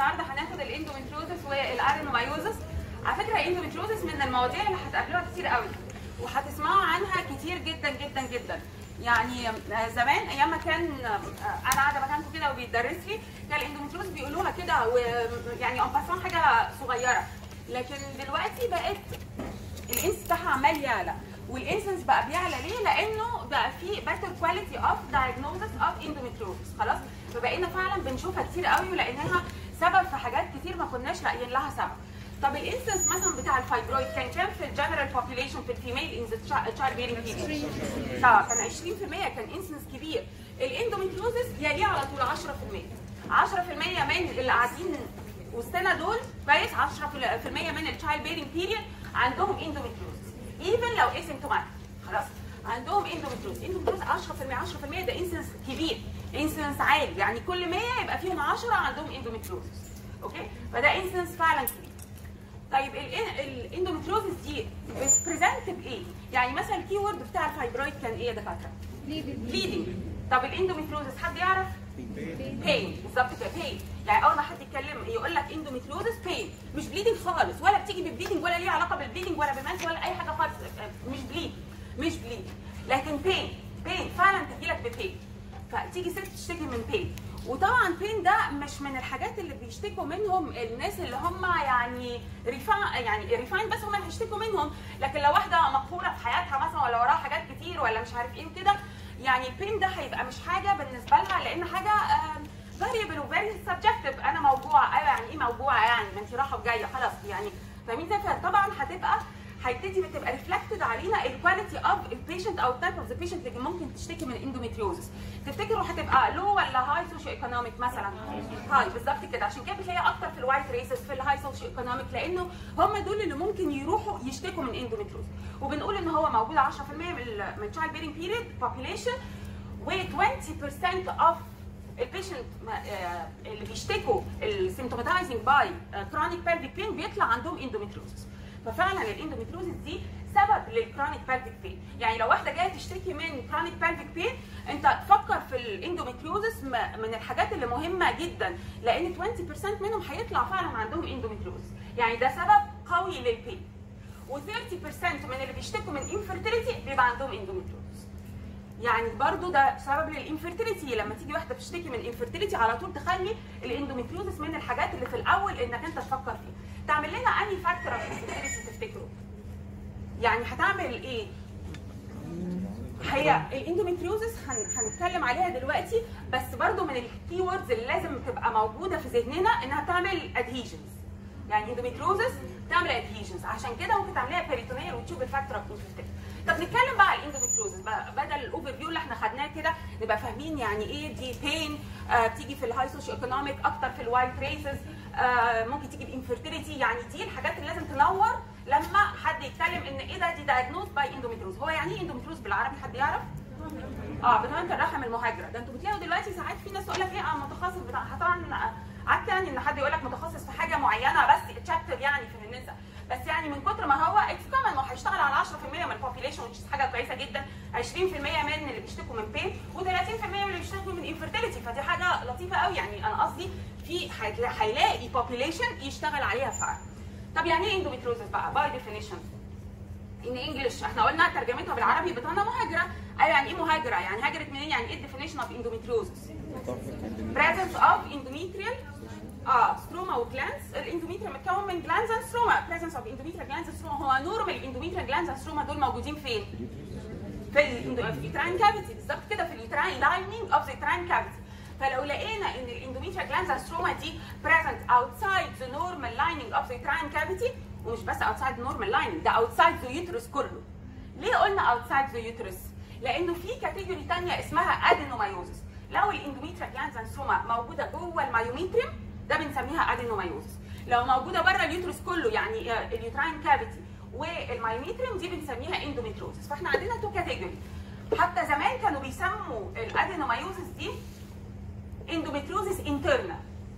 النهارده هناخد الاندوميتريوزس والادينومايوزس على فكره الاندوميتريوزس من المواضيع اللي هتقابلوها كتير قوي وهتسمعوا عنها كتير جدا جدا جدا يعني آه، زمان ايام ما كان آه، انا قاعده مكانكم كده وبيدرس لي كان الاندوميتريوز بيقولوها كده ويعني اون حاجه صغيره لكن دلوقتي بقت الانس بتاعها عمال يعلى والانسنس بقى بيعلى ليه؟ لانه بقى في better quality of diagnosis of endometriosis خلاص؟ فبقينا فعلا بنشوفها كتير قوي ولانها سبب في حاجات كتير ما كناش لاقيين لها سبب. طب الانسنس مثلا بتاع الفايبرويد كان كام في الجنرال population في الفيميل ان ذا تشايلد بيرنج بيريد؟ اه كان 20% كان انسنس كبير. الاندوميتريوزس يليه على طول 10%. 10% من اللي قاعدين وسطنا دول كويس 10% من التشايلد بيرنج بيريد عندهم اندوميتريوزس ايفن لو اسيمتوماتيك خلاص عندهم اندوميتريوز اندوميتريوز 10% 10% ده انسنس كبير انسنس عالي يعني كل 100 يبقى فيهم 10 عندهم اندوميتريوزس اوكي فده انسنس فعلا كبير طيب الاندوميتريوزس دي بتبريزنت بايه؟ يعني مثلا الكي وورد بتاع الفايبرويد كان ايه يا دكاتره؟ بليدنج طب الاندوميتريوزس حد يعرف؟ بين بالظبط كده بين يعني اول ما حد يتكلم يقول لك اندوميتريوزس بين مش بليدنج خالص ولا بتيجي ببليدنج ولا ليها علاقه بالبليدنج ولا بمنس ولا اي حاجه خالص مش بليد مش بليد لكن بين بين فعلا تجي لك ببين فتيجي ست تشتكي من بين وطبعا بين ده مش من الحاجات اللي بيشتكوا منهم الناس اللي هم يعني ريفا يعني ريفاين بس هم اللي هيشتكوا منهم لكن لو واحده مقهوره في حياتها مثلا ولا وراها حاجات كتير ولا مش عارف ايه وكده يعني البين ده هيبقى مش حاجه بالنسبه لها لان حاجه فاريبل وفيري سبجكتيف انا موجوعه ايوه يعني ايه موجوعه يعني ما انت رايحه وجايه خلاص يعني فاهمين طبعا هتبقى هيبتدي بتبقى ريفلكتد علينا الكواليتي اوف البيشنت او التايب اوف ذا بيشنت اللي ممكن تشتكي من اندوميتريوزس تفتكروا هتبقى لو ولا هاي سوشيو ايكونوميك مثلا هاي بالظبط كده عشان كده بتلاقي اكتر في الوايت ريسز في الهاي سوشيو ايكونوميك لانه هم دول اللي ممكن يروحوا يشتكوا من اندوميتريوزس وبنقول ان هو موجود 10% من ال من child bearing period population و 20% اوف البيشنت اللي بيشتكوا السيمتوماتايزنج باي كرونيك بيلفيك بين بيطلع عندهم اندوميتروزس ففعلا الاندوميتروزس دي سبب للكرونيك بيلفيك بين يعني لو واحده جايه تشتكي من كرونيك بيلفيك بين انت تفكر في الاندوميتريوزس من الحاجات اللي مهمه جدا لان 20% منهم هيطلع فعلا عندهم اندوميتريوزس يعني ده سبب قوي للبين و30% من اللي بيشتكوا من انفيرتيليتي بيبقى عندهم اندوميتريوزس يعني برضو ده سبب للانفيرتيليتي لما تيجي واحده بتشتكي من انفيرتيليتي على طول تخلي الاندوميتريوزس من الحاجات اللي في الاول انك انت تفكر فيها تعمل لنا انهي فاكتور اوف انفيرتيليتي تفتكروا يعني هتعمل ايه هي الاندوميتريوزس هنتكلم عليها دلوقتي بس برضو من الكي ووردز اللي لازم تبقى موجوده في ذهننا انها تعمل ادهيجنز يعني اندوميتريوزس تعمل ادهيجنز عشان كده ممكن تعمليها بيريتونيال وتشوف الفاكتور اوف انفيرتيليتي طب نتكلم بقى على الاندوميتريوزس بقى بدل الاوفر فيو اللي احنا خدناه كده نبقى فاهمين يعني ايه دي بين آه بتيجي في الهاي سوشيو ايكونوميك اكتر في الوايت ريسز آه ممكن تيجي بانفيرتيليتي يعني دي الحاجات اللي لازم تنور لما حد يتكلم ان ايه ده دي دايجنوز باي اندوميتريوز هو يعني ايه اندوميتريوز بالعربي حد يعرف؟ اه بتمام الرحم المهاجره ده انتوا بتلاقوا دلوقتي ساعات في ناس تقول لك ايه اه متخصص بتاع طبعا عك يعني ان حد يقول لك متخصص في حاجه معينه بس تشابتر يعني في النساء بس يعني من كتر ما هو اتس كومن ما هو هيشتغل على 10% من البوبيليشن which حاجه كويسه جدا 20% من اللي بيشتكوا من بين و30% من اللي بيشتكوا من انفيرتيليتي فدي حاجه لطيفه قوي يعني انا قصدي في هيلاقي بوبيليشن يشتغل عليها فعلا طب يعني ايه اندوميتروزس بقى باي ديفينيشن ان انجلش احنا قلنا ترجمتها بالعربي بتاعنا مهاجره ايوه يعني ايه مهاجره يعني هاجرت منين يعني ايه الديفينيشن اوف اندوميتروزس presence of endometrial اه ستروما وجلانز الاندوميتريا متكون من جلانز اند ستروما بريزنس اوف اندوميتريا جلانز ستروما هو نورمال الاندوميتريا جلانز اند ستروما دول موجودين فين؟ في اليوتراين كافيتي بالظبط كده في اليوتراين لايننج اوف ذا يوتراين كافيتي فلو لقينا ان الاندوميتريا جلانز اند ستروما دي بريزنت اوتسايد ذا نورمال لايننج اوف ذا يوتراين كافيتي ومش بس اوتسايد نورمال لايننج ده اوتسايد ذا يوترس كله ليه قلنا اوتسايد ذا يوترس؟ لانه في كاتيجوري ثانيه اسمها ادينومايوزس لو الاندوميتريا جلانز اند ستروما موجوده جوه المايوميتريم ده بنسميها ادينومايوزس لو موجوده بره اليوترس كله يعني اليوتراين كافيتي والمايوميتريم دي بنسميها اندوميتروزس فاحنا عندنا تو كاتيجوري حتى زمان كانوا بيسموا الادينومايوزس دي اندوميتروزس انترنا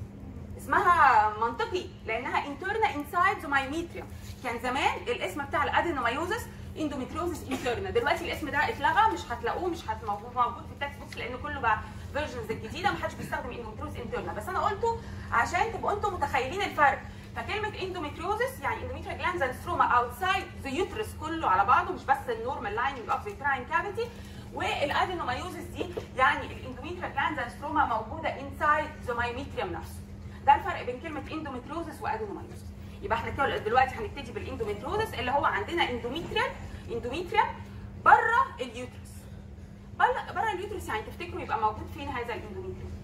اسمها منطقي لانها انترنا انسايد ذا مايوميتريم كان زمان الاسم بتاع الادينومايوزس اندوميتروزس انترنا دلوقتي الاسم ده اتلغى مش هتلاقوه مش موجود موجود في التكست بوكس لان كله بقى الفيرجنز الجديده ما حدش بيستخدم اندوميتريوز انترنا بس انا قلته عشان تبقوا انتم متخيلين الفرق فكلمه اندوميتريوزس يعني اندوميتريال جلاندز اند ستروما اوتسايد ذا يوترس كله على بعضه مش بس النورمال لايننج اوف ذا يوتراين كافيتي والادينومايوزس دي يعني الاندوميتريال جلاندز اند ستروما موجوده انسايد ذا مايوميتريوم نفسه ده الفرق بين كلمه اندوميتريوزس وادينومايوزس يبقى احنا كده دلوقتي هنبتدي بالاندوميتريوزس اللي هو عندنا اندوميتريال اندوميتريال بره اليوترس بره بره اليوترس يعني تفتكروا يبقى موجود فين هذا الاندوميتريال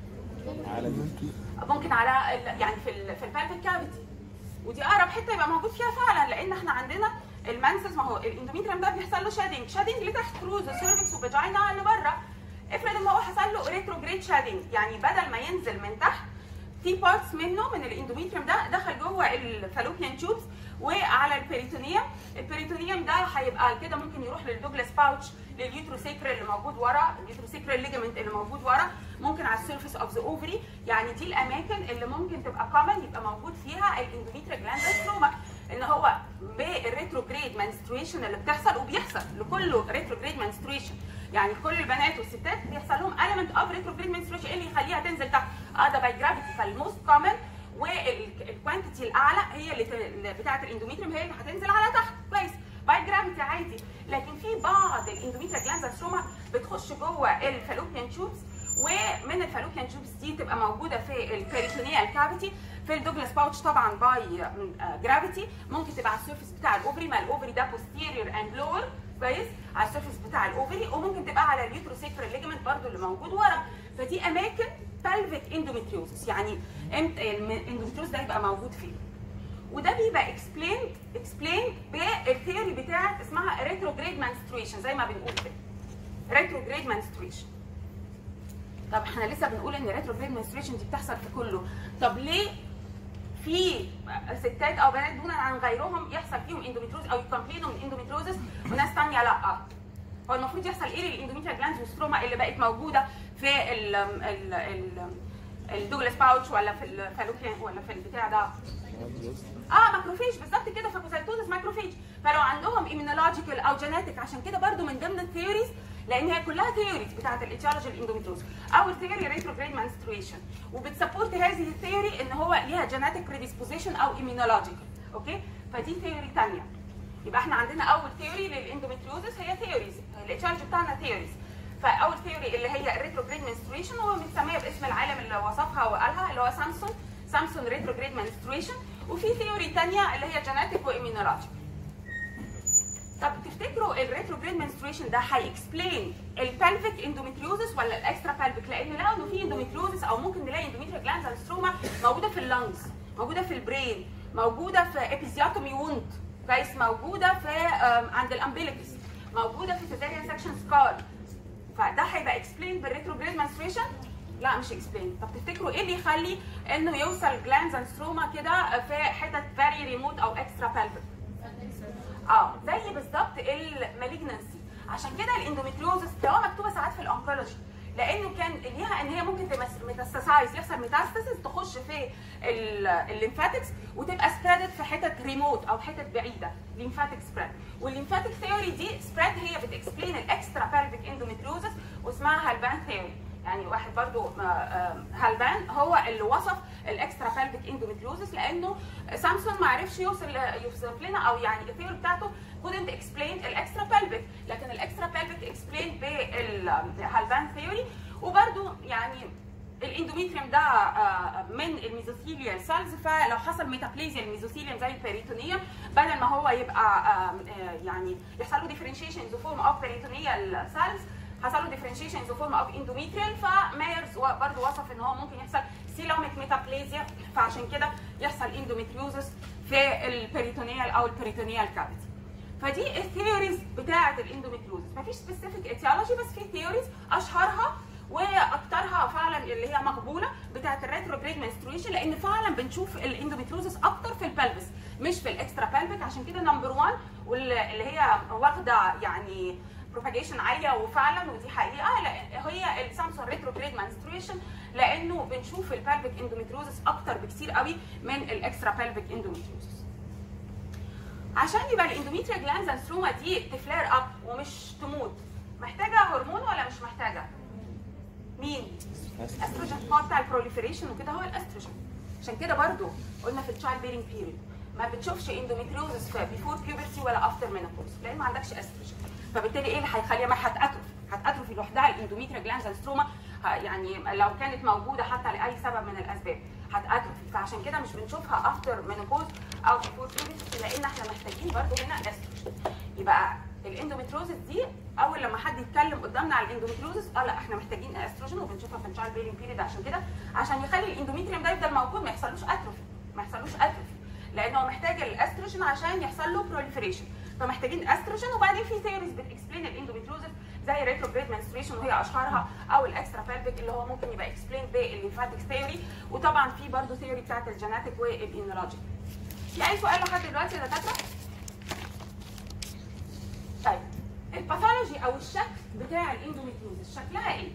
ممكن على ال- يعني في ال في البالفيك كافيتي ودي اقرب حته يبقى موجود فيها فعلا لان احنا عندنا المانسس ما هو الاندوميتريوم ده بيحصل له شادنج شادنج لتحت كروز وسيرفكس وفاجينا لبره افرض ان هو حصل له ريتروجريد شادنج يعني بدل ما ينزل من تحت في بارتس منه من الاندوميتريوم ده دخل جوه الفالوبيان تيوبس وعلى البريتونيوم البريتونيوم ده هيبقى كده ممكن يروح للدوجلاس باوتش لليوتروسيكرال اللي موجود ورا اليوتروسيكرال ليجمنت اللي موجود ورا ممكن على السيرفيس اوف ذا اوفري يعني دي الاماكن اللي ممكن تبقى كومن يبقى موجود فيها الاندوميتريال جلاندوستروما ان هو بالريتروجريد منستريشن اللي بتحصل وبيحصل لكله ريتروجريد منستريشن يعني كل البنات والستات بيحصل لهم element اوف ريتروجريد منستريشن ايه اللي يخليها تنزل تحت اه ده باي جرافيتي فالموست كومن والكوانتيتي الاعلى هي اللي ت- بتاعه الاندوميتريوم هي اللي هتنزل على تحت كويس باي جرافيتي عادي لكن في بعض الاندوميتريال جلاندوستروما بتخش جوه الفالوبيان تيوبس ومن الفالوبيان تيوبس دي تبقى موجوده في البريتونيال كافيتي في الدوجلاس باوتش طبعا باي جرافيتي ممكن تبقى على السيرفيس بتاع الاوفري ما الاوفري ده posterior اند لور كويس على السيرفيس بتاع الاوفري وممكن تبقى على اليوتروسيكرال ليجمنت برضو اللي موجود ورا فدي اماكن pelvic endometriosis يعني امتى الاندوميتريوز ده يبقى موجود فين وده بيبقى اكسبلين اكسبلين بالثيوري بتاعت اسمها ريتروجريد منستريشن زي ما بنقول كده ريتروجريد منستريشن طب احنا لسه بنقول ان ريتروجريد منستريشن دي بتحصل في كله طب ليه في ستات او بنات دون عن غيرهم يحصل فيهم اندوميتروز او يكمبلينوا من اندوميتروزس وناس ثانيه لا هو المفروض يحصل ايه للاندوميتريال جلاندز والستروما اللي بقت موجوده في ال ال ال الدوجلاس باوتش ولا في الفالوبيان ولا في البتاع ده اه ماكروفيج بالظبط كده فاكوسايتوزس ماكروفيج فلو عندهم ايمينولوجيكال او جينيتك عشان كده برضو من ضمن الثيوريز لان هي كلها ثيوريز بتاعت الاتيولوجي الاندوميتروز اول ثيوري ريتروجريد منستريشن وبتسبورت هذه الثيوري ان هو ليها جينيتك بريديسبوزيشن او ايمينولوجيكال اوكي فدي ثيوري ثانيه يبقى احنا عندنا اول ثيوري للاندوميتريوزس هي ثيوريز الاتيولوجي بتاعنا ثيوريز فاول ثيوري اللي هي الريتروجريد منستريشن هو متسميه باسم العالم اللي وصفها وقالها اللي هو سامسون سامسون ريتروجريد منستريشن وفي ثيوري ثانيه اللي هي جينيتك وايمينولوجيك طب تفتكروا الريتروجريد منستريشن ده هيكسبلين البلفيك اندوميتريوزس ولا الاكسترا بلفيك لان لقوا انه في اندوميتريوزس او ممكن نلاقي اندوميتريال جلاندز ستروما موجوده في اللنجز موجوده في البرين موجوده في ابيزياتومي ووند كويس موجوده في آم، عند الامبليكس موجوده في سيزاريان سكشن سكار فده هيبقى اكسبلين بالريتروجريد منستريشن لا مش اكسبلين طب تفتكروا ايه اللي يخلي انه يوصل جلاندز اند ستروما كده في حتت فيري ريموت او اكسترا بلفيك اه زي بالظبط المالجنسي عشان كده الاندوميتريوزس ده هو مكتوبه ساعات في الانكولوجي لانه كان ليها ان هي ممكن ميتاستاسايز يحصل ميتاستاسيس تخش في الليمفاتكس وتبقى سبريدد في حتت ريموت او حتت بعيده ليمفاتيك سبريد والليمفاتيك ثيوري دي سبريد هي بتكسبلين الاكسترا بيرفيك اندوميتريوزس واسمها هالبان ثيوري يعني واحد برضو آه، آه، هالبان هو اللي وصف الاكسترا بيلفيك اندوميتريوزس لانه سامسون ما عرفش يوصل يوصف لنا او يعني الثيوري بتاعته couldn't explain الاكسترا بيلفيك لكن الاكسترا بيلفيك explained بالهالبان ثيوري وبرضو يعني الاندوميتريوم ده آه، من الميزوثيليال سيلز فلو حصل ميتابليزيا الميزوثيليوم زي البريتونيوم بدل ما هو يبقى آه، آه، يعني يحصل له ديفرنشيشن ان فورم اوف بريتونيال سيلز حصل له ديفرنشيشن ان فورم اوف اندوميتريال فمايرز برضه وصف ان هو ممكن يحصل سيلوميك ميتابليزيا فعشان كده يحصل اندوميتريوزس في البريتونيال او البريتونيال كافيتي فدي الثيوريز بتاعه الاندوميتريوزس مفيش سبيسيفيك ايتيولوجي بس في ثيوريز اشهرها واكثرها فعلا اللي هي مقبوله بتاعه الريتروجريد منستريشن لان فعلا بنشوف الاندوميتريوزس اكتر في البلفس مش في الاكسترا بلفيك عشان كده نمبر 1 واللي هي واخده يعني بروباجيشن عاليه وفعلا ودي حقيقه لأن هي السامسون ريتروجريد منستريشن لانه بنشوف البلفيك اندوميتريوزس اكتر بكتير قوي من الاكسترا بلفيك اندوميتريوزس عشان يبقى الاندوميتريال جلاندز اند ستروما دي تفلير اب ومش تموت محتاجه هرمون ولا مش محتاجه مين؟ استروجين هو بتاع البروليفريشن وكده هو الاستروجين عشان كده برضو قلنا في التشايلد بيرنج بيريد ما بتشوفش اندوميتريوزس بيفور بيوبرتي ولا افتر مينوبوز لان ما عندكش استروجين فبالتالي ايه اللي هيخليها ما هتاتروفي هتاتروفي لوحدها الاندوميتريا جلاندز ستروما يعني لو كانت موجوده حتى لاي سبب من الاسباب هتاتروفي فعشان كده مش بنشوفها افتر مينوبوز او بيفور بيوبرتي لان احنا محتاجين برضو هنا استروجين يبقى الاندوميتروزس دي اول لما حد يتكلم قدامنا على الاندوميتروزس اه لا احنا محتاجين استروجين وبنشوفها في الشايلد بيرنج بيريد عشان كده عشان يخلي الاندوميتريوم ده يفضل موجود ما يحصلوش اتروفي ما يحصلوش اتروفي لان هو محتاج الاستروجين عشان يحصل له بروليفريشن فمحتاجين استروجين وبعدين في ثيوريز بتكسبلين الاندوميتروزس زي ريتروجريد منستريشن وهي اشهرها او الاكسترا بيلفيك اللي هو ممكن يبقى اكسبلين بالليمفاتيك ثيوري وطبعا في برضه ثيوري بتاعت الجيناتيك والانولوجيك في اي سؤال لحد دلوقتي يا دكاتره؟ طيب الباثولوجي او الشكل بتاع الاندوميتريوزس شكلها ايه؟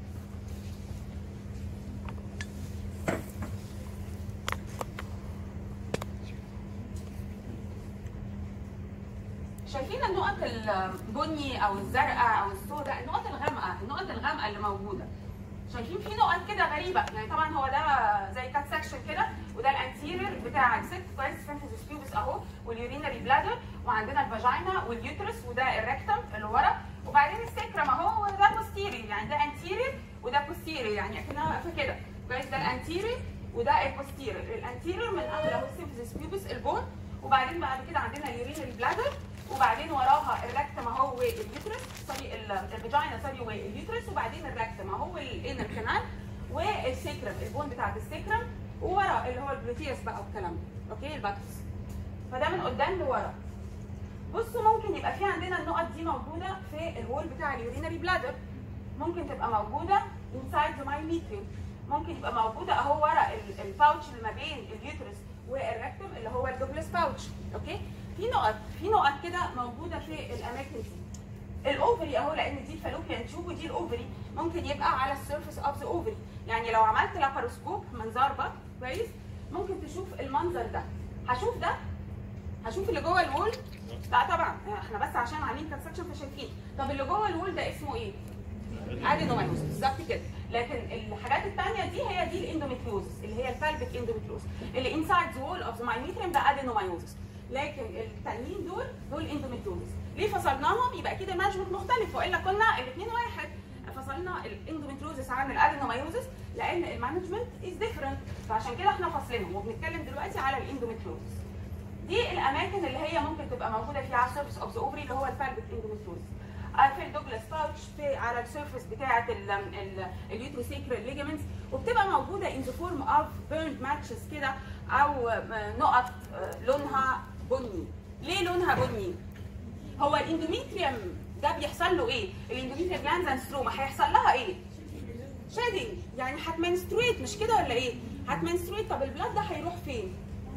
شايفين النقط البني او الزرقاء او السوداء النقط الغامقه النقط الغامقه اللي موجوده شايفين في نقط كده غريبه يعني طبعا هو ده زي كات سكشن كده وده الانتيرير بتاع الست كويس سيمفيزيس بيوبس اهو واليورينري بلادر وعندنا الفاجينا واليوترس وده الريكتم اللي ورا وبعدين السكرم اهو وده بوستيرير يعني ده انتيرير وده بوستيرير يعني اكنها واقفه كده كويس ده الانتيرير وده البوستيرير الانتيرير من اول اهو السيمفيزيس بيوبس البون وبعدين بعد كده عندنا اليورينري بلادر وبعدين وراها الركتم اهو واليوترس سوري الفاجينا سوري واليوترس وبعدين الركتم اهو الانر كانال والسكرم البون بتاعت السكرم وورا اللي هو البروتيوس بقى والكلام ده اوكي الباكتس فده من قدام لورا بصوا ممكن يبقى في عندنا النقط دي موجوده في الوول بتاع اليورينري بلادر ممكن تبقى موجوده انسايد ذا مايميتريوم ممكن يبقى موجوده اهو ورا الباوتش اللي ما بين اليوترس والركتم اللي هو الدوبلس باوتش اوكي في نقط في نقط كده موجوده في الاماكن دي الاوفري اهو لان دي الفالوبيان تيوب ودي الاوفري ممكن يبقى على السيرفيس اوف ذا اوفري يعني لو عملت لاباروسكوب منظار بط كويس ممكن تشوف المنظر ده هشوف ده هشوف اللي جوه الوول لا طبعا احنا بس عشان عاملين كونستراكشن فشايفين طب اللي جوه الوول ده اسمه ايه؟ ادينومايوس بالظبط كده لكن الحاجات الثانيه دي هي دي الاندوميتريوزس اللي هي الفالبيك اندوميتريوزس اللي انسايد ذا وول اوف ذا مايميتريم ده ادينومايوزس لكن التانيين دول دول اندوميتريوزس ليه فصلناهم يبقى اكيد المانجمنت مختلف والا كنا الاثنين واحد فصلنا الاندوميتريوزس عن الادينومايوزس لان المانجمنت از ديفرنت فعشان كده احنا فاصلينهم وبنتكلم دلوقتي على الاندوميتريوزس دي الاماكن اللي هي ممكن تبقى موجوده فيها على السيرفيس اوف ذا اوفري اللي هو الفالبيك اندوميتريوزس في الدوجلاس باوتش في على السيرفيس بتاعه اليوتروسيكرال ليجمنتس وبتبقى موجوده ان ذا فورم اوف بيرند ماتشز كده او نقط لونها بني ليه لونها بني هو الاندوميتريوم ده بيحصل له ايه الاندوميتريوم جلاندز ستروما هيحصل لها ايه شيدنج يعني هتمنسترويت مش كده ولا ايه هتمنسترويت طب البلاد ده هيروح فين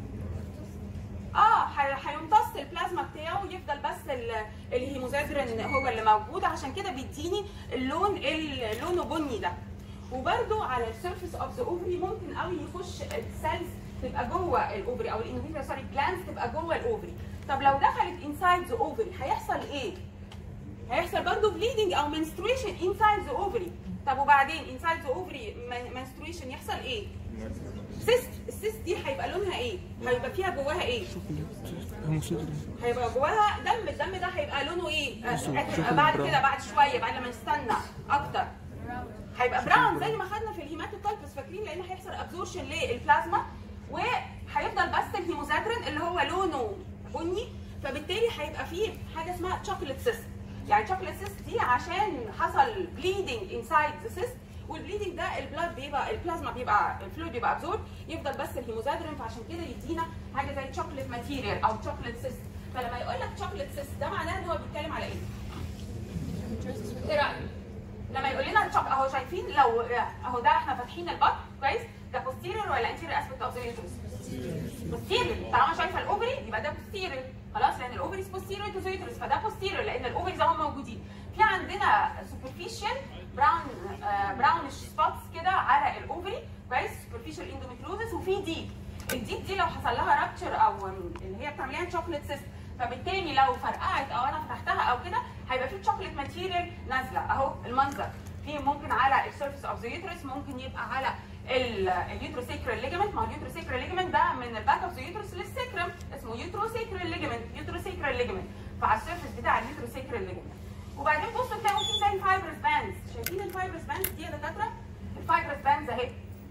اه هيمتص البلازما بتاعه ويفضل بس الهيموزادرين هو اللي موجود عشان كده بيديني اللون اللي لونه بني ده وبرده على السيرفيس اوف ذا اوفري ممكن قوي يخش السيلز تبقى جوه الاوفري او الاندوميتريا سوري جلاندز تبقى جوه الاوفري طب لو دخلت انسايد ذا اوفري هيحصل ايه؟ هيحصل برضه بليدنج او منستريشن انسايد ذا اوفري طب وبعدين انسايد ذا اوفري منستريشن يحصل ايه؟ سيست السيست دي هيبقى لونها ايه؟ هيبقى فيها جواها ايه؟ هيبقى جواها دم الدم ده هيبقى لونه ايه؟ آه بعد كده بعد شويه بعد لما نستنى اكتر هيبقى براون زي ما خدنا في الهيماتوتالبس فاكرين لان هيحصل ابزورشن للبلازما وهيفضل بس الهيموزادرين اللي هو لونه بني فبالتالي هيبقى فيه حاجه اسمها تشوكلت سيست يعني تشوكلت سيست دي عشان حصل بليدنج انسايد ذا سيست والبليدنج ده البلاد بيبقى البلازما بيبقى الفلويد بيبقى ابزورب يفضل بس الهيموزادرين فعشان كده يدينا حاجه زي تشوكلت ماتيريال او تشوكلت سيست فلما يقول لك تشوكلت سيست ده معناه ان هو بيتكلم على ايه؟ ايه رايك؟ لما يقول لنا تشوك اهو شايفين لو اهو ده احنا فاتحين البطن كويس ده posterior ولا anterior aspect of the uterus؟ posterior طالما شايفه الاوفري يبقى ده posterior خلاص لان الاوفري posterior to the uterus فده posterior لان الاوفريز اهو موجودين في عندنا superficial براون براونش سبوتس كده على الاوفري كويس superficial endometriosis وفي ديب الديب دي لو حصل لها رابتشر او اللي هي بتعمل لها شوكليت سيست فبالتالي لو فرقعت او انا فتحتها او كده هيبقى في شوكليت ماتيريال نازله اهو المنظر في ممكن على السيرفيس اوف ذا يوترس ممكن يبقى على اليوتروسيكرال ليجمنت ما هو اليوتروسيكرال ليجمنت ده من الباك اوف ذا يوترس للسكرم اسمه يوتروسيكرال ليجمنت يوتروسيكرال ليجمنت فعلى السيرفيس بتاع اليوتروسيكرال ليجمنت وبعدين بصوا تلاقوا في زي الفايبرس باندز شايفين الفايبرس باندز دي يا دكاتره الفايبرس باندز اهي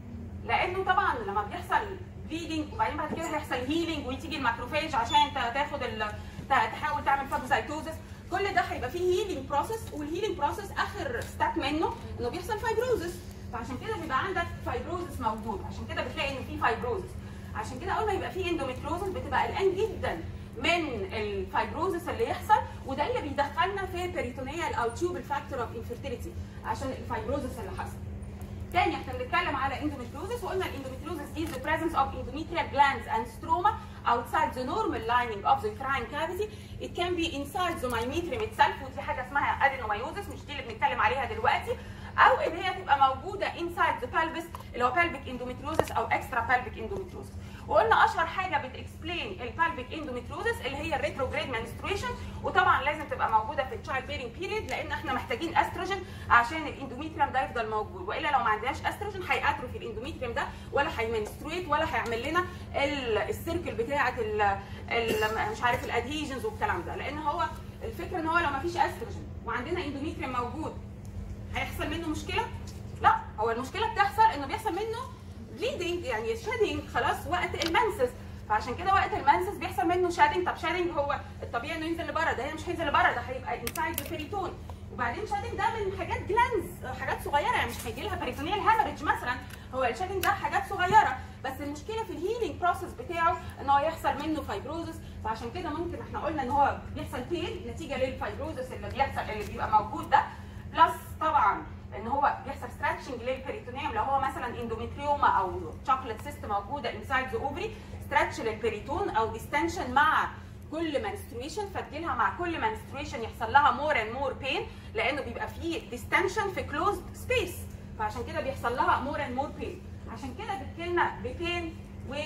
لانه طبعا لما بيحصل بليدنج وبعدين بعد كده هيحصل هيلينج وتيجي الماكروفاج عشان انت تاخد ال... تحاول تعمل فاجوسايتوزس كل ده هيبقى فيه هيلينج بروسيس والهيلينج بروسيس اخر ستاب منه انه بيحصل فايبروزس فعشان كده بيبقى عندك فايبروزس موجود عشان كده بتلاقي ان في فايبروزس عشان كده اول ما يبقى في اندوميتروزس بتبقى قلقان جدا من الفايبروزس اللي يحصل وده اللي بيدخلنا في بيريتونيال او تيوب فاكتور اوف انفيرتيليتي عشان الفايبروزس اللي حصل تاني احنا بنتكلم على endometriosis وقلنا endometriosis is the presence of endometrial glands and stroma outside the normal lining of the uterine cavity. It can be inside the myometrium itself ودي حاجه اسمها adenomyosis مش دي اللي بنتكلم عليها دلوقتي او ان هي تبقى موجوده inside the pelvis اللي هو pelvic endometriosis او extra pelvic endometriosis. وقلنا اشهر حاجه بتكسبلين البالفيك اندوميتروزس اللي هي الريتروجريد منستريشن وطبعا لازم تبقى موجوده في التشايلد بيرنج بيريد لان احنا محتاجين استروجين عشان الاندوميتريوم ده يفضل موجود والا لو ما عندناش استروجين هياتروفي الاندوميتريوم ده ولا هيمنسترويت ولا هيعمل لنا السيركل بتاعه ال ال مش عارف الادهيجنز والكلام ده لان هو الفكره ان هو لو ما فيش استروجين وعندنا اندوميتريوم موجود هيحصل منه مشكله؟ لا هو المشكله بتحصل انه بيحصل منه بليدنج يعني شادنج خلاص وقت المنسس فعشان كده وقت المنسس بيحصل منه شادنج طب شادنج هو الطبيعي انه ينزل لبره ده هي مش هينزل لبره ده هيبقى انسايد البريتون وبعدين شادنج ده من حاجات جلانز حاجات صغيره يعني مش هيجي لها بريتونيال هامرج مثلا هو الشادنج ده حاجات صغيره بس المشكله في الهيلينج بروسيس بتاعه ان هو يحصل منه فايبروزس فعشان كده ممكن احنا قلنا ان هو بيحصل بين نتيجه للفايبروزس اللي بيحصل اللي بيبقى موجود ده بلس طبعا ان هو بيحصل ستراتشنج للبريتونيوم لو هو مثلا اندوميتريوما او شوكليت سيست موجوده انسايد ذا اوفري ستراتش للبريتون او ديستنشن مع كل منستريشن فتجيلها مع كل منستريشن يحصل لها مور اند مور بين لانه بيبقى فيه ديستنشن في كلوزد سبيس فعشان كده بيحصل لها مور اند مور بين عشان كده بتجيلنا ببين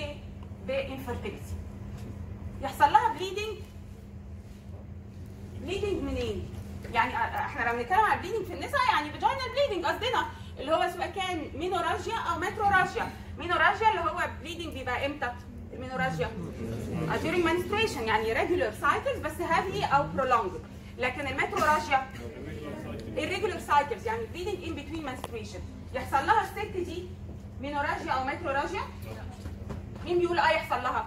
وبانفرتيلتي يحصل لها بليدنج بليدنج منين؟ يعني احنا لما بنتكلم على البليدنج في النساء يعني فيجينال بليدنج قصدنا اللي هو سواء كان مينوراجيا او ماتروراجيا مينوراجيا اللي هو بليدنج بيبقى امتى المينوراجيا during menstruation يعني regular cycles بس heavy او prolonged لكن الماتروراجيا irregular cycles يعني bleeding in between menstruation يحصل لها الست دي مينوراجيا او ماتروراجيا مين بيقول اه يحصل لها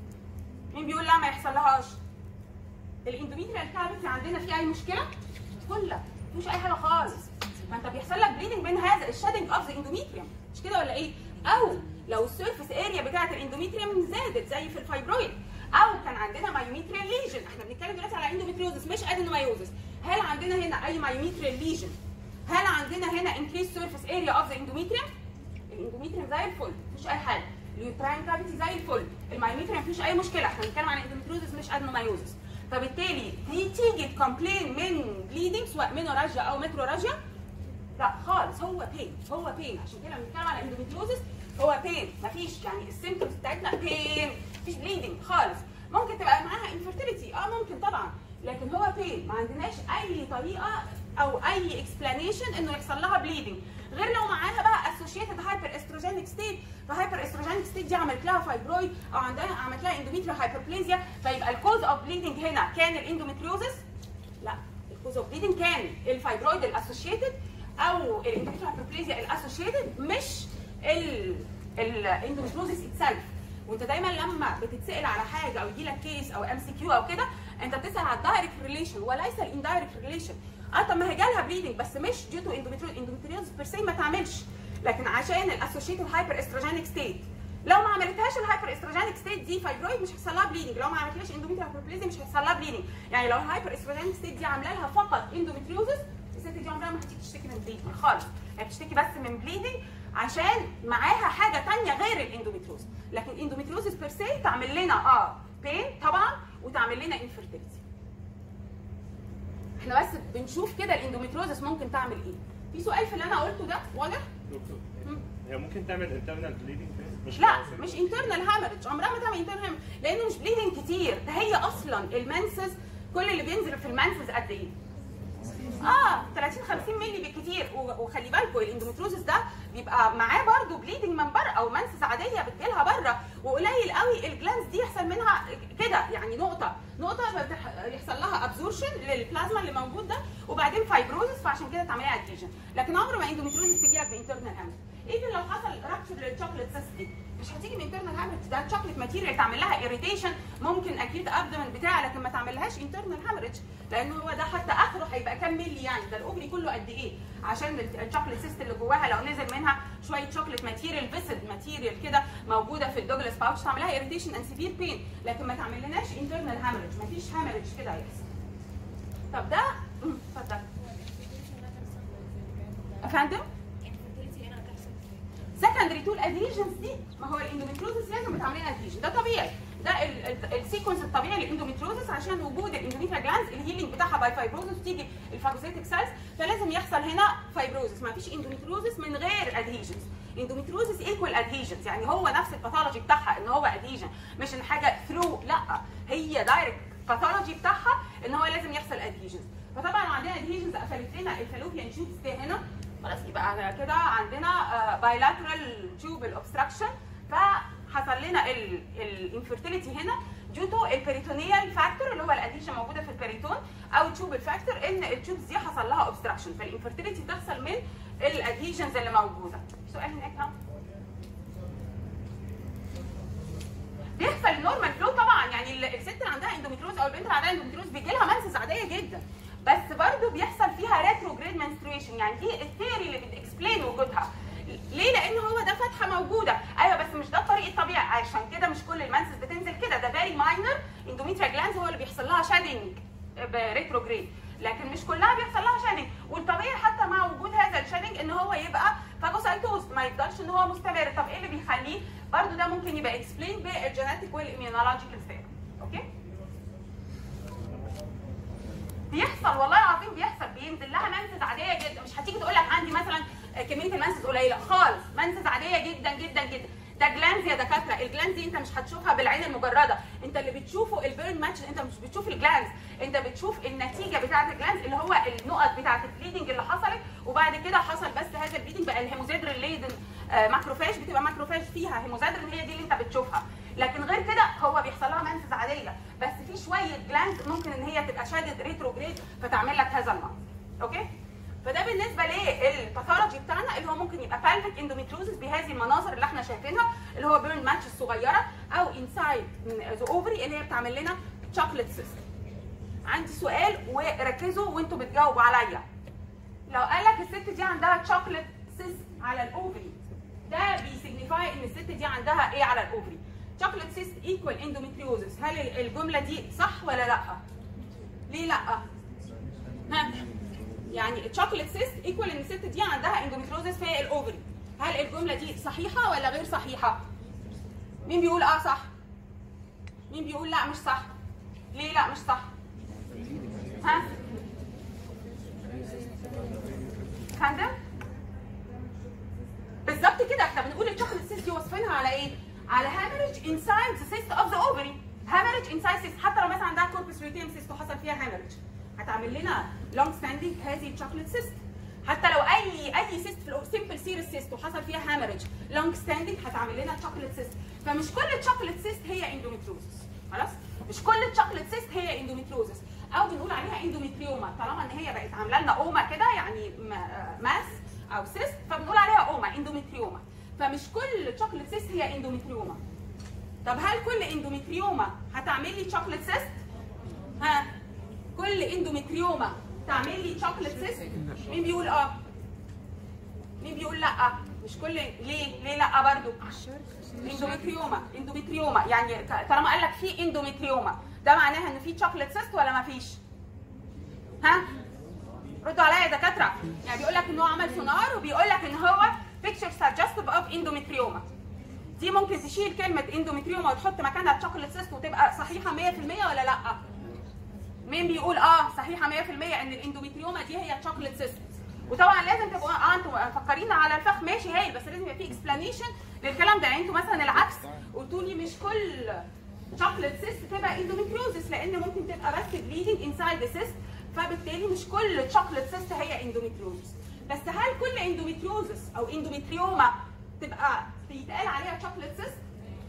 مين بيقول لا ما يحصل لهاش الاندوميتريال كافيتي عندنا فيه اي مشكله؟ كلها مفيش اي حاجه خالص ما انت بيحصل لك بليدنج بين هذا الشادنج اوف ذا اندوميتريوم مش كده ولا ايه؟ او لو السيرفيس اريا بتاعه الاندوميتريوم زادت زي في الفايبرويد او كان عندنا مايوميتريال ليجن احنا بنتكلم دلوقتي على اندوميتريوزس مش ادينومايوزس هل عندنا هنا اي مايوميتريال ليجن؟ هل عندنا هنا انكريس سيرفيس اريا اوف ذا اندوميتريوم؟ الاندوميتريوم زي الفل مفيش اي حاجه اليوتراين كافيتي زي الفل المايوميتريوم مفيش اي مشكله احنا بنتكلم عن اندوميتريوزس مش ادينومايوزس فبالتالي تيجي تكومبلين من بليدنج سواء مينوراجيا او متروراجيا لا خالص هو بين هو بين عشان كده لما بنتكلم على اندوميتريوزس هو بين مفيش يعني السيمتومز بتاعتنا بين مفيش بليدنج خالص ممكن تبقى معاها انفيرتيليتي اه ممكن طبعا لكن هو بين ما عندناش اي طريقه او اي اكسبلانيشن انه يحصل لها بليدنج غير لو معاها بقى اسوشيتد هايبر استروجينيك ستيت فهايبر استروجينيك ستيت دي عملت لها فايبرويد او عندها عملت لها اندوميتريال هايبربليزيا فيبقى الكوز اوف بليدنج هنا كان الاندوميتريوزس لا الكوز اوف بليدنج كان الفايبرويد الاسوشيتد او الاندوميتريال هايبربليزيا الاسوشيتد مش الاندوميتريوزس اتسلف وانت دايما لما بتتسال على حاجه او يجي لك كيس او ام سي كيو او كده انت بتسال على الدايركت ريليشن وليس الاندايركت ريليشن اه طب ما هي جالها بليدنج بس مش ديو تو اندوميتريوز بير سي ما تعملش لكن عشان الاسوشيتد هايبر استروجينيك ستيت لو ما عملتهاش الهايبر استروجينيك ستيت دي فايبرويد مش هيحصل لها بليدنج لو ما عملتهاش اندوميتريال هايبربليزيا مش هيحصل لها بليدنج يعني لو الهايبر استروجينيك ستيت دي عامله لها فقط اندوميتريوزس الست دي عمرها ما هتيجي تشتكي من بليدنج خالص هي بتشتكي بس من بليدنج عشان معاها حاجه ثانيه غير الاندوميتريوز لكن الاندوميتريوزس بير سي تعمل لنا اه بين طبعا وتعمل لنا انفيرتيلتي احنا بس بنشوف كده الاندوميتريوزس ممكن تعمل ايه في سؤال في اللي انا قلته ده واضح دكتور مم. هي ممكن تعمل انترنال بليدنج مش لا مش انترنال هامرج عمرها ما تعمل انترنال هامرج لانه مش بليدنج كتير ده هي اصلا المنسس كل اللي بينزل في المنسس قد ايه اه 30 50 مللي بالكتير و- وخلي بالكم الاندوميتروزس ده بيبقى معاه برضو بليدنج من بره او منسس عاديه بتجيلها بره وقليل قوي الجلانس دي يحصل منها كده يعني نقطه نقطه بتح- يحصل لها ابزورشن للبلازما اللي موجود ده وبعدين فايبروزس فعشان كده تعملها اديشن لكن عمر ما اندوميتروزس تجي لك بانترنال هامج ايفن لو حصل رابشر للشوكليت سيستي مش هتيجي من انترنال هامج ده شوكليت ماتيريال تعمل لها اريتيشن ممكن اكيد ابدمن بتاع لكن ما تعملهاش انترنال هامرج لان هو ده حتى اخره هيبقى كام ملي يعني ده الاوفري كله قد ايه عشان الشوكليت سيست اللي جواها لو نزل منها شويه شوكليت ماتيريال فيسد ماتيريال كده موجوده في الدوجلاس باوتش تعملها اريتيشن اند سيفير بين لكن ما تعملناش انترنال هامرج ما فيش هامرج كده يحصل طب ده أمم، اتفضل افندم سكندري تول ادهيجنز دي ما هو الاندوميتروزس لازم بتعملين ادهيجن ده طبيعي ده السيكونس الطبيعي للاندوميتروزس عشان وجود الاندوميتريال جلاندز الهيلينج بتاعها باي فايبروزس تيجي الفاجوسيتك سيلز فلازم يحصل هنا فايبروزس ما فيش اندوميتروزس من غير ادهيجنز اندوميتروزس ايكوال ادهيجنز يعني هو نفس الباثولوجي بتاعها ان هو ادهيجن مش ان حاجه ثرو لا هي دايركت باثولوجي بتاعها ان هو لازم يحصل ادهيجنز فطبعا عندنا ادهيجنز قفلت لنا الفالوبيان تيوبس دي هنا خلاص يبقى أنا كده عندنا بايلاترال تيوبل اوبستراكشن فحصل لنا الانفيرتيليتي هنا due to البريتونيال فاكتور اللي هو الاديشن موجوده في البريتون او تيوبل فاكتور ان التيوبس دي حصل لها اوبستراكشن فالانفيرتيليتي بتحصل من الاديشنز اللي موجوده سؤال هناك ها بيحصل النورمال فلو طبعا يعني ال- الست اللي عندها اندوميتروز او البنت اللي عندها اندوميتروز بيجي لها منسس عاديه جدا بس برضه بيحصل فيها ريتروجريد منستريشن يعني دي الثيوري اللي بتكسبلين وجودها ليه؟ لان هو ده فتحه موجوده ايوه بس مش ده الطريق الطبيعي عشان كده مش كل المنسس بتنزل كده ده فيري ماينر اندوميتريال جلاندز هو اللي بيحصل لها شادنج بريتروجريد لكن مش كلها بيحصل لها شادنج والطبيعي حتى مع وجود هذا الشادنج ان هو يبقى فاجوسايتوز ما يفضلش ان هو مستمر طب ايه اللي بيخليه برضو ده ممكن يبقى اكسبلين بالجينيتيك والاميونولوجيكال ثيرابي اوكي بيحصل والله العظيم بيحصل بينزل لها منسز عاديه جدا مش هتيجي تقول لك عندي مثلا كميه المنسز قليله خالص منسز عاديه جدا جدا جدا ده جلانز يا دكاتره الجلانز دي انت مش هتشوفها بالعين المجرده انت اللي بتشوفه البيرن ماتش انت مش بتشوف الجلانز انت بتشوف النتيجه بتاعه الجلانز اللي هو النقط بتاعه البليدنج اللي حصلت وبعد كده حصل بس هذا البليدنج بقى الهيموزيدر ليدن ماكروفاج بتبقى ماكروفاج فيها هيموزيدر هي دي اللي انت بتشوفها لكن غير كده هو بيحصل لها منسز عاديه بس في شويه جلاند ممكن ان هي تبقى شادد ريتروجريد فتعمل لك هذا المنظر اوكي فده بالنسبه للباثولوجي بتاعنا اللي هو ممكن يبقى بالفيك اندوميتروزس بهذه المناظر اللي احنا شايفينها اللي هو بيرن ماتش الصغيره او انسايد ذا اوفري اللي هي بتعمل لنا شوكليت سيستم عندي سؤال وركزوا وانتوا بتجاوبوا عليا لو قال لك الست دي عندها شوكليت سيست على الاوفري ده بيسيجنيفاي ان الست دي عندها ايه على الاوفري شوكليت سيست ايكوال اندوميتريوزس هل الجمله دي صح ولا لا ليه لا ها يعني الشوكليت سيست ايكوال ان الست دي عندها اندوميتروزس في الاوفري هل الجمله دي صحيحه ولا غير صحيحه مين بيقول اه صح مين بيقول لا مش صح ليه لا مش صح ها فندم بالظبط كده احنا بنقول الشوكليت سيست دي وصفينها على ايه على هامرج انسايد ذا سيست اوف ذا اوفري هامرج انسايد سيست حتى لو مثلا عندها كوربس لوتيم سيست وحصل فيها هامرج هتعمل لنا لونج ستاندينج هذه الشوكليت سيست حتى لو اي اي سيست في سمبل سيريس سيست وحصل فيها هامرج لونج ستاندينج هتعمل لنا شوكليت سيست فمش كل الشوكليت سيست هي اندوميتروزس خلاص مش كل الشوكليت سيست هي اندوميتروزس او بنقول عليها اندوميتريوما طالما ان هي بقت عامله لنا اوما كده يعني م- ماس او سيست فبنقول عليها اوما اندوميتريوما فمش كل شوكليت سيست هي اندوميتريوما طب هل كل اندوميتريوما هتعمل لي شوكليت سيست ها كل اندوميتريوما تعمل لي شوكليت سيست مين بيقول اه مين بيقول لا مش كل ليه ليه لا برضو اندوميتريوما اندوميتريوما يعني ط- طالما قال لك في اندوميتريوما ده معناها ان في شوكليت سيست ولا ما فيش ها ردوا عليا يا دكاتره يعني بيقول لك ان هو عمل سونار وبيقول لك ان هو بيكتشر سجستيف اوف اندوميتريوما دي ممكن تشيل كلمه اندوميتريوما وتحط مكانها شوكليت سيست وتبقى صحيحه 100% ولا لا مين بيقول اه صحيحه 100% ان الاندوميتريوما دي هي الشوكليت سيست وطبعا لازم تبقوا اه انتوا مفكرين على الفخ ماشي هايل بس لازم يبقى في اكسبلانيشن للكلام ده يعني انتوا مثلا العكس قلتوا لي مش كل شوكليت سيست تبقى اندوميتريوزس لان ممكن تبقى بس بليدنج انسايد ذا سيست فبالتالي مش كل شوكليت سيست هي اندوميتريوزس بس هل كل اندوميتريوزس او اندوميتريوما تبقى بيتقال عليها شوكليت سيست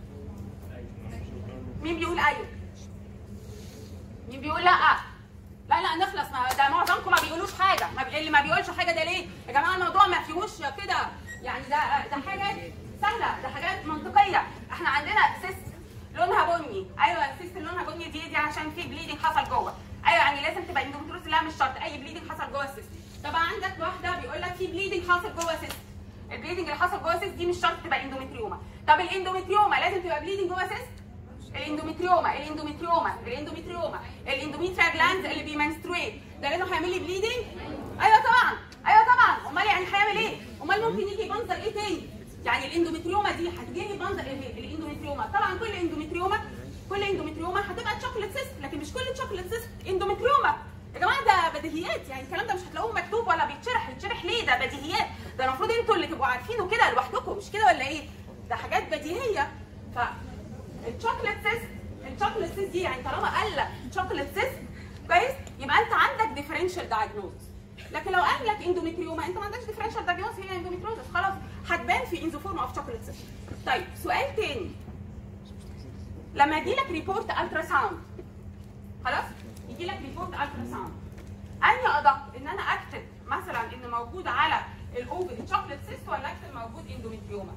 مين بيقول ايوه مين بيقول لا لا لا نخلص ما ده معظمكم ما بيقولوش حاجه ما بي... اللي ما بيقولش حاجه ده ليه يا جماعه الموضوع ما فيهوش كده يعني ده ده حاجات سهله ده حاجات منطقيه احنا عندنا سيست لونها بني ايوه السيست اللي لونها بني دي دي عشان في بليدنج حصل جوه ايوه يعني لازم تبقى اندوميتروز لا مش شرط اي بليدنج حصل جوه السيست طبعا عندك واحده بيقول لك في بليدنج حاصل جوه السيست البليدنج اللي حصل جوه السيست دي مش شرط تبقى اندوميتريوما طب الاندوميتريوما لازم تبقى بليدنج جوه السيست الاندوميتريوما الاندوميتريوما الاندوميتريوما الاندوميتريا جلاند اللي بيمنسترويت ده لازم هيعمل لي بليدنج ايوه طبعا ايوه طبعا امال يعني هيعمل ايه امال ممكن يجي منظر ايه تاني يعني الاندوميتريوما دي هتجي لي منظر ايه الاندوميتريوما طبعا كل اندوميتريوما كل اندوميتريوما هتبقى تشوكلت سيست لكن مش كل تشوكلت سيست اندوميتريوما يا جماعه ده بديهيات يعني الكلام ده مش هتلاقوه مكتوب ولا بيتشرح يتشرح ليه ده بديهيات ده المفروض انتوا اللي تبقوا عارفينه كده لوحدكم مش كده ولا ايه ده حاجات بديهيه ف الشوكليت سيست الشوكليت سيست دي يعني طالما قال لك شوكليت سيست كويس يبقى انت عندك ديفرنشال دايجنوز لكن لو قال لك اندوميتريوما انت ما عندكش ديفرنشال دايجنوز هي اندوميتريوزس خلاص هتبان في انزوفورم اوف شوكليت سيست طيب سؤال تاني لما يجي لك ريبورت الترا ساوند خلاص يجي لك ريبورت الترا ساوند انهي ادق ان انا اكتب مثلا ان موجود على الاوفر شوكليت سيست ولا اكتب موجود اندوميتريوما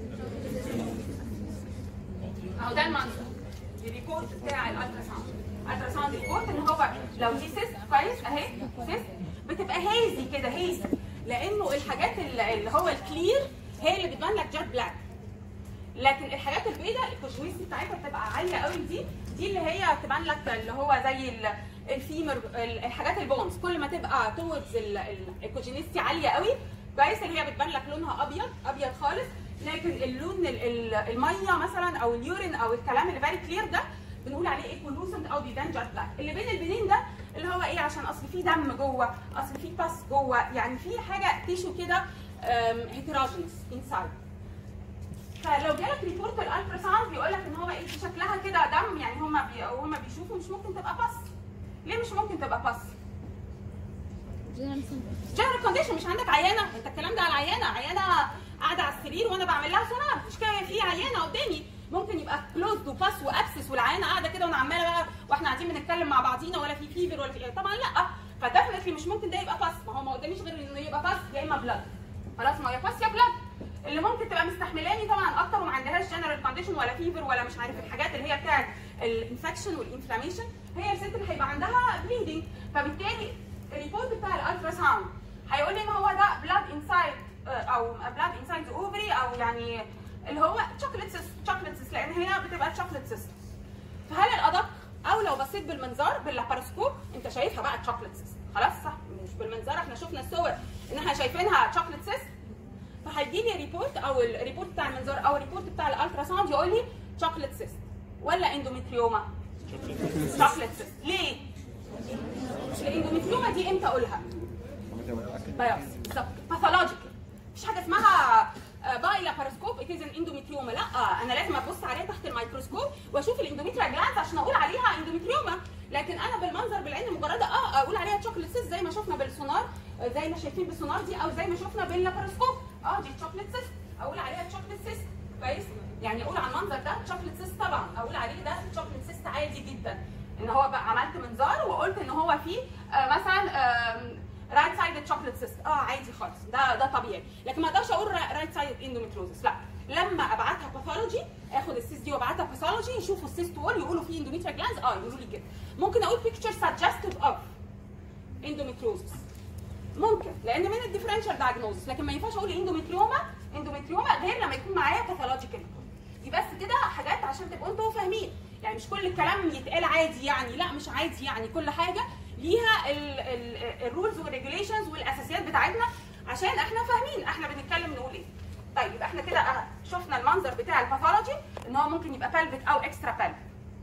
اهو ده المنظر الريبورت بتاع الالترا ساوند الالترا ساوند ريبورت ان هو لو دي سيست كويس اهي سيست بتبقى هيزي كده هيزي لانه الحاجات اللي اللي هو الكلير هي اللي بتبان لك جات بلاك لكن الحاجات البيضاء الكوشويسي بتاعتها بتبقى عاليه قوي دي دي اللي هي تبان لك اللي هو زي ال- الفيمر ال- الحاجات البونز كل ما تبقى توردز الكوجينيستي عاليه قوي كويس اللي هي بتبان لك لونها ابيض ابيض خالص لكن اللون ال- ال- الميه مثلا او اليورين او الكلام اللي فيري كلير ده بنقول عليه ايه كولوسنت او بيبان جات بلاك اللي بين البنين ده اللي هو ايه عشان اصل في دم جوه اصل في باس جوه يعني في حاجه تيشو كده هيتراجينس انسايد فلو جالك ريبورت الالترا ساوند بيقول لك ان هو ايه دي شكلها كده دم يعني هم بي هم بيشوفوا مش ممكن تبقى باس ليه مش ممكن تبقى باس جنرال كونديشن مش عندك عيانه انت الكلام ده على عيانه عيانه قاعده على السرير وانا بعمل لها سونار مش كده في عيانه قدامي ممكن يبقى كلوزد وباس وابسس والعيانه قاعده كده وانا عماله بقى واحنا قاعدين بنتكلم مع بعضينا ولا في فيفر ولا في طبعا لا فدفنتلي مش ممكن ده يبقى باس ما هو ما قداميش غير انه يبقى باس يا اما بلاد خلاص ما هي باس يا بلاد اللي ممكن تبقى مستحملاني طبعا اكتر وما عندهاش جنرال كونديشن ولا فيفر ولا مش عارف الحاجات اللي هي بتاعت الانفكشن والانفلاميشن هي الست اللي هيبقى عندها بليدنج فبالتالي الريبورت بتاع الالترا ساوند هيقول لي ان هو ده بلاد انسايد او بلاد انسايد اوفري او يعني اللي هو شوكليت سيست شوكليت سيست لان هي بتبقى شوكليت سيست فهل الادق او لو بصيت بالمنظار باللاباراسكوب انت شايفها بقى شوكليت سيست خلاص صح مش بالمنظار احنا شفنا الصور ان احنا شايفينها شوكليت سيست فهيجي لي ريبورت او الريبورت بتاع المنظار او الريبورت بتاع الالترا ساوند يقول لي شوكليت سيست ولا اندوميتريوما شوكليت سيست ليه الاندوميتريوما دي امتى اقولها بايوبسي بالظبط باثولوجيكال مفيش حاجه اسمها باي لاباراسكوب اتيز ان اندوميتريوما لا انا لازم ابص عليها تحت الميكروسكوب واشوف الاندوميتريا جلاند عشان اقول عليها اندوميتريوما لكن انا بالمنظر بالعين المجرده اه اقول عليها شوكليت سيست زي ما شفنا بالسونار آه، زي ما شايفين بالسونار دي او زي ما شفنا باللاباراسكوب اه دي شوكليت سيست اقول عليها شوكليت سيست كويس يعني اقول على المنظر ده شوكليت سيست طبعا اقول عليه ده شوكليت سيست عادي جدا ان هو بقى عملت منظار وقلت ان هو فيه آه مثلا رايت سايد شوكليت سيست اه عادي خالص ده ده طبيعي لكن ما اقدرش اقول رايت سايد اندوميتروزس لا لما ابعتها باثولوجي اخد السيست دي وابعتها باثولوجي يشوفوا السيست وول يقولوا فيه اندوميتريا جلاندز اه يقولوا لي كده ممكن اقول بيكتشر سجستيف اوف اندوميتروزس ممكن لان من الديفرنشال دايجنوزس لكن ما ينفعش اقول اندوميتريوما اندوميتريوما غير لما يكون معايا باثولوجيكال دي بس كده حاجات عشان تبقوا انتوا فاهمين يعني مش كل الكلام يتقال عادي يعني لا مش عادي يعني كل حاجه ليها الرولز والريجوليشنز والاساسيات بتاعتنا عشان احنا فاهمين احنا بنتكلم نقول ايه طيب يبقى احنا كده اه شفنا المنظر بتاع الباثولوجي ان هو ممكن يبقى بلفيك او اكسترا بلفيك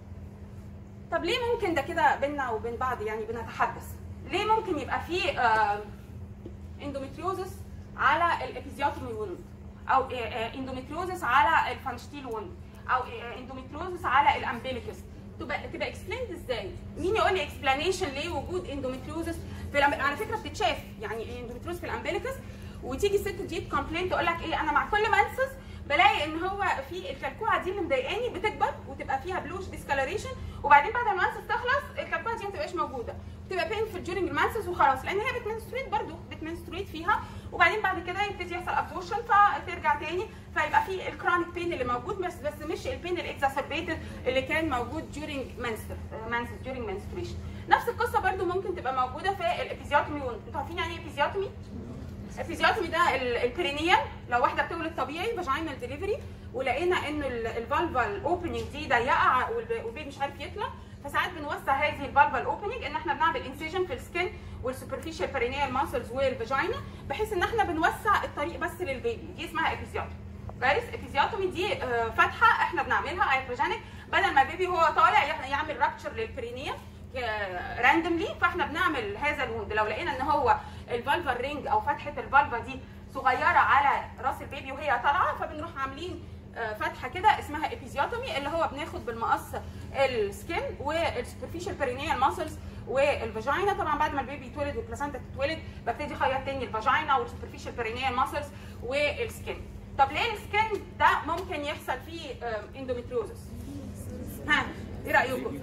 طب ليه ممكن ده كده بينا وبين بعض يعني بنتحدث ليه ممكن يبقى فيه آه اندوميتريوزس على الابيزيوتومي ووند او اندوميتريوزس على الفانشتيل ووند او اندوميتريوزس على الامبليكس تبقى تبقى اكسبليند ازاي مين يقول لي اكسبلانيشن ليه وجود اندوميتريوزس في الأم... على فكره بتتشاف يعني اندوميتريوز في الامبليكس وتيجي الست دي تكومبلين تقول لك ايه انا مع كل منسس بلاقي ان هو في الكلكوعه دي اللي مضايقاني بتكبر وتبقى فيها بلوش ديسكالريشن وبعدين بعد ما المنسس تخلص الكلكوعه دي ما تبقاش موجوده تبقى بين في الجورنج المنسس وخلاص لان هي بتمنستريت برضو بتمنستريت فيها وبعدين بعد كده يبتدي يحصل ابزورشن فترجع تاني فيبقى في الكرونيك بين اللي موجود بس بس مش البين الاكزاسربيتد اللي كان موجود during menstrual menses during menstruation نفس القصه برضو ممكن تبقى موجوده في الابيزيوتومي انتوا عارفين يعني ايه ابيزيوتومي؟ الفيزيوتومي ده ال- البرينيال لو واحده بتولد طبيعي فاجينال ديليفري ولقينا ان الفالفال اوبننج دي ضيقه والب- والبيبي مش عارف يطلع فساعات بنوسع هذه الفالفال اوبننج ان احنا بنعمل انسيجن في السكن والسوبرفيشال برينيال ماسلز والفاجينا بحيث ان احنا بنوسع الطريق بس للبيبي دي اسمها ابيزيوتومي كويس ابيزيوتومي دي آه، فتحه احنا بنعملها ايبروجينيك بدل ما البيبي هو طالع يع- يعمل رابتشر للبرينيال راندملي فاحنا بنعمل هذا الوند لو لقينا ان هو الفالفا رينج او فتحه الفالفا دي صغيره على راس البيبي وهي طالعه فبنروح عاملين آه، فتحه كده اسمها ابيزيوتومي اللي هو بناخد بالمقص السكن والسوبرفيشال بيرينيال ماسلز والفاجينا طبعا بعد ما البيبي يتولد والبلاسنتا تتولد ببتدي اخيط تاني الفاجينا والسوبرفيشال بيرينيال ماسلز والسكن طب ليه السكن ده ممكن يحصل فيه اندوميتريوزس ها ايه رايكم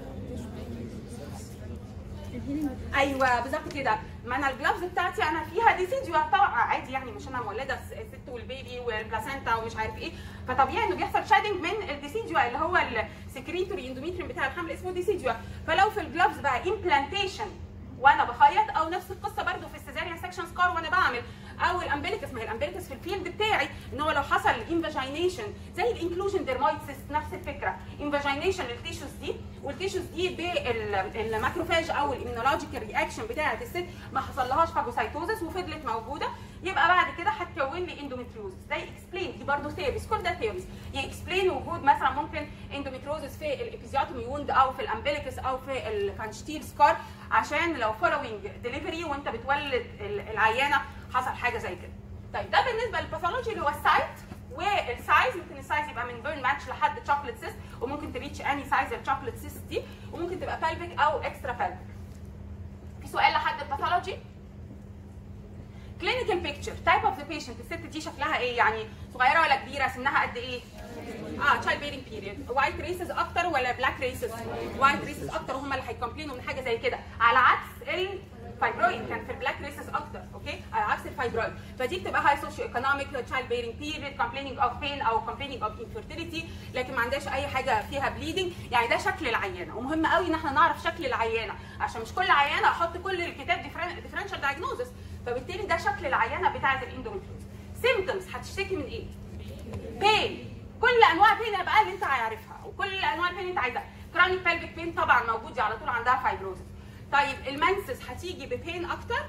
ايوه بالظبط كده ما انا الجلافز بتاعتي انا فيها ديسيديو طبعا عادي يعني مش انا مولده الس- الست والبيبي والبلاسنتا ومش عارف ايه فطبيعي انه بيحصل شادنج من الديسيديو اللي هو السكريتوري اندوميتريوم بتاع الحمل اسمه ديسيديو فلو في الجلافز بقى امبلانتيشن وانا بخيط او نفس القصه برضو في السيزاريان سكشن سكار وانا بعمل او الامبليكس ما هي الامبليكس في الفيلد بتاعي ان هو لو حصل انفاجينيشن زي الانكلوجن ديرمايتس نفس الفكره انفاجينيشن للتيشوز دي والتيشوز دي بالماكروفاج او الاميونولوجيكال رياكشن بتاعه الست ما حصلهاش فاجوسايتوزس وفضلت موجوده يبقى بعد كده هتكون لي اندوميتريوزس ده اكسبلين دي برضه ثيوريز كل ده ثيوريز يكسبلين وجود مثلا ممكن اندوميتريوزس في الابيزيوتومي ووند او في الامبليكس او في الفانشتيل سكار عشان لو فولوينج ديليفري وانت بتولد ال- العيانه حصل حاجه زي كده طيب ده بالنسبه للباثولوجي اللي هو السايت والسايز ممكن السايز يبقى من بيرن ماتش لحد تشوكلت سيست وممكن تريتش اني سايز الشوكلت سيست دي وممكن تبقى بالفيك او اكسترا بالفيك في سؤال لحد الباثولوجي كلينيكال بيكتشر تايب اوف ذا بيشنت الست دي شكلها ايه يعني صغيره ولا كبيره سنها قد ايه اه تشايلد بيرنج بيريد وايت ريسز اكتر ولا بلاك ريسز وايت ريسز اكتر وهم اللي هيكمبلينوا من حاجه زي كده على عكس الفايبرويد كان في البلاك ريسز اكتر اوكي على عكس الفايبرويد فدي بتبقى هاي سوشيو ايكونوميك تشايلد بيرنج بيريد كومبليننج اوف بين او كومبليننج اوف انفيرتيليتي لكن ما عندهاش اي حاجه فيها بليدنج يعني ده شكل العيانه ومهم قوي ان احنا نعرف شكل العيانه عشان مش كل عيانه احط كل الكتاب ديفرنشال دايجنوزس فبالتالي ده شكل العيانه بتاعه الاندوميتريوز سيمتومز هتشتكي من ايه؟ بين كل انواع بين بقى اللي انت عارفها وكل انواع البين اللي انت عايزها كرونيك بيلفيك بين طبعا موجود دي على طول عندها فايبروزس طيب المنسس هتيجي ببين اكتر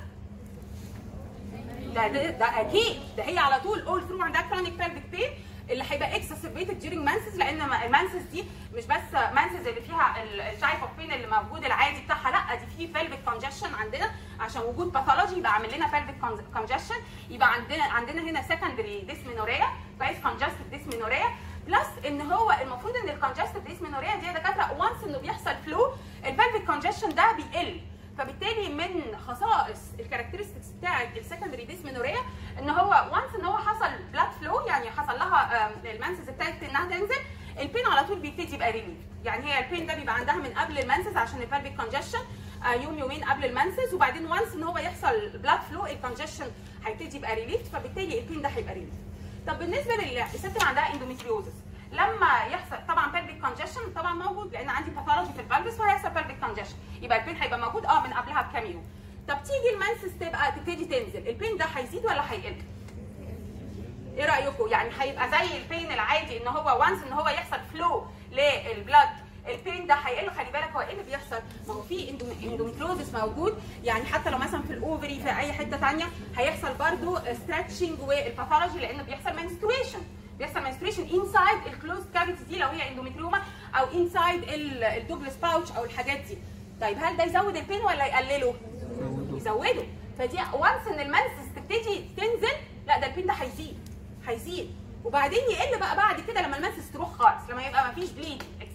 ده, ده ده اكيد ده هي على طول اول ثرو عندها كرونيك بيلفيك بين اللي هيبقى اكسسربيتد during منسس لان ما- المنسس دي مش بس منسس اللي فيها التايب اوف بين اللي موجود العادي بتاعها لا دي في بيلفيك كونجشن عندنا عشان وجود باثولوجي يبقى عامل لنا بيلفيك كونجشن يبقى عندنا عندنا هنا سكندري ديسمينوريا كويس كونجستد ديسمينوريا بلس ان هو المفروض ان الكونجستد ديسمينوريا دي يا دكاتره وانس انه بيحصل فلو البلفيك كونجشن ده بيقل فبالتالي من خصائص الكاركترستكس بتاعه السكندري ديسمينوريا ان هو وانس ان هو حصل بلاد فلو يعني حصل لها آم، المنسز ابتدت انها تنزل البين على طول بيبتدي يبقى ريليف يعني هي البين ده بيبقى عندها من قبل المنسز عشان البلفيك كونجشن يوم يومين قبل المنسز وبعدين وانس ان هو يحصل بلاد فلو الكونجشن هيبتدي يبقى ريليف فبالتالي البين ده هيبقى ريليف طب بالنسبه للست اللي عندها اندوميتريوزس لما يحصل طبعا pelvic congestion طبعا موجود لان عندي باثولوجي في البلفس فهيحصل pelvic congestion يبقى البين هيبقى موجود اه من قبلها بكام يوم طب تيجي المنسس تبقى تبتدي تنزل البين ده هيزيد ولا هيقل؟ ايه رايكم؟ يعني هيبقى زي البين العادي ان هو وانس ان هو يحصل فلو للبلاد البين ده هيقل خلي بالك هو ايه اللي بيحصل؟ ما هو في اندوميتروزس موجود يعني حتى لو مثلا في الاوفري في اي حته ثانيه هيحصل برضو ستريتشنج والباثولوجي لان بيحصل منستريشن بيحصل منستريشن انسايد الكلوز كافيتي دي لو هي اندوميتريوما او انسايد الدوبلس باوتش او الحاجات دي طيب هل ده يزود البين ولا يقلله؟ يزوده فدي وانس ان المنسس تبتدي تنزل لا ده البين ده هيزيد هيزيد وبعدين يقل بقى بعد كده لما المنسس تروح خالص لما يبقى ما فيش بليد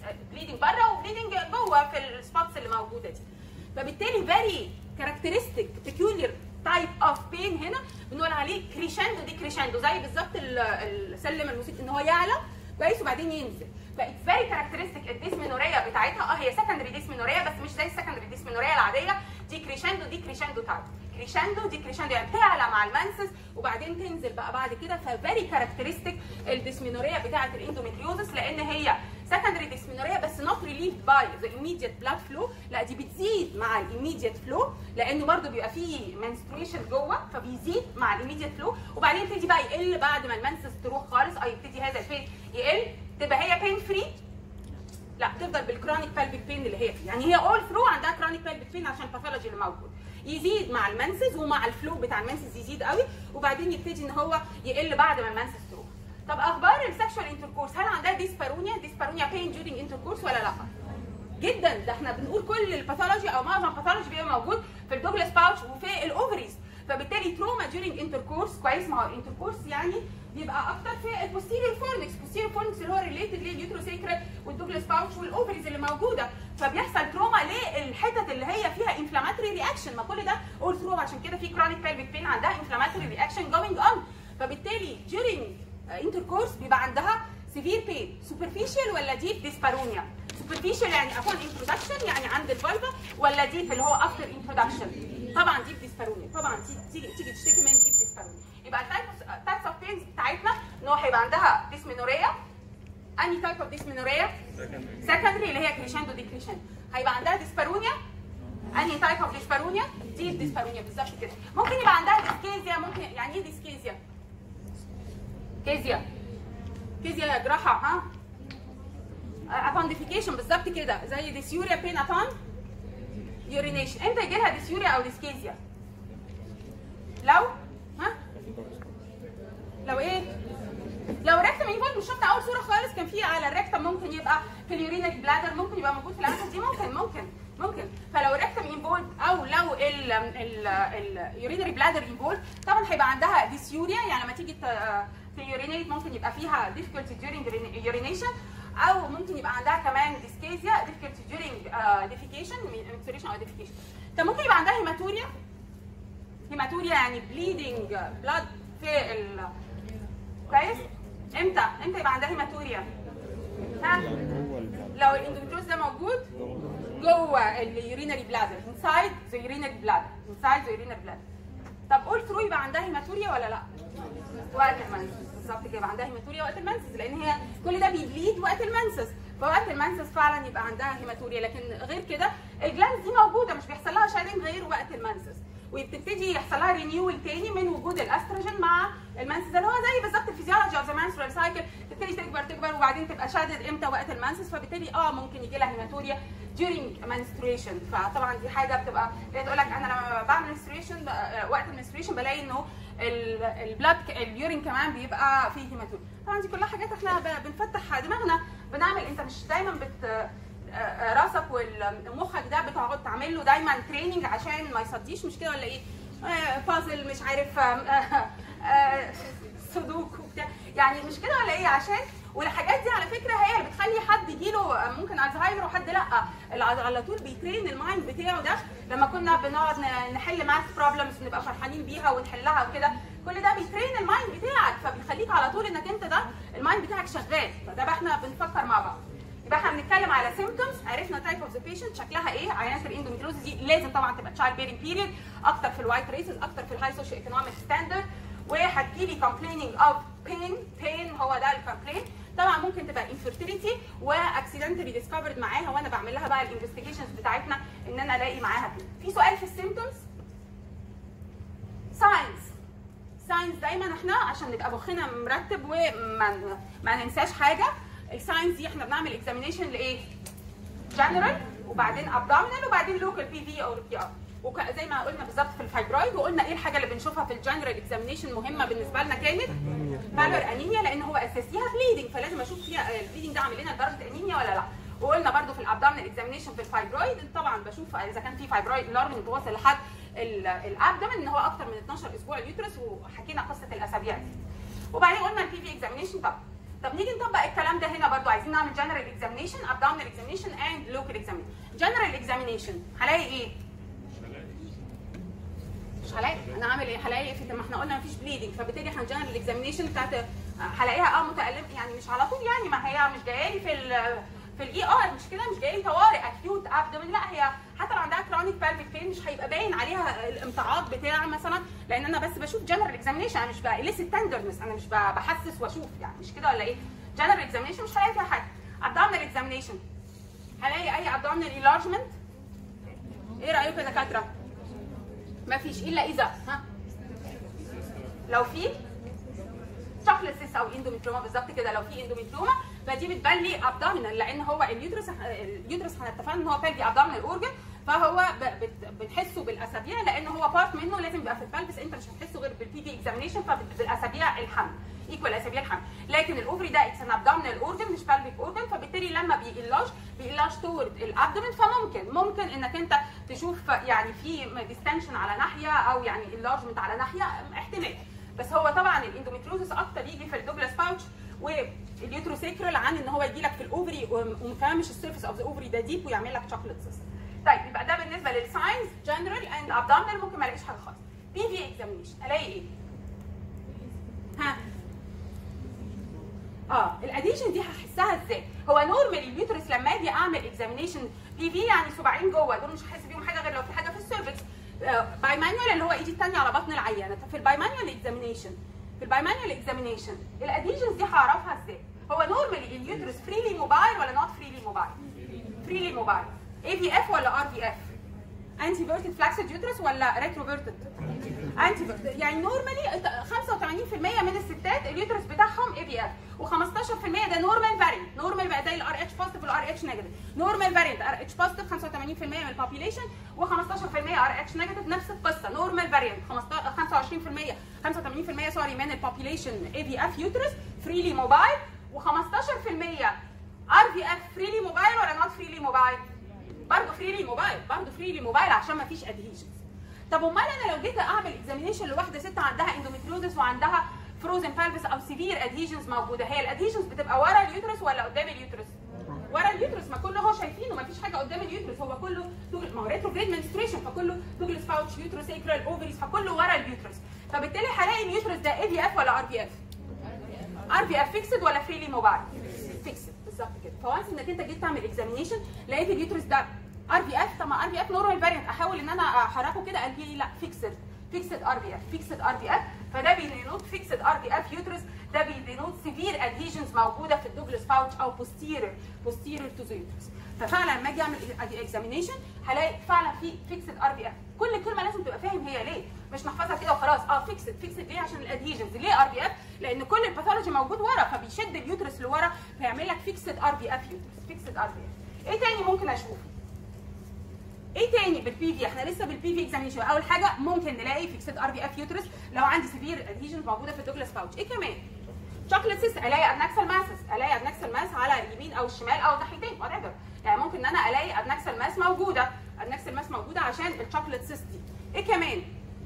بليدنج بره وبليدنج جوه في السبوتس اللي موجوده دي فبالتالي فيري كاركترستيك بيكولير تايب اوف بين هنا بنقول عليه كريشاندو دي كريشاندو زي بالظبط ال- السلم الموسيقي ان هو يعلى كويس وبعدين ينزل بقت فيري كاركترستيك الديسمينوريا بتاعتها اه هي سكندري ديسمينوريا بس مش زي السكندري ديسمينوريا العاديه دي كريشاندو دي كريشاندو تايب كريشاندو دي كريشاندو يعني تعلى مع المنسس وبعدين تنزل بقى بعد كده ففيري كاركترستيك الديسمينوريا بتاعه الاندوميتريوزس لان هي سكندري ديسمينوريا بس نوت ريليف باي ذا immediate بلاد فلو لا دي بتزيد مع الايميديت فلو لانه برضو بيبقى فيه menstruation جوه فبيزيد مع الايميديت فلو وبعدين يبتدي بقى يقل بعد ما المنسس تروح خالص او يبتدي هذا البين يقل تبقى هي بين فري لا تفضل بالكرونيك بالبيك بين اللي هي فيه يعني هي اول ثرو عندها كرونيك بالبيك بين عشان الباثولوجي اللي موجود يزيد مع المنسز ومع الفلو بتاع المنسز يزيد قوي وبعدين يبتدي ان هو يقل بعد ما المنسز تروح طب اخبار السكشوال انتركورس هل عندها ديسبارونيا ديسبارونيا بين جورينج انتركورس ولا لا جدا ده احنا بنقول كل الباثولوجي او معظم الباثولوجي بيبقى موجود في الدوجلاس باوتش وفي الاوفريز فبالتالي تروما جورينج انتركورس كويس ما هو الانتركورس يعني بيبقى اكتر في البوستيريور فورنكس البوستيريور فورنكس اللي هو ريليتد لليوتروسيكرال والدوجلاس باوتش والاوفريز اللي موجوده فبيحصل تروما للحتت اللي هي فيها انفلاماتوري رياكشن ما كل ده اول ثرو عشان كده في كرونيك بيلفيك بين عندها انفلاماتوري رياكشن جوينج اون فبالتالي during انتركورس بيبقى عندها سيفير بين سوبرفيشال ولا ديب ديسبارونيا سوبرفيشال يعني upon introduction يعني عند الفالفا ولا ديب اللي هو افتر introduction طبعا ديب ديسبارونيا طبعا تيجي تيجي تيجي تشتكي من ديب ديسبارونيا يبقى التايبس اوف بينز بتاعتنا ان هو هيبقى عندها ديسمينوريا اني تايب اوف ديسمينوريا سكندري اللي هي كريشاندو دي كريشاندو هيبقى عندها ديسبارونيا انهي تايب اوف ديسبارونيا دي ديسبارونيا بالظبط كده ممكن يبقى عندها ديسكيزيا ممكن يعني ايه ديسكيزيا كيزيا كيزيا جراحه ها ابانديفيكيشن بالظبط كده زي ديسيوريا بين ابان يورينيشن امتى يجي لها ديسيوريا او ديسكيزيا لو ها لو ايه لو ريكتم انفولد مش شفنا اول صوره خالص كان في على الريكتم ممكن يبقى في اليورينك بلادر ممكن يبقى موجود في الانفس دي ممكن ممكن ممكن فلو ريكتم انفولد او لو اليورينري بلادر انفولد طبعا هيبقى عندها ديسيوريا يعني لما تيجي تيورينيت ممكن يبقى فيها difficulty during urination او ممكن يبقى عندها كمان ديسكيزيا difficulty during uh, defecation menstruation او defecation طب ممكن يبقى عندها هيماتوريا هيماتوريا يعني bleeding blood في ال كويس امتى امتى يبقى عندها هيماتوريا ها لو الاندوميتروز ده موجود جوه اليورينري بلادر انسايد ذا يورينري بلادر انسايد ذا يورينري بلادر طب قول ثرو يبقى عندها هيماتوريا ولا لا وقت المنسس بالظبط كده يبقى عندها هيماتوريا وقت المنسس لان هي كل ده بيبليد وقت المنسس فوقت المنسس فعلا يبقى عندها هيماتوريا لكن غير كده الجلاند دي موجوده مش بيحصل لها شادنج غير وقت المنسس وبتبتدي يحصل لها رينيول تاني من وجود الاستروجين مع المنسس اللي هو زي بالظبط الفيزيولوجي اوف ذا منسترال سايكل تبتدي تكبر تكبر وبعدين تبقى شادد امتى وقت المنسس فبالتالي اه ممكن يجي لها هيماتوريا during menstruation فطبعا دي حاجه بتبقى تقول لك انا لما بعمل menstruation وقت المنستريشن بلاقي انه البلاد اليورين كمان بيبقى فيه هيماتوريا طبعا دي كلها حاجات احنا بنفتح دماغنا بنعمل انت مش دايما بت راسك ومخك ده بتقعد تعمل له دايما تريننج عشان ما يصديش مش كده ولا ايه؟ بازل مش عارف سودوكو بتاع يعني مش كده ولا ايه عشان والحاجات دي على فكره هي اللي بتخلي حد يجيله ممكن الزهايمر وحد لا على طول بيترين المايند بتاعه ده لما كنا بنقعد نحل ماث بروبلمز ونبقى فرحانين بيها ونحلها وكده كل ده بيترين المايند بتاعك فبيخليك على طول انك انت ده المايند بتاعك شغال فده بقى احنا بنفكر مع بعض يبقى احنا بنتكلم على سيمبتومز عرفنا تايب اوف ذا بيشنت شكلها ايه عيانات الاندوميتروزس دي لازم طبعا تبقى تشايلد بيرنج بيريد اكتر في الوايت ريسز اكتر في الهاي سوشيو ايكونوميك ستاندرد وهتجيلي كومبليننج اوف بين بين هو ده الكومبلين طبعا ممكن تبقى انفيرتيليتي واكسيدنتالي ديسكفرد معاها وانا بعمل لها بقى الانفستيجيشنز بتاعتنا ان انا الاقي معاها بين في سؤال في السيمبتومز ساينز ساينز دايما احنا عشان نبقى مخنا مرتب وما ما ننساش حاجه الساينز دي احنا بنعمل اكزامينيشن لايه؟ جنرال وبعدين ابدومينال وبعدين لوكال بي في او بي ار وزي ما قلنا بالظبط في الفايبرويد وقلنا ايه الحاجه اللي بنشوفها في الجنرال اكزامينيشن مهمه بالنسبه لنا كانت بالور انيميا لان هو اساسيها بليدنج فلازم اشوف فيها البليدنج ده عامل لنا درجه انيميا ولا لا وقلنا برده في الابدومينال اكزامينيشن في الفايبرويد طبعا بشوف اذا كان في فايبرويد لارمنج واصل لحد الابدومين ان هو اكتر من 12 اسبوع اليوترس وحكينا قصه الاسابيع دي وبعدين قلنا البي في اكزامينيشن طب طب نيجي نطبق الكلام ده هنا برضو عايزين نعمل جنرال اكزامينيشن ابدومينال اكزامينيشن اند لوكال اكزامينيشن جنرال اكزامينيشن هلاقي ايه مش هلاقي انا عامل ايه هلاقي في ما احنا قلنا مفيش بليدنج فبالتالي احنا جنرال اكزامينيشن بتاعت هلاقيها اه متالم يعني مش على طول يعني ما هي مش جايه لي في ال في الاي ار مش كده مش جاي لي طوارئ اكيوت ابدومين لا هي حتى لو عندها كرونيك بالفيك بين مش هيبقى باين عليها الامتعاض بتاع مثلا لان انا بس بشوف جنرال اكزامينيشن انا مش بقلس تندرنس انا مش ب- بحسس واشوف يعني مش كده ولا ايه جنرال اكزامينيشن مش هلاقي فيها حاجه ابدومينال اكزامينيشن هلاقي اي ابدومينال انلارجمنت ايه رايكم يا دكاتره مفيش الا اذا ها لو في شوكليت سيس او اندوميتروما بالظبط كده لو في اندوميتروما فدي بتبان لي ابدومينال لان هو اليوترس اليوترس احنا اتفقنا ان هو بلفي ابدومينال اورجن فهو ب- بت- بنحسه بالاسابيع لان هو بارت منه لازم يبقى في البلفس انت مش هتحسه غير بالبي في اكزامينيشن فبالاسابيع الحمل ايكوال اسابيع الحمل لكن الاوفري ده اتس ان ابدومينال اورجن مش بلفيك اورجن فبالتالي لما بيقلاش بيقلاش تورد الابدومين فممكن ممكن انك انت تشوف يعني في ديستنشن على ناحيه او يعني انلارجمنت على ناحيه احتمال بس هو طبعا الاندوميتروزس اكتر يجي في الدوجلاس باوتش واليوتروسيكرال عن ان هو يجي لك في الاوفري وكمان مش السيرفيس اوف ذا اوفري ده ديب ويعمل لك شوكليت سيست طيب يبقى ده بالنسبه للساينز جنرال اند ابدومينال ممكن ما الاقيش حاجه خالص بي في اكزامينيشن الاقي ايه؟ ها اه الاديشن دي هحسها ازاي؟ هو نورمال اليوترس لما اجي اعمل اكزامينيشن بي في يعني صباعين جوه دول مش هحس بيهم حاجه غير لو في حاجه في السيرفكس باي مانوال اللي هو ايدي الثانيه على بطن العيانه طب في الباي مانوال اكزامينيشن في الباي مانوال اكزامينيشن الاديشنز دي هعرفها ازاي؟ هو نورمالي اليوترس فريلي موبايل ولا نوت فريلي موبايل؟ فريلي موبايل اي في اف ولا ار في اف؟ انتي فيرتد فلاكسد يوترس ولا ريتروفيرتد؟ انتي فيرتد يعني نورمالي 85% من الستات اليوترس بتاعهم اي بي اف و15% ده نورمال فارينت نورمال بقى زي الار اتش بوزيتيف والار اتش نيجاتيف نورمال فارينت ار اتش بوزيتيف 85% من البوبيليشن و15% ار اتش نيجاتيف نفس القصه نورمال فارينت 25% 85% سوري من البوبيليشن اي بي اف يوترس فريلي موبايل و15% ار في اف فريلي موبايل ولا نوت فريلي موبايل؟ برضه فريلي موبايل برضه فريلي موبايل عشان ما فيش ادهيشنز طب امال انا لو جيت اعمل اكزامينيشن لواحده ست عندها اندوميتريوزس وعندها فروزن بالفس او سيفير ادهيشنز موجوده هي الادهيشنز بتبقى ورا اليوترس ولا قدام اليوترس ورا اليوترس ما كله هو شايفينه ما فيش حاجه قدام اليوترس هو كله توجل- ما هو ريتروجريد منستريشن فكله دوجلاس باوتش يوتروسيكرال اوفريز فكله ورا اليوترس فبالتالي هلاقي اليوترس ده اي في اف ولا ار بي اف ار بي اف فيكسد ولا فريلي موبايل فيكسد بالظبط كده فوانس انك انت جيت تعمل اكزامينيشن لقيت اليوترس ده ار بي اف طب ما ار بي اف نورمال فاريانت احاول ان انا احركه كده قال لي لا فيكسد فيكسد ار بي اف فيكسد ار بي اف فده بيدينوت فيكسد ار بي اف يوترس ده بيدينوت سيفير ادهيجنز موجوده في الدوجلاس باوتش او بوستيرير بوستيرير تو ذا يوترس ففعلا لما اجي اعمل اكزامينيشن هلاقي فعلا في فيكسد ار بي اف كل كلمه لازم تبقى فاهم هي ليه مش نحفظها كده وخلاص اه فيكسد فيكسد ليه عشان الادهيجنز ليه ار بي اف لان كل الباثولوجي موجود ورا فبيشد اليوترس لورا فيعمل لك فيكسد ار بي اف يوترس فيكسد ار بي اف ايه تاني ممكن اشوفه ايه تاني بالبي في احنا لسه بالبي في اكزامينشن اول حاجه ممكن نلاقي فيكسد ار بي اف يوترس لو عندي سيفير ادهيجن موجوده في الدوجلاس باوتش ايه كمان شوكليتس الاقي ادنكسال ماسس الاقي ادنكسال ماس على اليمين او الشمال او الناحيتين وات يعني ممكن ان انا الاقي ادنكسال ماس موجوده ادنكسال ماس موجوده عشان الشوكليت سيست دي ايه كمان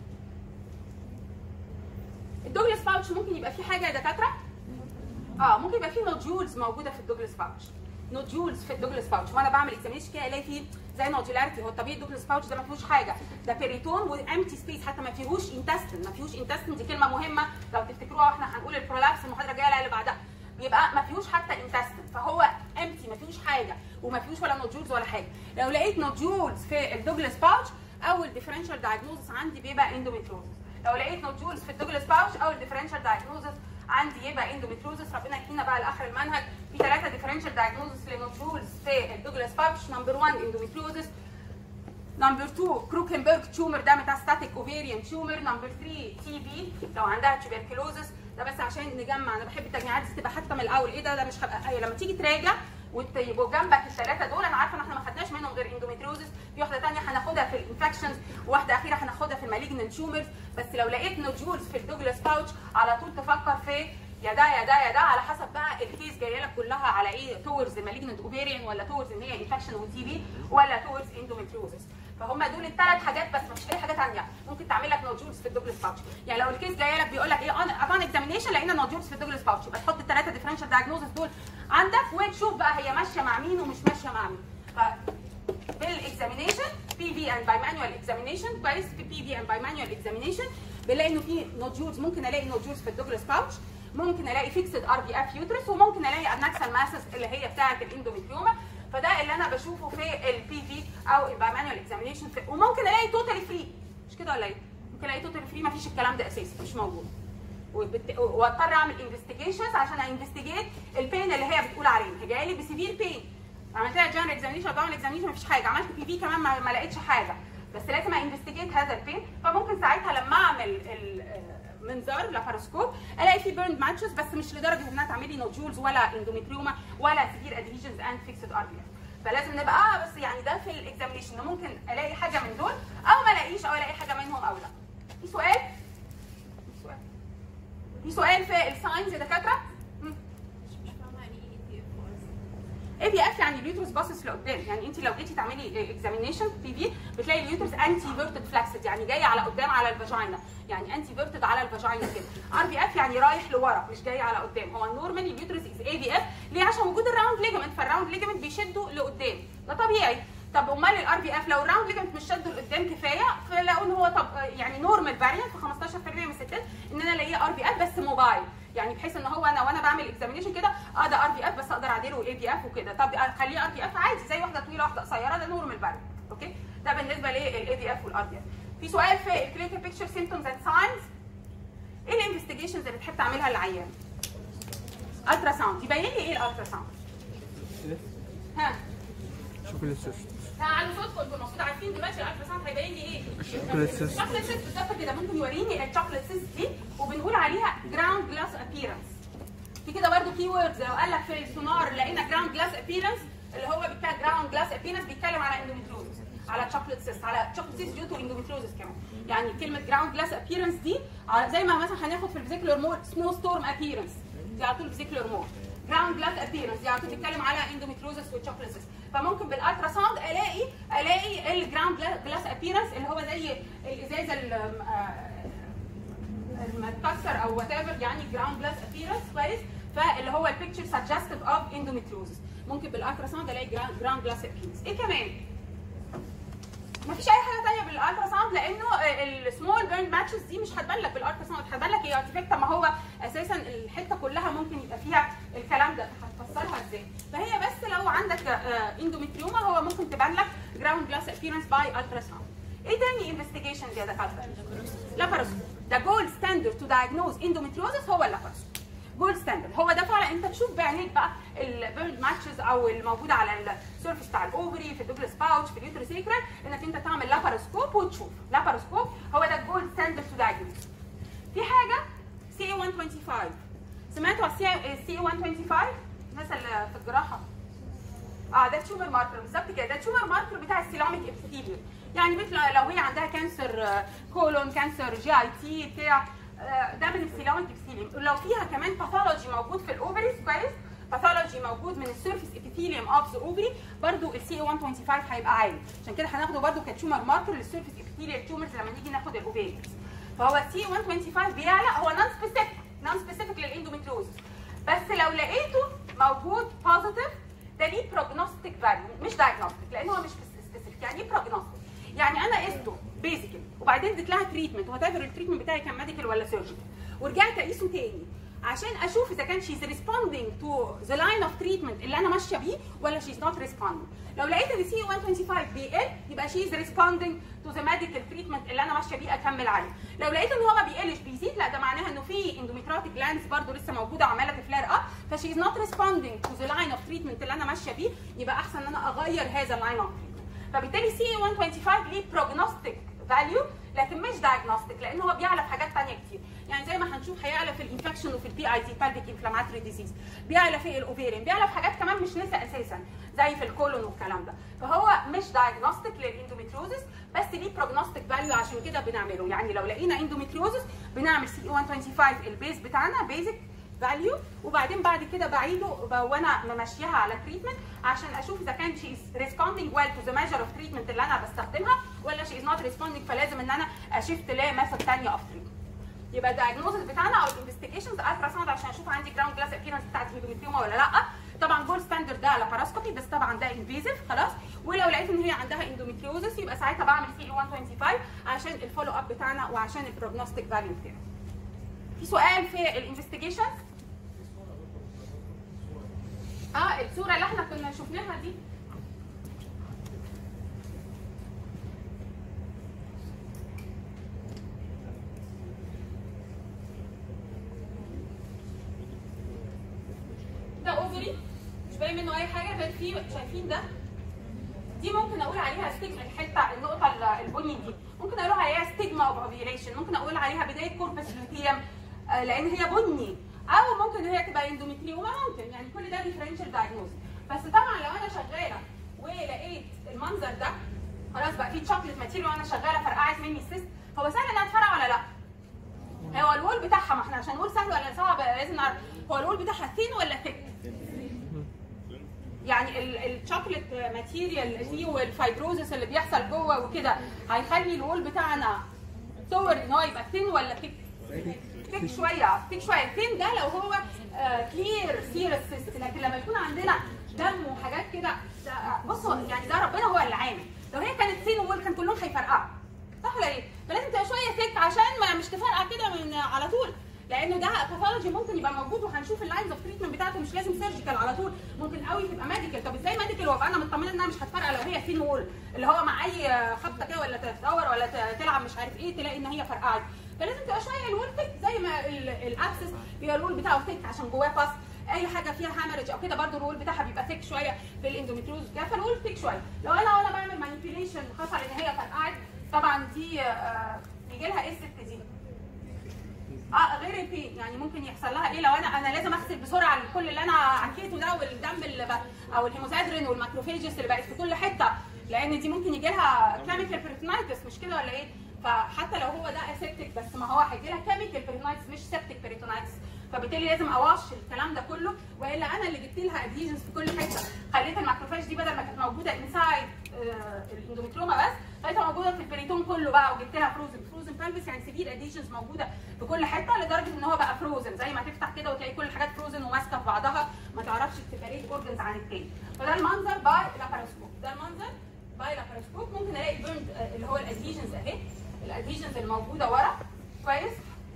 الدوجلاس باوتش ممكن يبقى فيه حاجه يا دكاتره اه ممكن يبقى فيه نوديولز موجوده في الدوجلاس باوتش نوديولز في الدوجلاس باوتش وانا بعمل اكزامينشن كده الاقي فيه زي نودولاريتي هو الطبيعي الدوجلاس باوتش ده ما فيهوش حاجه ده بيريتون وامتي سبيس حتى ما فيهوش انتستين ما فيهوش انتستين دي كلمه مهمه لو تفتكروها واحنا هنقول البرولابس المحاضره الجايه اللي بعدها بيبقى ما فيهوش حتى انتستين فهو امتي ما فيهوش حاجه وما فيهوش ولا نوديولز ولا حاجه لو لقيت نوديولز في الدوجلاس باوتش اول ديفرنشال دايجنوزس عندي بيبقى اندوميتروزس لو لقيت نوديولز في الدوجلاس باوتش اول ديفرنشال دايجنوزس عندي يبقى اندوميتروزس ربنا يحكينا بقى لاخر المنهج في ثلاثه ديفرنشال دايجنوزس لنوديولز في الدوجلاس باوتش نمبر 1 اندوميتروزس نمبر 2 كروكنبرج تيومر ده ميتاستاتيك اوفيريان تيومر نمبر 3 تي بي لو عندها تيوبركلوزس ده بس عشان نجمع انا بحب التجميعات دي تبقى حتى من الاول ايه ده ده مش هبقى أيه لما تيجي تراجع ويبقوا جنبك الثلاثه دول انا عارفه ان احنا ما خدناش منهم غير اندوميتروزس في واحده ثانيه هناخدها في الانفكشنز وواحده اخيره هناخدها في المالجنت تيومرز بس لو لقيت نوديولز في الدوجلاس باوتش على طول تفكر في يا ده يا ده يا ده على حسب بقى الكيس جايه لك كلها على ايه تورز مالجنت اوفيريان ولا تورز ان هي انفكشن وتي بي ولا تورز اندوميتريوزس فهم دول الثلاث حاجات بس مفيش اي حاجه ثانيه ممكن تعمل لك نودجولز في الدوجلاس باوتش يعني لو الكيس جاي لك بيقول لك ايه ابان اكزامينيشن لقينا نودجولز في الدوجلاس باوتش يبقى تحط الثلاثه ديفرنشال دايجنوزس دول عندك وتشوف بقى هي ماشيه مع مين ومش ماشيه مع مين ف بالاكزامينيشن بي في اند باي مانوال اكزامينيشن كويس في بي في اند باي مانوال اكزامينيشن بنلاقي انه في نودجولز ممكن الاقي نودجولز في الدوجلاس باوتش ممكن الاقي فيكسد ار بي اف يوترس وممكن الاقي انكسال ماسس اللي هي بتاعه الاندوميتريوما فده اللي انا بشوفه في البي في او الباي مانوال اكزامينيشن وممكن الاقي توتالي فري مش كده ولا ايه؟ ممكن الاقي توتالي فري مفيش الكلام ده اساسي مش موجود وبت... واضطر اعمل انفستيجيشنز عشان انفستيجيت البين اللي هي بتقول عليه هي جايه لي بسيفير بين عملت لها جنرال اكزامينيشن باون اكزامينيشن مفيش حاجه عملت بي في كمان ما, ما لقيتش حاجه بس لازم انفستيجيت هذا البين فممكن ساعتها لما اعمل المنظار لاباروسكوب الاقي في بيرند ماتشز بس مش لدرجه انها تعمل لي نودجولز ولا اندوميتريوما ولا سيفير ادهيجنز اند فيكسد ار بي فلازم نبقى اه بس يعني ده في الاكزامينيشن ممكن الاقي حاجه من دول او ما الاقيش او الاقي حاجه منهم او لا في سؤال في سؤال في سؤال في الساينز يا دكاتره مش فاهمه يعني ايه اي بي اف اي بي اف يعني اليوترس باصص لقدام يعني انت لو جيتي تعملي اكزامينيشن بي في بتلاقي اليوترس انتي فيرتد فلاكسد يعني جاي على قدام على الفاجينا يعني انتي فيرتد على الفاجينا كده ار بي اف يعني رايح لورا مش جاي على قدام هو النورمال اليوترس از اي بي اف ليه عشان وجود الراوند ليجمنت فالراوند ليجمنت بيشده لقدام ده طبيعي طب امال الار بي اف لو الراوند ليجمنت مش شده لقدام كفايه فلاقوا ان هو طب يعني نورمال فاريانت في 15% من الستات ان انا الاقيه ار بي اف بس موبايل يعني بحيث ان هو انا وانا بعمل اكزامينيشن كده اه ده ار بي اف بس اقدر اعدله اي بي اف وكده طب خليه ار بي اف عادي زي واحده طويله واحده قصيره ده نورمال فاريانت اوكي ده بالنسبه للاي بي اف والار بي اف في سؤال في الكلينيكال بيكتشر سيمبتومز اند ساينز ايه الانفستيجيشنز اللي بتحب تعملها للعيان؟ الترا ساوند يبين لي ايه الالترا ساوند؟ ها شوكولات سيست تعالوا صوتكم انتوا المفروض عارفين دلوقتي الالترا ساوند هيبين لي ايه؟ الشوكولات سيست. الشوكولات سيست بالظبط كده ممكن يوريني الشوكولات سيست دي وبنقول عليها جراوند جلاس ابييرنس في كده برضه كي ووردز لو قال لك في السونار لقينا جراوند جلاس ابييرنس اللي هو بتاع جراوند جلاس ابييرنس بيتكلم على اندوميتروزس على تشوكلت سيست على تشوكلت سيست ديو تو اندوميتروزس كمان يعني كلمه جراوند جلاس ابييرنس دي على- زي ما مثلا هناخد في الفيزيكولار مود سنو ستورم ابييرنس دي على طول فيزيكولار مود جراوند جلاس ابييرنس دي على طول بتتكلم على اندوميتروزس والتشوكلت سيست فممكن بالالترا ساوند الاقي الاقي الجراوند جلاس ابييرنس اللي هو زي الازازه ال- آه، المتكسر او وات ايفر يعني جراوند جلاس ابييرنس كويس فاللي هو البيكتشر سجستيف اوف اندوميتروزس ممكن بالالترا ساوند الاقي جراوند جلاس ابييرنس ايه كمان؟ مفيش اي حاجه ثانيه بالالترا ساوند لانه السمول بيرن ماتشز دي مش هتبان لك بالالترا ساوند هتبان لك هي ارتيفكت ما هو اساسا الحته كلها ممكن يبقى فيها الكلام ده هتفسرها ازاي فهي بس لو عندك اندوميتريوما هو ممكن تبان لك جراوند جلاس ابييرنس باي الترا ساوند ايه تاني انفستيجيشن يا دكاتره؟ لاباروسكوب ده جولد ستاندرد تو دايجنوز اندوميتريوزس هو اللاباروسكوب جولد ستاندرد هو ده فعلا انت تشوف بعينيك بقى البيرد ماتشز او الموجوده على السيرفيس بتاع الاوفري في الدوجلاس باوتش في اليوترس سيكرال انك انت تعمل لاباروسكوب وتشوف لاباروسكوب هو ده الجولد ستاندرد تو دايجنوز في حاجه سي 125 سمعتوا على السي 125 الناس اللي في الجراحه اه ده تيومر ماركر بالظبط كده ده تيومر ماركر بتاع السيلاميك ابيثيليوم يعني مثل لو هي عندها كانسر كولون كانسر جي اي تي بتاع آه، ده من السيلاميك ابيثيليوم لو فيها كمان باثولوجي موجود في الاوفريز كويس باثولوجي موجود من السيرفيس ابيثيليوم اوف ذا اوفري برضو السي 125 هيبقى عالي عشان كده هناخده برضو كتيومر ماركر للسيرفيس ابيثيليوم تيومرز لما نيجي ناخد الاوفيريز فهو السي 125 بيعلى هو نون سبيسيفيك نون سبيسيفيك للاندوميتروزس بس لو لقيته موجود بوزيتيف ده ليه بروجنوستيك فاليو مش دايجنوستيك لان هو مش سبيسيفيك يعني ايه بروجنوستيك يعني انا قسته بيزيكال وبعدين اديت لها تريتمنت وات ايفر التريتمنت بتاعي كان ميديكال ولا سيرجيكال ورجعت اقيسه تاني عشان اشوف اذا كان شيز ريسبوندينج تو ذا لاين اوف تريتمنت اللي انا ماشيه بيه ولا شيز نوت ريسبوندينج لو لقيت ان سي 125 بيقل يبقى شيز ريسبوندينج تو ذا ميديكال تريتمنت اللي انا ماشيه بيه اكمل عليه لو لقيت ان هو ما بيقلش بيزيد لا ده معناها انه في اندوميتراتيك جلاندز برضه لسه موجوده وعماله تفلار اب فشيز نوت ريسبوندينج تو ذا لاين اوف تريتمنت اللي انا ماشيه بيه يبقى احسن ان انا اغير هذا اللاين اوف تريتمنت فبالتالي سي 125 ليه بروجنوستيك فاليو لكن مش دايجنوستيك لان هو بيعلى في حاجات ثانيه كتير يعني زي ما هنشوف هيعلى في الانفكشن وفي البي اي دي بالفيك انفلاماتوري ديزيز بيعلى في الاوفيرين بيعلى في حاجات كمان مش نسا اساسا زي في الكولون والكلام ده فهو مش دايجنوستيك للاندوميتروزس بس ليه بروجنوستيك فاليو عشان كده بنعمله يعني لو لقينا اندوميتروزس بنعمل سي 125 البيز بتاعنا بيزك فاليو وبعدين بعد كده بعيده ب- وانا ممشيها على تريتمنت عشان اشوف اذا كان شي از ريسبوندينج ويل تو ذا ميجر اوف تريتمنت اللي انا بستخدمها ولا شي از نوت ريسبوندينج فلازم ان انا اشيفت لميثود ثانيه اوف تريتمنت يبقى الدايجنوزس بتاعنا او الانفستيجيشنز الترا ساوند عشان اشوف عندي جراوند جلاس ابيرنس بتاعت اندوميتريوما ولا لا طبعا جولد ستاندرد ده لاباراسكوبي بس طبعا ده انفيزيف خلاص ولو لقيت ان هي عندها اندوميتريوزس يبقى ساعتها بعمل سي 125 عشان الفولو اب بتاعنا وعشان البروجنوستيك فاليو بتاعنا في سؤال في الانفستيجيشن اه الصوره اللي احنا كنا شفناها دي ده اوفري مش باين منه اي حاجه غير في شايفين ده دي ممكن اقول عليها ستيجما الحته النقطه ال- البني دي ممكن اقول عليها ستيجما اوف اوفيوليشن ممكن اقول عليها بدايه كوربس لوتيوم آه، لان هي بني او ممكن هي تبقى اندوميتريوما ممكن يعني كل ده ديفرنشال دايجنوز بس طبعا لو انا شغاله ولقيت المنظر ده خلاص بقى في تشوكلت ماتيريال وانا شغاله فرقعت مني السيست هو سهل انها تفرقع ولا لا؟ هو الوول بتاعها ما احنا عشان نقول سهل ولا صعب لازم نعرف هو الوول بتاعها ثين ولا ثيك؟ يعني الشوكليت ماتيريال دي والفايبروزس اللي بيحصل جوه وكده هيخلي الوول بتاعنا صور ان هو يبقى ثين ولا ثيك؟ ثيك شويه ثيك شويه ثين ده لو هو كلير سيرس سيست لكن لما يكون عندنا دم وحاجات كده ده- بصوا يعني ده ربنا هو اللي عامل لو هي كانت ثين وول كان كلهم هيفرقعوا صح ولا ايه؟ فلازم تبقى شويه ثيك عشان ما مش تفرقع كده من على طول لانه ده باثولوجي ممكن يبقى موجود وهنشوف اللاينز اوف تريتمنت بتاعته مش لازم سيرجيكال على طول ممكن قوي تبقى ميديكال طب ازاي ميديكال وابقى انا مطمنه انها مش هتفرقع لو هي ثين وول اللي هو مع اي خبطه كده ولا تدور ولا ت- تلعب مش عارف ايه تلاقي ان هي فرقعت فلازم تبقى شويه الوول ثيك زي ما ال- الابسس بيبقى الوول بتاعه ثيك عشان جواه باس اي حاجه فيها هامرج او كده برضو الرول بتاعها بيبقى ثيك شويه في الاندوميتروز ده فالرول ثيك شويه لو انا وانا بعمل مانيبيوليشن حصل ان هي فرقعت طبعا دي آه، بيجي لها ايه الست دي؟ اه غير البين يعني ممكن يحصل لها ايه لو انا انا لازم اغسل بسرعه كل اللي انا عكيته ده والدم اللي بقى او الهيموزادرين والماكروفيجز اللي بقت في كل حته لان دي ممكن يجي لها كيميكال بيريتونايتس مش كده ولا ايه؟ فحتى لو هو ده اسيبتك بس ما هو هيجي لها كيميكال بيريتونايتس مش سيبتك بيريتونايتس فبالتالي لازم اواش الكلام ده كله والا انا اللي جبت لها ادهيجنز في كل حته خليت الماكروفاج دي بدل ما كانت موجوده انسايد الاندوميتروما بس خليتها موجوده في البريتون كله بقى وجبت لها فروزن فروزن بلبس يعني سيفير اديشنز موجوده في كل حته لدرجه ان هو بقى فروزن زي ما تفتح كده وتلاقي كل الحاجات فروزن وماسكه في بعضها ما تعرفش تسيبريت اورجنز عن التاني فده المنظر باي لاباراسكوب ده المنظر باي لاباراسكوب ممكن الاقي بيرند اللي هو الاديشنز اهي الاديشنز الموجوده ورا كويس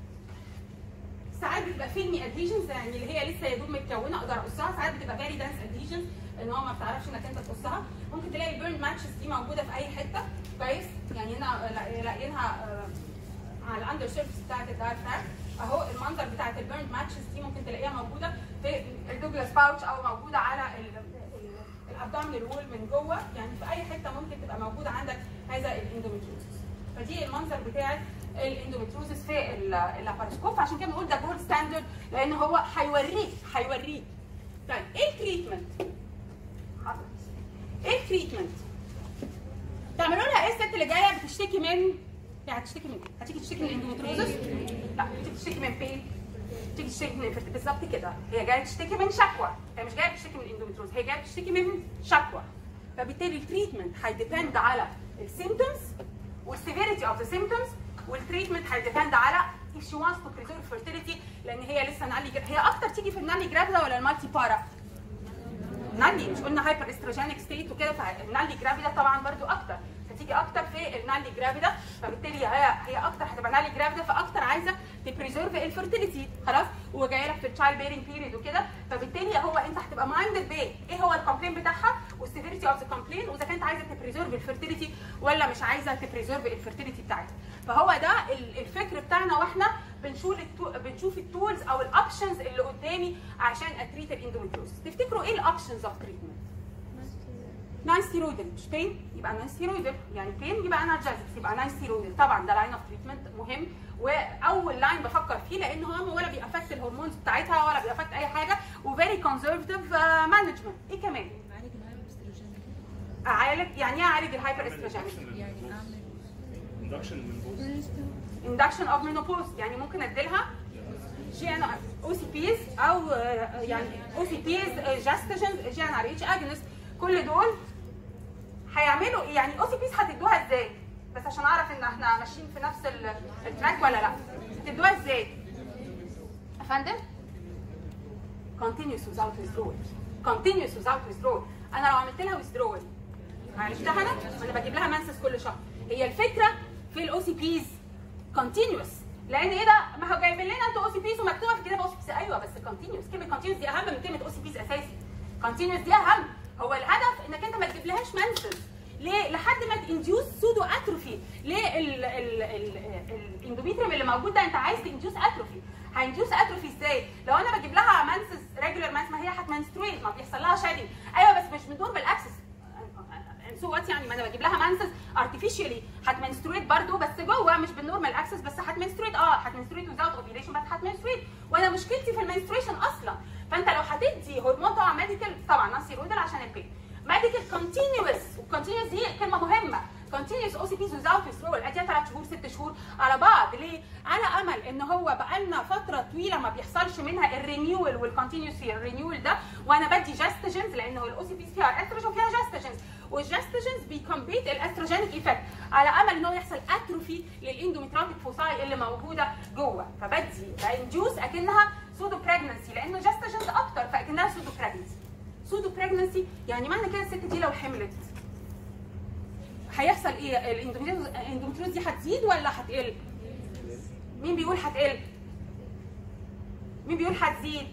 ساعات بتبقى فيلمي ادهيجنز يعني اللي هي لسه يا دوب متكونه اقدر اقصها ساعات بتبقى فيري دانس ادهيجنز ان هو ما بتعرفش انك انت تقصها ممكن تلاقي بيرن ماتشز دي موجوده في اي حته كويس يعني هنا لا- لاقيينها آه، على الاندر سيرفيس بتاعت الدايفرام اهو المنظر بتاعت البيرن ماتشز دي ممكن تلاقيها موجوده في الدوجلاس باوتش او موجوده على الابدومينال وول من جوه يعني في اي حته ممكن تبقى موجوده عندك هذا الاندوميتريوزس فدي المنظر بتاع الاندوميتروزس في ال- اللاباراسكوب فعشان كده بنقول ده جولد ستاندرد لان هو هيوريك هيوريك طيب ايه التريتمنت؟ حاضر. ايه التريتمنت؟ تعملوا لها ايه الست اللي جايه بتشتكي من يعني هتشتكي من ايه؟ هتيجي تشتكي من الاندوميتروزس؟ لا هتيجي تشتكي من بين تيجي تشتكي من infertility. بالظبط كده هي جايه تشتكي من شكوى هي مش جايه تشتكي من الاندوميتروز هي جايه تشتكي من شكوى فبالتالي التريتمنت هيديبند على السيمتومز والسيفيريتي اوف ذا سيمتومز والتريتمنت هيديبند على if she wants to preserve fertility لان هي لسه نالي هي اكتر تيجي في النالي جرافيدا ولا المالتي بارا؟ نالي مش قلنا هايبر استروجينيك ستيت وكده فالنالي جرافيدا طبعا برضو اكتر هتيجي اكتر في النالي جرافيدا فبالتالي هي هي اكتر هتبقى نالي جرافيدا فاكتر عايزه تبريزيرف الفيرتيليتي خلاص وجايه لك في التشايلد بيرنج بيريد وكده فبالتالي هو انت هتبقى مايندد بايه؟ ايه هو الكومبلين بتاعها والسيفيريتي اوف ذا كومبلين واذا كانت عايزه تبريزيرف الفيرتيليتي ولا مش عايزه تبريزيرف الفيرتيليتي بتاعتها فهو ده ال- الفكر بتاعنا واحنا بنشوف التو... بنشوف التولز او الاوبشنز اللي قدامي عشان اتريت الاندوميتروز تفتكروا ايه الاوبشنز اوف تريتمنت ناين ستيرويدال مش بين يبقى ناين ستيرويدال يعني بين يبقى انرجيزكس يبقى ناين ستيرويدال طبعا ده لاين اوف تريتمنت مهم واول لاين بفكر فيه لان هو ولا بيأفكت الهرمونز بتاعتها ولا بيأفكت اي حاجه وفيري كونزرفتيف مانجمنت ايه كمان؟ معالج الهايبوستروجين اعالج يعني ايه اعالج الهايبر استروجين؟ يعني اعمل induction من بوز induction of menopause يعني ممكن اديلها جي ان او سي بيز او آه، يعني او سي بيز جاستجن جي ان ار اتش اجنست كل دول هيعملوا ايه يعني الاو سي بيز هتدوها ازاي بس عشان اعرف ان احنا ماشيين في نفس ال- التراك ولا لا هتدوها ازاي يا فندم continuous without withdrawal continuous without withdrawal انا لو عملت لها withdrawal عرفتها انا ما انا بجيب لها منسس كل شهر هي الفكره في الاو سي بيز continuous لان ايه ده ما هو جايبين لنا انتوا او سي بيز ومكتوبه في الكتاب او سي بيز ايوه بس continuous كلمه continuous دي اهم من كلمه او سي بيز اساسي continuous دي اهم هو الهدف انك انت ما تجيبلهاش منسس ليه لحد ما تنديوس سودو اتروفي ليه ال- ال- ال- الاندوميتريوم اللي موجود ده انت عايز تنديوس اتروفي هينديوس اتروفي ازاي لو انا بجيب لها منسس ريجولار منسس ما هي هتمنسترويت ما بيحصل لها شادنج ايوه بس مش من دور بالاكسس سو وات يعني ما انا بجيب لها منسس ارتفيشيالي هتمنسترويت برضو بس جوه مش بالنورمال اكسس بس هتمنسترويت اه هتمنسترويت ويزاوت اوفيليشن بس هتمنسترويت وانا مشكلتي في المنستريشن اصلا فانت لو هتدي هرمون طبعا ميديكال طبعا نانسي رودل عشان البين ميديكال كونتينوس والكونتينوس دي كلمه مهمه كونتينوس او سي بيز ويزاوت ويسترول اديها ثلاث شهور ست شهور على بعض ليه؟ على امل ان هو بقالنا فتره طويله ما بيحصلش منها الرينيول والكونتينوس في الرينيول ده وانا بدي جاستجنز لانه الاو سي بيز فيها استروجين وفيها جاستجنز والجاستجنز بيكمبيت الاستروجينيك ايفكت على امل ان هو يحصل اتروفي للاندوميتراتيك فوساي اللي موجوده جوه فبدي بانديوس اكنها سودو بريجنسي لانه جاستجنز اكتر فاكنها سودو بريجنسي سودو بريجنسي يعني معنى كده الست دي لو حملت هيحصل ايه الاندوميتريوز الاندوميتريوز دي هتزيد ولا هتقل مين بيقول هتقل مين بيقول هتزيد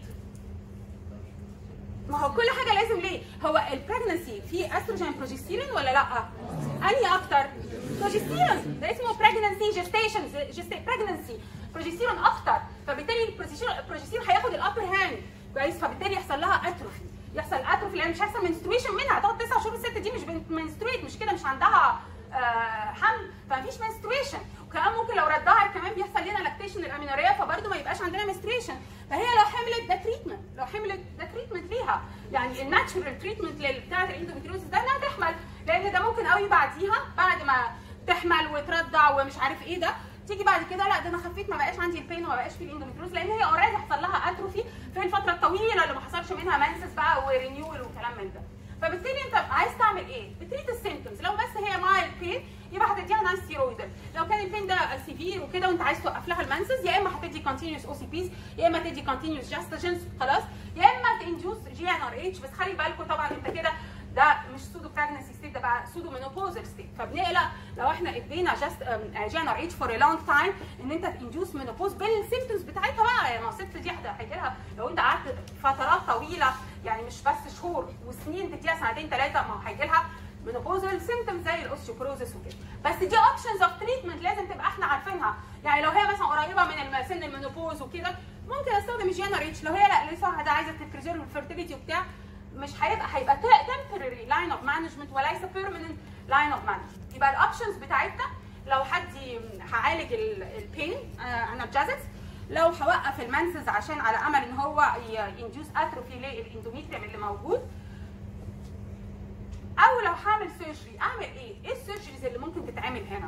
ما هو كل حاجه لازم ليه هو البريجنسي فيه استروجين بروجستيرون ولا لا انهي اكتر بروجستيرون ده اسمه بريجنسي جيستيشن بريجنسي بروجستيرون اكتر فبالتالي البروجستيرون البروجستيرون هياخد الابر هاند كويس فبالتالي يحصل لها اتروفي يحصل اتروفي لان مش هيحصل منسترويشن منها هتقعد تسع شهور الست دي مش منسترويت مش كده مش عندها آه، حمل فمفيش منسترويشن وكمان ممكن لو رضعت كمان بيحصل لنا لاكتيشن الامينوريه فبرضه ما يبقاش عندنا منستريشن فهي لو حملت ده تريتمنت لو حملت ده تريتمنت ليها يعني الناتشورال تريتمنت بتاعه الاندوميتريوزس ده انها تحمل لان ده ممكن قوي بعديها بعد ما تحمل وترضع ومش عارف ايه ده تيجي بعد كده لا ده انا خفيت ما بقاش عندي البين وما بقاش في الاندوميتريوز لان هي اوريدي حصل لها اتروفي في الفتره الطويله اللي ما حصلش منها منسس بقى ورينيول وكلام من ده فبالتالي انت عايز تعمل ايه؟ بتريد السيمتومز لو بس هي مع البين يبقى هتديها نان ستيرويدال لو كان البين ده سيفير وكده وانت عايز توقف لها المنسز يا اما هتدي كونتينيوس او سي بيز يا اما تدي كونتينيوس جاستجنز خلاص يا اما تنديوس جي ان ار اتش بس خلي بالكم طبعا انت كده ده مش سودو براجنسي ستيت ده بقى سودو مينوبوزال ستيت فبنقلق لو احنا ادينا جاست جي ان ار اتش فور ا لونج تايم ان انت تنديوس مينوبوز بالسيمتومز بتاعتها بقى يعني ما الست دي هيجي لها لو انت قعدت فترات طويله يعني مش بس شهور وسنين تديها سنتين ثلاثه ما هو هيجي لها مينوبوزال سيمتومز زي الاوستيوبروزس وكده بس دي اوبشنز اوف تريتمنت لازم تبقى احنا عارفينها يعني لو هي مثلا قريبه من الم- سن المينوبوز وكده ممكن استخدم الجي ان ار اتش لو هي لا لسه ده عايزه تبريزيرف الفيرتيليتي وبتاع مش هيبقى هيبقى temporary لاين اوف مانجمنت وليس بيرمننت لاين اوف مانجمنت يبقى الاوبشنز بتاعتنا لو حد هعالج البين انرجازكس لو هوقف المنسز عشان على امل ان هو ينديوس اتروفي للاندوميتريوم اللي موجود او لو هعمل سيرجري اعمل ايه؟ ايه السيرجريز اللي ممكن تتعمل هنا؟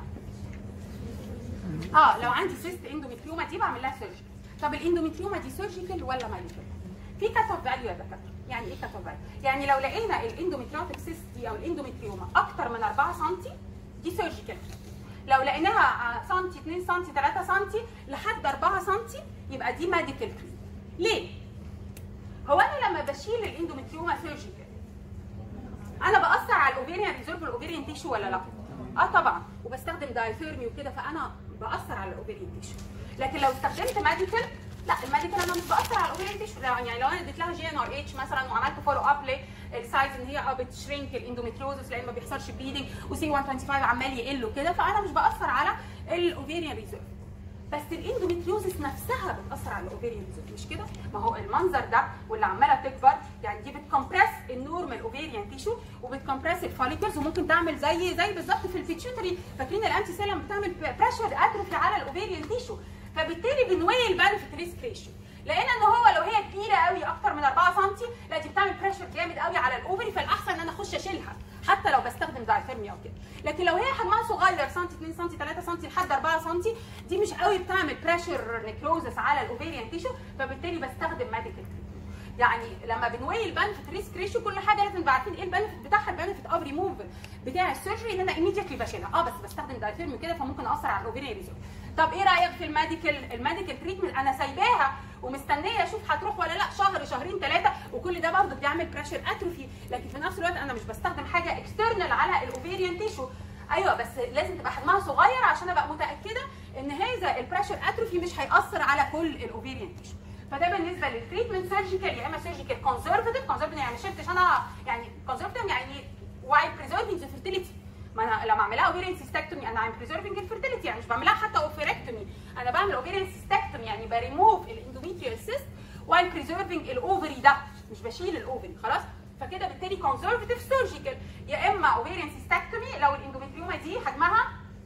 اه لو عندي سيست اندوميتريوما دي بعمل لها سيرجري طب الاندوميتريوما دي سيرجيكال ولا ماليكال؟ في كات اوف فاليو يا دكاتره يعني ايه كات اوف فاليو؟ يعني لو لقينا الاندوميتريوتيك سيست دي او الاندوميتريوما اكتر من 4 سم دي سيرجيكال لو لقيناها سنتي 2 سنتي 3 سنتي لحد 4 سنتي يبقى دي ميديكال ليه؟ هو انا لما بشيل الاندوميتريوما سيرجيكال انا باثر على الاوفيريان ريزيرف الاوفيريان تيشو ولا لا؟ اه طبعا وبستخدم دايثيرمي وكده فانا باثر على الاوفيريان تيشو لكن لو استخدمت ميديكال لا الميديكال انا مش باثر على الاوفيريان تيشو يعني لو انا اديت لها جي ان ار اتش مثلا وعملت فولو اب للسايز ان هي اه بتشرينك الاندوميتريوزس لان ما بيحصلش بليدنج وسي 125 عمال يقل وكده فانا مش باثر على الاوفيريان ريزيرف بس الاندوميتريوزس نفسها بتاثر على الاوفيريان ريزيرف مش كده؟ ما هو المنظر ده واللي عماله تكبر يعني دي بتكمبرس النورمال اوفيريان تيشو وبتكمبرس الفوليكلز وممكن تعمل زي زي بالظبط في البيتيوتري فاكرين الانتي سيلم بتعمل بريشر اتروفي على الاوفيريان تيشو فبالتالي بنوي البنفيت ريسك ريشيو لان ان هو لو هي كبيره قوي اكتر من 4 سم لا دي بتعمل بريشر جامد قوي على الاوفري فالاحسن ان انا اخش اشيلها حتى لو بستخدم استخدم دايثيرمي او كده لكن لو هي حجمها صغير سنتي 2 سنتي 3 سنتي لحد 4 سنتي دي مش قوي بتعمل بريشر نيكروزس على الاوفيريان تيشو فبالتالي بستخدم ميديكال يعني لما بنوي البنفيت ريسك ريشيو كل حاجه لازم نبقى عارفين ايه البنفيت بتاعها البنفيت اوف ريموفل بتاع السيرجري ان انا ايميديتلي بشيلها اه بس بستخدم دايثيرمي كده فممكن اثر على الاوفيريان ريزيرف طب ايه رايك في الميديكال الميديكال تريتمنت انا سايباها ومستنيه اشوف هتروح ولا لا شهر شهرين ثلاثه وكل ده برضه بيعمل بريشر اتروفي لكن في نفس الوقت انا مش بستخدم حاجه اكسترنال على الاوفيريان تيشو ايوه بس لازم تبقى حجمها صغير عشان ابقى متاكده ان هذا البريشر اتروفي مش هياثر على كل الاوفيريان تيشو فده بالنسبه للتريتمنت سيرجيكال يا اما سيرجيكال كونزرفتيف كونزرفتيف يعني ما شلتش انا يعني كونزرفتيف يعني واي بريزرفنج ذا فيرتيليتي ما انا لما اعملها اوفيريان سيستكتومي انا ام بريزرفنج الفيرتيليتي يعني مش بعملها حتى اوفيركتومي انا بعمل اوفيريان سيستكتومي يعني بريموف الاندوميتريال سيست واي بريزرفنج الاوفري ده مش بشيل الاوفري خلاص فكده بالتالي كونزرفتيف سيرجيكال يا اما اوفيريان سيستكتومي لو الاندوميتريوما دي حجمها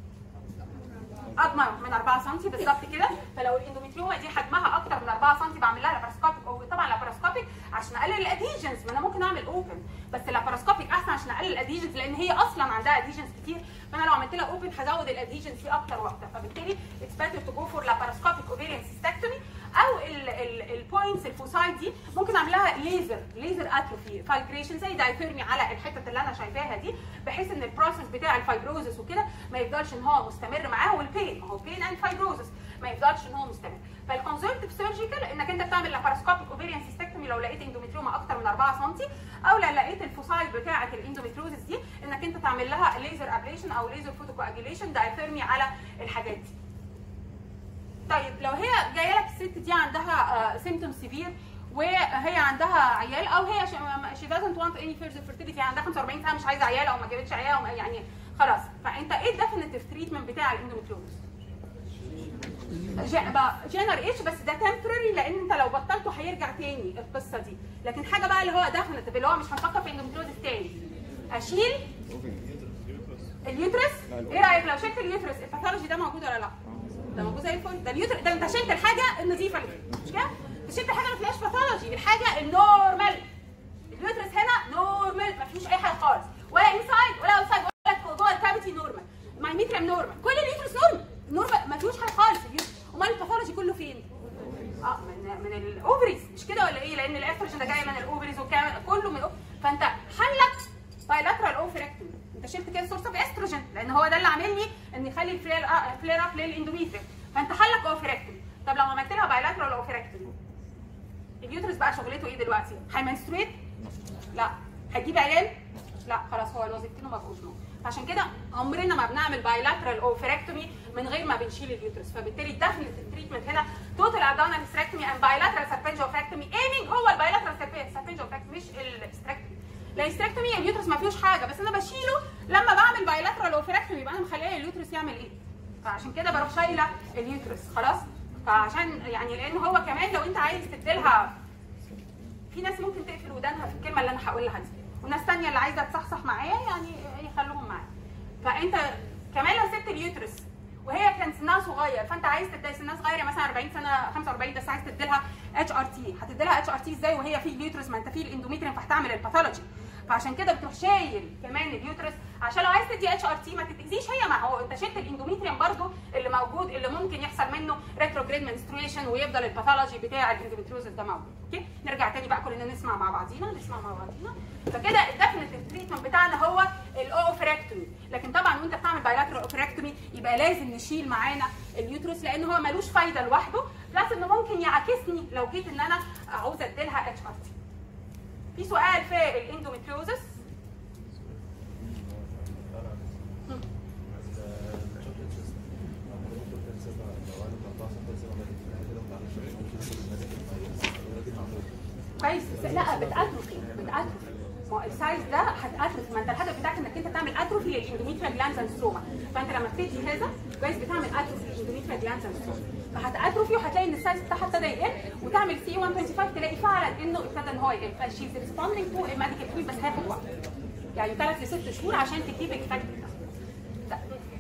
اكبر من 4 سم بالظبط كده فلو الاندوميتريوما دي حجمها اكتر من 4 سم بعمل لها لاباراسكوبيك او طبعا لاباراسكوبيك عشان اقلل الاديجنز ما انا ممكن اعمل اوبن بس اللاباراسكوبيك احسن عشان اقلل الاديجنز لان هي اصلا عندها اديجنز كتير فانا لو عملت لها اوبن هزود الاديجنز فيه اكتر واكتر فبالتالي اتس بيتر تو جو فور لاباراسكوبيك اوفيريان سيستكتومي او البوينتس الفوسايد دي ممكن اعمل لها ليزر ليزر اتروفي فايبريشن زي دايفيرمي على الحته اللي انا شايفاها دي بحيث ان البروسيس بتاع الفايبروزس وكده ما يفضلش ان هو مستمر معاه والبين ما هو بين اند فايبروزس ما يفضلش ان هو مستمر فالكونزرفتيف سيرجيكال انك انت بتعمل لاباراسكوبيك اوفيريان سيستكتومي لو لقيت اندوميتريوما اكتر من 4 سم او لو لقيت الفوسايد بتاعه الاندوميتروزس دي انك انت تعمل لها ليزر ابليشن او ليزر فوتوكواجيليشن دايفيرمي على الحاجات دي طيب لو هي جايه لك الست دي عندها سيمتوم سيفير وهي عندها عيال او هي شي دازنت وانت اني فيرزر فيرتيليتي عندها 45 سنه مش عايزه عيال او ما جابتش عيال أو ما- يعني خلاص فانت ايه الديفينيتيف تريتمنت بتاع الاندوميتريوزس؟ جنر اتش بس ده تمبرري لان انت لو بطلته هيرجع تاني القصه دي لكن حاجه بقى اللي هو ديفينيتيف اللي هو مش هنفكر في اندوميتريوزس تاني اشيل اليوترس ايه رايك لو شلت اليوترس الباثولوجي ده موجود ولا لا؟ ده موجود زي الفل ده اليوترس ده انت شلت الحاجه النظيفه اللي فيه مش كده؟ انت شلت الحاجه ما فيهاش باثولوجي الحاجه النورمال اليوترس هنا نورمال ما فيهوش اي حاجه خالص ولا انسايد ولا اوتسايد ولا جوه الكافيتي نورمال مايميتريم نورمال كل اليوترس نورمال نورمال ما فيهوش حاجه خالص اليوترس امال الباثولوجي كله فين؟ اه من من الاوفريز مش كده ولا ايه؟ لان الاستروجين ده جاي من الاوفريز وكامل كله من الأوف- فانت حلك بايلاترال اوفركتومي انت شلت كده سورس اوف استروجين لان هو ده اللي عامل لي ان يخلي الفلير فلير اب للاندوميتريوم فانت حلك اوفركتومي طب لو عملت لها بايلاترال اوفركتومي اليوترس بقى شغلته ايه دلوقتي؟ هيمنسترويت؟ لا هتجيب عيال؟ لا خلاص هو الوظيفتين ما بقوش موجود عشان كده عمرنا ما بنعمل بايلاترال اوفركتومي من غير ما بنشيل اليوترس فبالتالي الديفنت التريتمنت هنا توتال ابدومينال هيستريكتومي اند بايلاترال سربنجو اوفركتومي ايمينج هو البايلاترال سربنجو اوفركتومي مش الهيستريكتومي الهيستريكتومي اليوترس ما فيهوش حاجه بس انا بشيله لما بعمل بايلاترال اوفركتومي يبقى انا مخليه اليوترس يعمل ايه؟ فعشان كده بروح شايله اليوترس خلاص فعشان يعني لان هو كمان لو انت عايز تديلها في ناس ممكن تقفل ودانها في الكلمه اللي انا هقولها دي وناس تانية اللي عايزه تصحصح معايا يعني يخلوهم معايا فانت كمان لو سبت اليوترس وهي كان سنها صغير فانت عايز تدي سنها صغير مثلا 40 سنه 45 بس عايز تدي لها اتش ار تي هتدي لها اتش ار تي ازاي وهي في اليوترس ما انت في الاندوميتريوم فهتعمل الباثولوجي فعشان كده بتروح شايل كمان اليوترس عشان لو عايز تدي اتش ار تي ما تتاذيش هي ما هو انت شلت الاندوميتريوم برضو اللي موجود اللي ممكن يحصل منه ريتروجريد منستريشن ويفضل الباثولوجي بتاع الاندوميتريوزس ده موجود اوكي نرجع تاني بقى كلنا نسمع مع بعضينا نسمع مع بعضينا فكده الديفينيتيف تريتمنت بتاعنا هو الاوفركتومي لكن طبعا وانت بتعمل بايلاترال اوفركتومي يبقى لازم نشيل معانا اليوترس لان هو ملوش فايده لوحده بلس انه ممكن يعاكسني لو جيت ان انا عاوزه اديلها اتش ار تي في سؤال في الاندوميتريوزس كويس لا بتاتروفي بتاتروفي ما هو السايز ده هتاتروفي ما انت الهدف بتاعك انك انت تعمل اتروفي للاندوميتريال جلاندز اند ستروما فانت لما بتدي هذا كويس بتعمل اتروفي للاندوميتريال جلاندز اند ستروما فهتاتروفي وهتلاقي ان السايز بتاعها ابتدى يقل وتعمل سي 125 تلاقي فعلا انه ابتدى ان هو يقل فشيز ريسبوندينج تو الميديكال تريت بس هياخد وقت يعني ثلاث لست شهور عشان تجيب الايفكت ده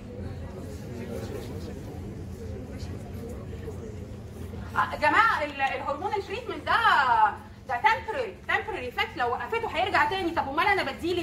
آه، جماعه ال- الهرمون التريتمنت ده ده تمبرري تمبرري افكت لو وقفته هيرجع تاني طب امال انا بديه ليه؟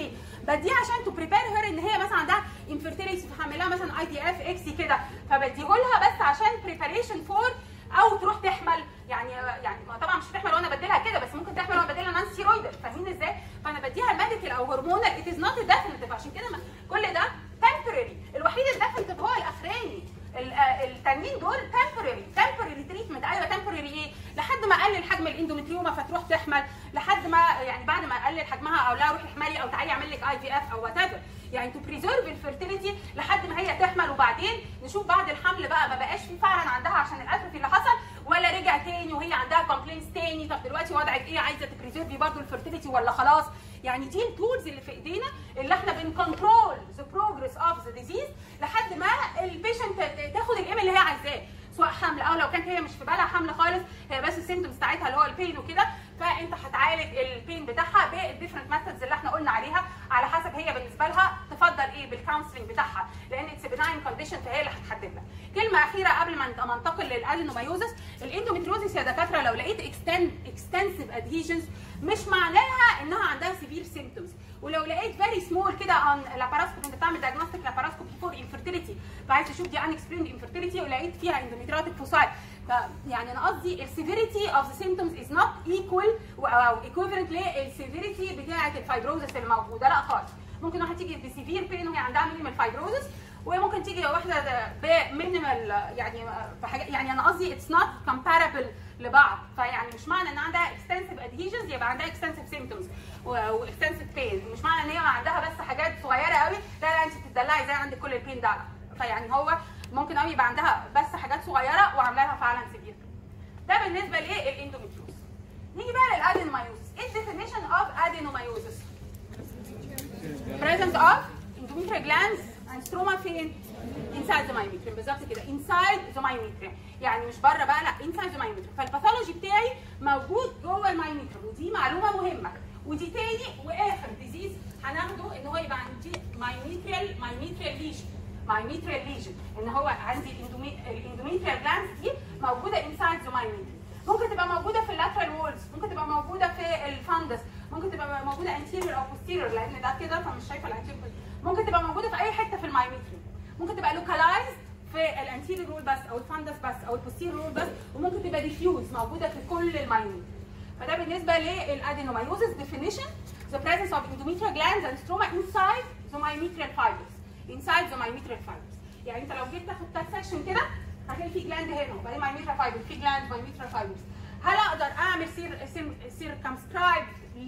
بديه عشان تو بريبير هير ان هي مثلا عندها انفيرتيليتي فهعملها مثلا اي دي اف اكسي كده فبديه لها بس عشان بريباريشن فور او تروح تحمل يعني يعني ما طبعا مش هتحمل وانا بديلها كده بس ممكن تحمل وانا بديلها نان ستيرويدال فاهمين ازاي؟ فانا بديها الميديكال او هرمونال ات از نوت ديفينيتيف عشان كده ما- كل ده تمبرري الوحيد الديفينيتيف هو الاخراني ال- آه، التانيين دول تمبرري تمبرري تريتمنت ايوه تمبرري ايه؟ لحد ما اقلل حجم الاندومتريوما فتروح تحمل لحد ما يعني بعد ما اقلل حجمها او لا روحي احملي او تعالي اعمل لك اي في اف او وات ايفر يعني تو بريزيرف الفيرتيليتي لحد ما هي تحمل وبعدين نشوف بعد الحمل بقى ما بقاش في فعلا عندها عشان الاتروفي اللي حصل ولا رجع تاني وهي عندها كومبلينز تاني طب دلوقتي وضعك ايه عايزه تبريزيرفي برضه الفيرتيليتي ولا خلاص يعني دي التولز اللي في ايدينا اللي احنا بنكنترول ذا بروجرس اوف ذا ديزيز لحد ما البيشنت تاخد الايم اللي هي عايزاه سواء حمل او لو كانت هي مش في بالها حمل خالص هي بس السيمتومز بتاعتها اللي هو البين وكده فانت هتعالج البين بتاعها بالديفرنت ميثودز اللي احنا قلنا عليها على حسب هي بالنسبه لها تفضل ايه بالكونسلنج بتاعها لان اتس بناين كونديشن فهي اللي هتحدد لك كلمه اخيره قبل ما ما انتقل للادينومايوزس الاندوميتريوزس يا دكاتره لو لقيت اكستنسيف ادهيجنز مش معناها انها عندها سيفير سيمتومز ولو لقيت فيري سمول كده اون لاباراسكوب انت بتعمل دايجنوستيك لاباراسكوب فور انفيرتيليتي فعايز تشوف دي ان اكسبليند انفيرتيليتي ولقيت فيها اندوميتريوتيك فوسايل يعني انا قصدي السيفيريتي اوف ذا سيمتومز از نوت ايكوال او ايكويفالنت للسيفيريتي بتاعه الفايبروزس اللي موجوده لا خالص ممكن واحده تيجي بسيفير بين وهي عندها مينيمال فايبروزس وممكن تيجي واحده بمينيمال يعني بحاجة يعني انا قصدي اتس نوت كومباربل لبعض فيعني مش معنى ان عندها اكستنسيف ادهيجنز يبقى عندها اكستنسيف سيمتومز واكستنسيف بين مش معنى ان هي عندها بس حاجات صغيره قوي لا لا انت بتدلعي زي عندك كل البين ده فيعني هو ممكن قوي يبقى عندها بس حاجات صغيره وعامله لها فعلا سيفير ده بالنسبه للاندوميتريوز نيجي بقى للادينومايوزس ايه الديفينيشن اوف ادينومايوزس presence of endometrial glands and stroma فين؟ inside the myometrium بالظبط كده inside the myometrium يعني مش بره بقى لا inside the myometrium فالباثولوجي بتاعي موجود جوه المايوميتريوم ودي معلومه مهمه ودي تاني واخر ديزيز هناخده ان هو يبقى عندي مايوميتريال مايوميتريال ليجن مايوميتريال ليجن ان هو عندي الاندوميتريال جلاندز دي موجوده inside the myometrium ممكن تبقى موجوده في اللاترال وولز ممكن تبقى موجوده في الفندس ممكن تبقى موجوده انتيريور او بوستيريور لان ده كده فمش شايفه الانتيريور ممكن تبقى موجوده في اي حته في المايوميتريوم ممكن تبقى لوكالايزد في الانتيريور وول بس او الفندس بس او البوستيريور وول بس وممكن تبقى ديفيوز موجوده في كل المايوميتريوم فده بالنسبه للادينومايوزس definition the presence of endometrial glands and stroma inside the myometrial fibers inside the myometrial fibers يعني انت لو جيت تاخد كات سكشن كده هتلاقي في جلاند هنا وبعدين مايوميتريال فايبر في جلاند مايوميتريال فايبرز هل اقدر اعمل سير سير سيركمسكرايب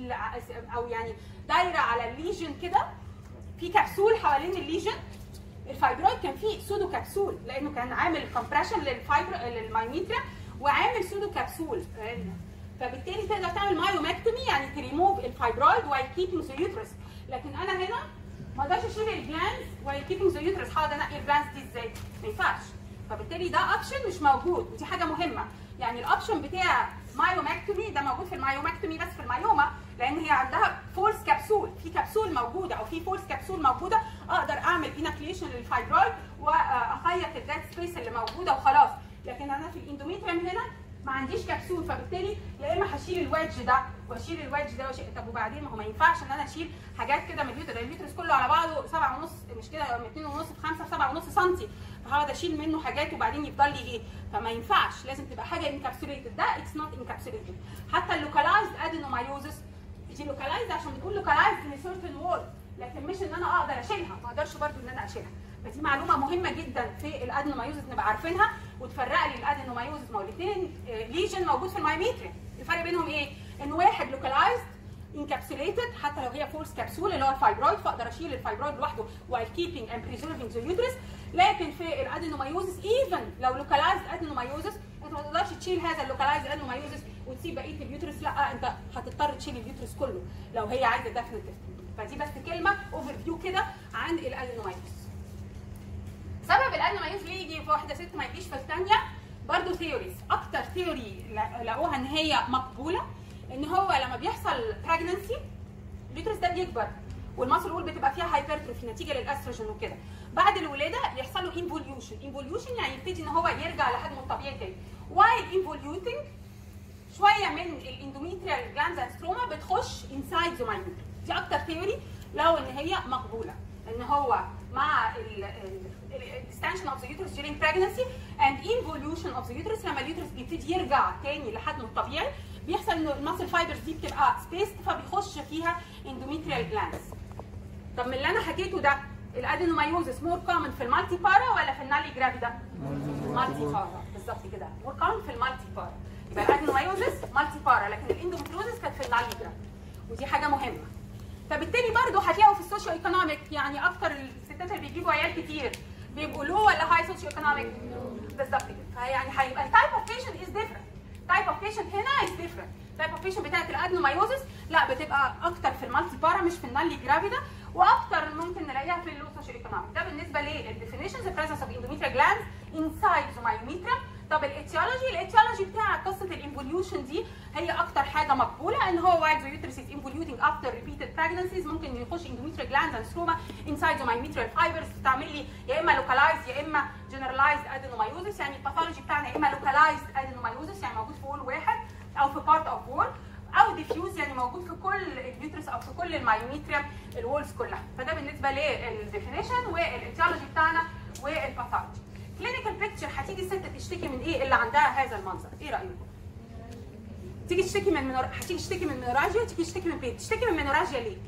او يعني دايره على الليجن كده في كبسول حوالين الليجن الفايبرويد كان فيه سودو كبسول لانه كان عامل كومبريشن للفايبر للمايوميتريا وعامل سودو كبسول فبالتالي تقدر تعمل مايومكتومي يعني تريموف الفايبرويد وايل كيبنج ذا يوترس لكن انا هنا ما اقدرش اشيل الجلاندز وايل كيبنج ذا يوترس هقعد انقي الجلاندز دي ازاي؟ ما ينفعش فبالتالي ده اوبشن مش موجود ودي حاجه مهمه يعني الاوبشن بتاع مايومكتومي ده موجود في المايومكتومي بس في المايوما لان هي عندها فورس كبسول في كبسول موجوده او في فورس كبسول موجوده اقدر اعمل انكليشن للفايبرويد واخيط الديد سبيس اللي موجوده وخلاص لكن انا في الاندوميتريوم هنا ما عنديش كبسول فبالتالي يا اما هشيل الويدج ده واشيل الويدج ده واشيل طب وبعدين ما هو ما ينفعش ان انا اشيل حاجات كده من اليوتر اليوترس كله على بعضه 7 ونص مش كده 2 ونص في 5 في 7 ونص سم فهقعد اشيل منه حاجات وبعدين يفضل لي ايه فما ينفعش لازم تبقى حاجه انكابسوليتد ده اتس نوت انكابسوليتد حتى اللوكالايزد ادينومايوزس دي لوكالايزد عشان بتقول لوكالايزد ان سيرتن وول لكن مش ان انا اقدر اشيلها ما اقدرش برضو ان انا اشيلها فدي معلومه مهمه جدا في الادينومايوزس نبقى عارفينها وتفرق لي الادينومايوزس ما هو الاثنين ليجن موجود في المايوميتريا الفرق بينهم ايه؟ ان واحد لوكالايزد انكابسوليتد حتى لو هي فورس كبسول اللي هو الفايبرويد فاقدر اشيل الفايبرويد لوحده while keeping and preserving the uterus لكن في الادينومايوزس ايفن لو لوكالايزد ادينومايوزس انت ما تقدرش تشيل هذا اللوكالايزد ادينومايوزس وتسيب بقيه اليوترس لا انت هتضطر تشيل اليوترس كله لو هي عايزه ديفنتيف فدي بس كلمه اوفر فيو كده عن الادينومايوزس سبب الادينومايوزس ليه يجي في واحده ست ما يجيش في الثانيه برضه ثيوريز اكتر ثيوري لقوها ان هي مقبوله ان هو لما بيحصل براجننسي اليوترس ده بيكبر والمصل وول بتبقى فيها هايبرتروفي نتيجه للاستروجين وكده بعد الولاده يحصل له انفوليوشن انفوليوشن يعني يبتدي ان هو يرجع لحجمه الطبيعي تاني وايل انفوليوتنج شويه من الاندوميتريال جلاندز ستروما بتخش انسايد ذا مايوميتريوم دي اكتر ثيوري لو ان هي مقبوله ان هو مع الاكستنشن اوف ذا يوترس during pregnancy and involution of the uterus لما اليوترس بيبتدي يرجع تاني لحجمه الطبيعي بيحصل ان الماسل فايبرز دي بتبقى سبيست فبيخش فيها endometrial glands طب من اللي انا حكيته ده الادينومايوزس مور كومن في المالتي بارا ولا في النالي جرافيدا؟ مالتي بارا بالظبط كده مور كومن في المالتي بارا يبقى الادينومايوزس مالتي بارا لكن الاندومتروزس كانت في النالي جرافيدا ودي حاجه مهمه فبالتالي برضه هتلاقوا في السوشيو ايكونوميك يعني اكتر الستات اللي بيجيبوا عيال كتير بيبقوا لو ولا هاي سوشيو ايكونوميك بالظبط كده فيعني هيبقى التايب اوف بيشنت از ديفرنت تايب اوف بيشنت هنا از ديفرنت تايب اوف بيشنت بتاعت الادنومايوزس لا بتبقى اكتر في المالتي بارا مش في النالي جرافيدا واكتر ممكن نلاقيها في اللو سوشيو ايكونوميك ده بالنسبه للديفينيشنز بريزنس اوف اندوميتريال جلاندز انسايد ذا مايوميتريم طب الاتيولوجي الاتيولوجي بتاع قصه الانفوليوشن دي هي اكتر حاجه مقبوله ان هو while the uterus is involuting after repeated pregnancies ممكن يخش endometrial glands and stroma inside the myometrial fibers تعمل لي يا اما localized يا اما generalized adenomyosis يعني الباثولوجي بتاعنا يا اما localized adenomyosis يعني موجود في وول واحد او في part of wall او diffuse يعني موجود في كل اليوترس او في كل المايوميتريم الوولز كلها فده بالنسبه للديفينيشن والاتيولوجي بتاعنا والباثولوجي كلينيكال بيكتشر هتيجي ست تشتكي من ايه اللي عندها هذا المنظر ايه رايكم تيجي تشتكي من منور... هتيجي تشتكي من منوراجيا تيجي تشتكي من بيت تشتكي من منوراجيا ليه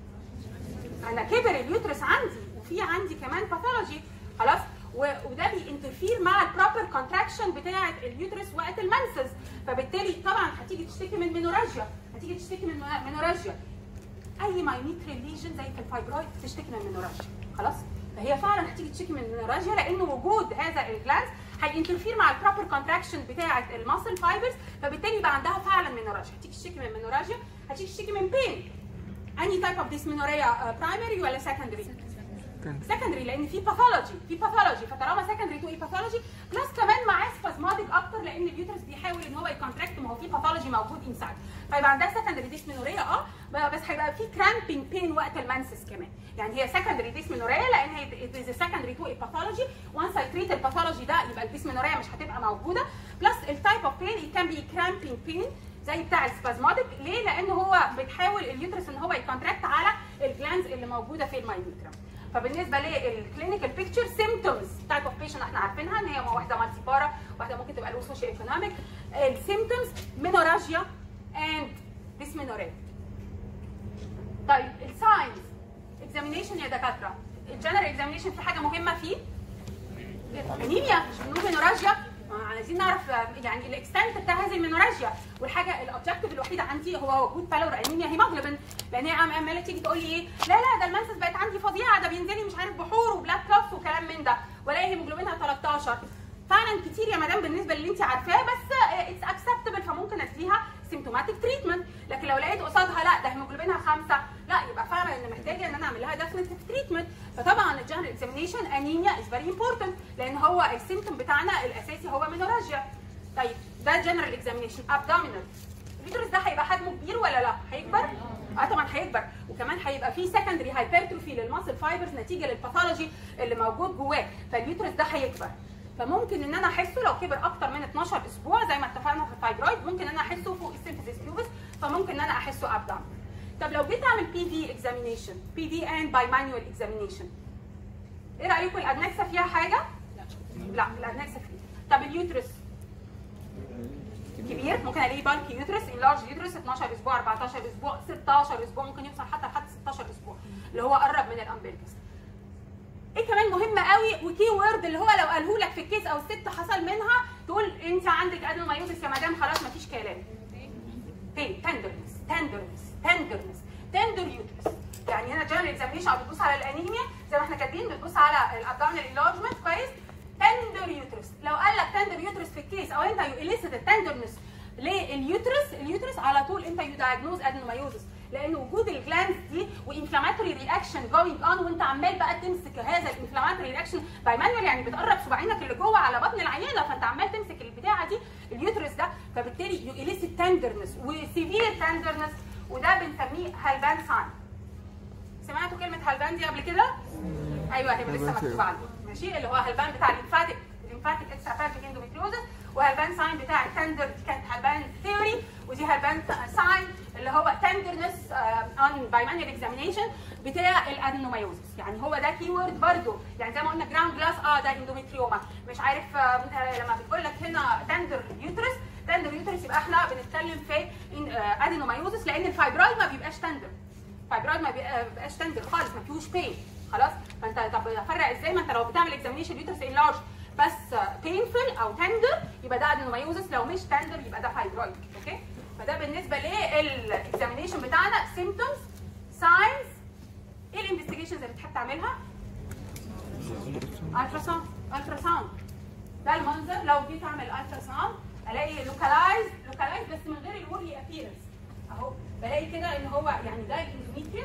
انا كبر اليوترس عندي وفي عندي كمان باثولوجي خلاص و... وده بينترفير مع البروبر كونتراكشن بتاعه اليوترس وقت المنسز فبالتالي طبعا هتيجي تشتكي من منوراجيا هتيجي تشتكي من منوراجيا اي مايوميتريال ليجن زي في الفايبرويد تشتكي من منوراجيا خلاص فهي فعلا هتيجي تشتكي من منوراجيا لان وجود هذا الجلاند هينترفير مع البروبر كونتراكشن بتاعه الماسل فايبرز فبالتالي يبقى عندها فعلا منوراجيا هتيجي تشتكي من منوراجيا هتيجي تشتكي من بين اني تايب اوف ديسمينوريا برايمري ولا سكندري سكندري لان في باثولوجي في باثولوجي فطالما سكندري تو اي باثولوجي بلس كمان معاه سبازماتيك اكتر لان اليوترس بيحاول ان هو يكونتراكت ما هو في باثولوجي موجود انسايد فيبقى عندها سكندري ديسمينوريا اه بس هيبقى في كرامبينج بين وقت المنسس كمان يعني هي سكندري ديسمينوريا لان هي از سكندري تو اي باثولوجي وانس اي تريت الباثولوجي ده يبقى الديسمينوريا مش هتبقى موجوده بلس التايب اوف بين كان بي كرامبينج بين زي بتاع السبازماتيك ليه؟ لان هو بتحاول اليوترس ان هو يكونتراكت على الجلانز اللي موجوده في المايوترم فبالنسبه للكلينيكال بيكتشر سيمتومز تايب اوف بيشن احنا عارفينها ان هي واحده مالتي بارا واحده ممكن تبقى لو سوشيال ايكونوميك السيمتومز مينوراجيا اند ديسمينوريا طيب الساينز اكزامينيشن يا دكاتره الجنرال اكزامينيشن في حاجه مهمه فيه انيميا مش بنقول مينوراجيا عايزين نعرف يعني الاكستنت بتاع هذه المينوراجيا والحاجه الاوبجكتيف الوحيده عندي هو وجود بالور انيميا هيموجلوبين لان هي عماله تيجي تقول لي ايه لا لا ده المنسس بقت عندي فظيعه ده بينزل لي مش عارف بحور وبلاك كلوتس وكلام من ده ولا هيموجلوبينها 13 فعلا كتير يا مدام بالنسبه للي انت عارفاه بس اتس اكسبتبل فممكن اديها سيمتوماتيك تريتمنت لكن لو لقيت قصادها لا ده هيموجلوبينها خمسه لا يبقى فعلا ان محتاجه ان انا اعمل لها ديفنتيف تريتمنت فطبعا الجنرال اكزامينيشن انيميا از فيري امبورتنت لان هو السيمتوم بتاعنا الاساسي هو مينوراجيا طيب ده جنرال اكزامينيشن ابدومينال الفيتروس ده هيبقى حجمه كبير ولا لا هيكبر اه طبعا هيكبر وكمان هيبقى فيه سكندري هايبرتروفي للماسل فايبرز نتيجه للباثولوجي اللي موجود جواه فاليوترس ده هيكبر فممكن ان انا احسه لو كبر اكتر من 12 اسبوع زي ما اتفقنا في الفايبرويد ممكن ان انا احسه فوق السيمفيزيس بيوبس فممكن ان انا احسه ابدومينال طب لو جيت اعمل بي في اكزامينيشن بي في اند باي مانوال اكزامينيشن ايه رايكم الادنكسا فيها حاجه لا الادنكسا فيها طب اليوترس كبير ممكن الاقيه بالك يوترس انلارج يوترس 12 اسبوع 14 اسبوع 16 اسبوع ممكن يوصل حتى لحد 16 اسبوع اللي هو قرب من الامبليكس ايه كمان مهم قوي وكي وورد اللي هو لو قاله لك في الكيس او الست حصل منها تقول انت عندك ادنومايوزس يا مدام خلاص مفيش كلام فين تندرنس تندرنس تندرنس تندر يوترس يعني هنا جنرال اكزامينيشن بتبص على الانيميا زي ما احنا كاتبين بتبص على الابدومينال انلارجمنت كويس تندر يوترس لو قال لك تندر يوترس في الكيس او انت يو اليسيت التندرنس لليوترس اليوترس على طول انت يو دايجنوز ادنومايوزس لان وجود الجلاندز دي وانفلاماتوري رياكشن جوينج اون وانت عمال بقى تمسك هذا الانفلاماتوري رياكشن باي مانوال يعني بتقرب صباعينك اللي جوه على بطن العيانه فانت عمال تمسك البتاعه دي اليوترس ده فبالتالي يو اليسيت تندرنس وسيفير تندرنس وده بنسميه هالبان ساين سمعتوا كلمه هالبان دي قبل كده؟ ايوه هي لسه مكتوبه عندي ماشي اللي هو هالبان بتاع الليمفاتيك الليمفاتيك اكسترا اندوميتريوزس وهالبان ساين بتاع التندر دي كانت هالبان ثيوري ودي هالبان ساين اللي هو تندرنس اون باي مانيوال اكزامينيشن بتاع الادينومايوزس يعني هو ده كي وورد برضه يعني زي ما قلنا جراوند جلاس اه ده اندوميتريوما مش عارف آه، آه، لما بتقول لك هنا تندر يوترس تندر يوترس يبقى احنا بنتكلم في ادينومايوزس لان الفايبرويد ما بيبقاش تندر فايبرويد ما بيبقى- بيبقاش تندر خالص ما فيهوش بين خلاص فانت طب افرق ازاي ما انت لو بتعمل اكزامينشن يوترس انلارج بس بينفل او تندر يبقى ده ادينومايوزس لو مش تندر يبقى ده فايبرويد اوكي فده بالنسبه للاكزامينشن بتاعنا سيمبتومز ساينز ايه الانفستيجيشنز اللي بتحب تعملها؟ الترا ساوند الترا ساوند ده المنظر لو جيت اعمل الترا ساوند الاقي لوكالايز لوكالايز بس من غير الورلي ابييرنس اهو بلاقي كده ان هو يعني ده الاندوميتريوم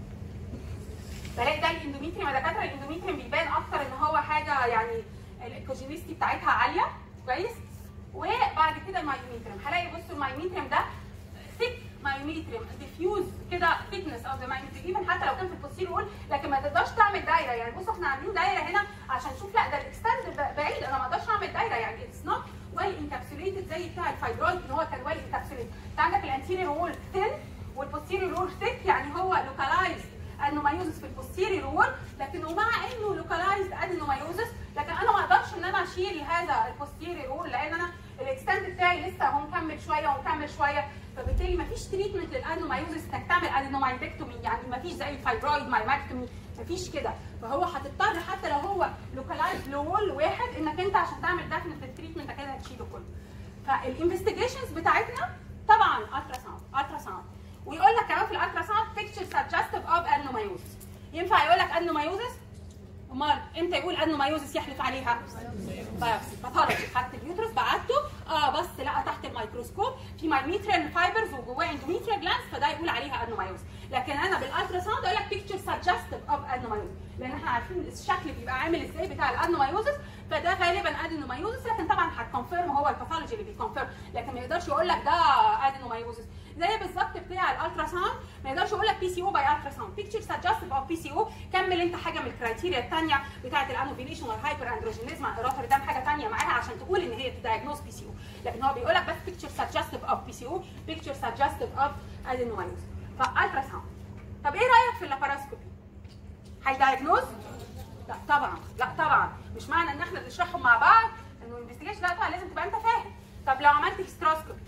بلاقي ده الاندوميتريوم يا دكاتره الاندوميتريوم بيبان اكتر ان هو حاجه يعني الايكوجينيستي بتاعتها عاليه كويس وبعد كده المايوميتريوم هلاقي بصوا المايوميتريوم ده ثيك مايوميتريوم ديفيوز كده ثيكنس اوف ذا مايوميتريوم ايفن حتى لو كان في البوستير وول لكن ما تقدرش تعمل دايره يعني بصوا احنا عاملين دايره هنا عشان نشوف لا ده الاكستند بعيد انا ما اقدرش اعمل دايره يعني اتس نوت ويل انكابسوليتد زي بتاع الفايبرويد ان هو كان ويل انكابسوليتد انت عندك الانتيريور وول ثين والبوستيريور وول ثيك يعني هو لوكالايز ادينومايوزس في البوستيريور وول لكن ومع انه لوكالايزد ادينومايوزس لكن انا ما اقدرش ان انا اشيل هذا البوستيريور وول لان انا الاكستند بتاعي لسه هو مكمل شويه ومكمل شويه فبالتالي ما فيش تريتمنت للادينومايوزس انك تعمل ادينومايدكتومي يعني ما فيش زي الفايبرويد مايماكتومي ما فيش كده فهو هتضطر حتى لو هو لوكالايز لول واحد انك انت عشان تعمل ديفنت التريتمنت كده هتشيله كله فالانفستيجيشنز بتاعتنا طبعا الترا ساوند الترا ساوند ويقول لك كمان في الالترا ساوند بيكتشر سجستيف اوف ادينومايوزس ينفع يقول لك ادينومايوزس امال امتى يقول ادينومايوزس يحلف عليها بايوبسي باثولوجي خدت اليوترس بعته اه بس لقى تحت الميكروسكوب في مايميتريال فايبرز وجواه اندوميتريال جلاندز فده يقول عليها ادينومايوزس لكن انا بالالترا ساوند اقول لك بيكتشر سجستيف اوف ادينومايوزس لان احنا عارفين الشكل بيبقى عامل ازاي بتاع الادينومايوزس فده غالبا ادينومايوزس لكن طبعا هتكونفيرم هو الباثولوجي اللي بيكونفيرم لكن ما يقدرش يقول لك ده ادينومايوزس زي بالظبط بتاع الالترا ساوند ما يقدرش يقول لك بي سي او باي الترا ساوند بيكتشر سجستيف اوف بي سي او كمل انت حاجه من الكرايتيريا الثانيه بتاعه الانوفيليشن والهايبر اندروجينيزم روتردام حاجه ثانيه معاها عشان تقول ان هي تدايجنوز بي سي او لكن هو بيقول لك بس بيكتشر سجستيف اوف بي سي او بيكتشر سجستيف اوف ادينومايوز فالترا ساوند طب ايه رايك في اللاباراسكوبي هيدايجنوز لا طبعا لا طبعا مش معنى ان احنا بنشرحهم مع بعض انه انفستيجيشن لا طبعا لازم تبقى انت فاهم طب لو عملت هيستروسكوبي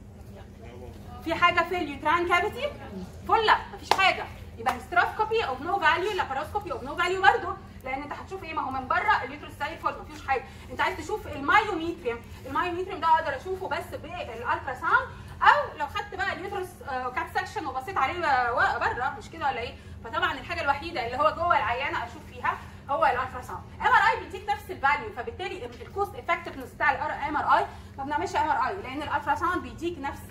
في حاجه في اليوتران كافيتي فل لا مفيش حاجه يبقى هيستروسكوبي اوف نو فاليو لاباروسكوبي اوف نو فاليو برضه لان انت هتشوف ايه ما هو من بره اليوترس زي الفل مفيش حاجه انت عايز تشوف المايوميتريوم المايوميتريوم ده اقدر اشوفه بس بالالترا ساوند او لو خدت بقى اليوترس كاب سكشن وبصيت عليه بره مش كده ولا ايه فطبعا الحاجه الوحيده اللي هو جوه العيانه اشوف فيها هو الالترا ساوند ام ار اي بيديك نفس الفاليو فبالتالي الكوست افكتفنس بتاع الام ار اي ما بنعملش ام ار اي لان الالترا ساوند بيديك نفس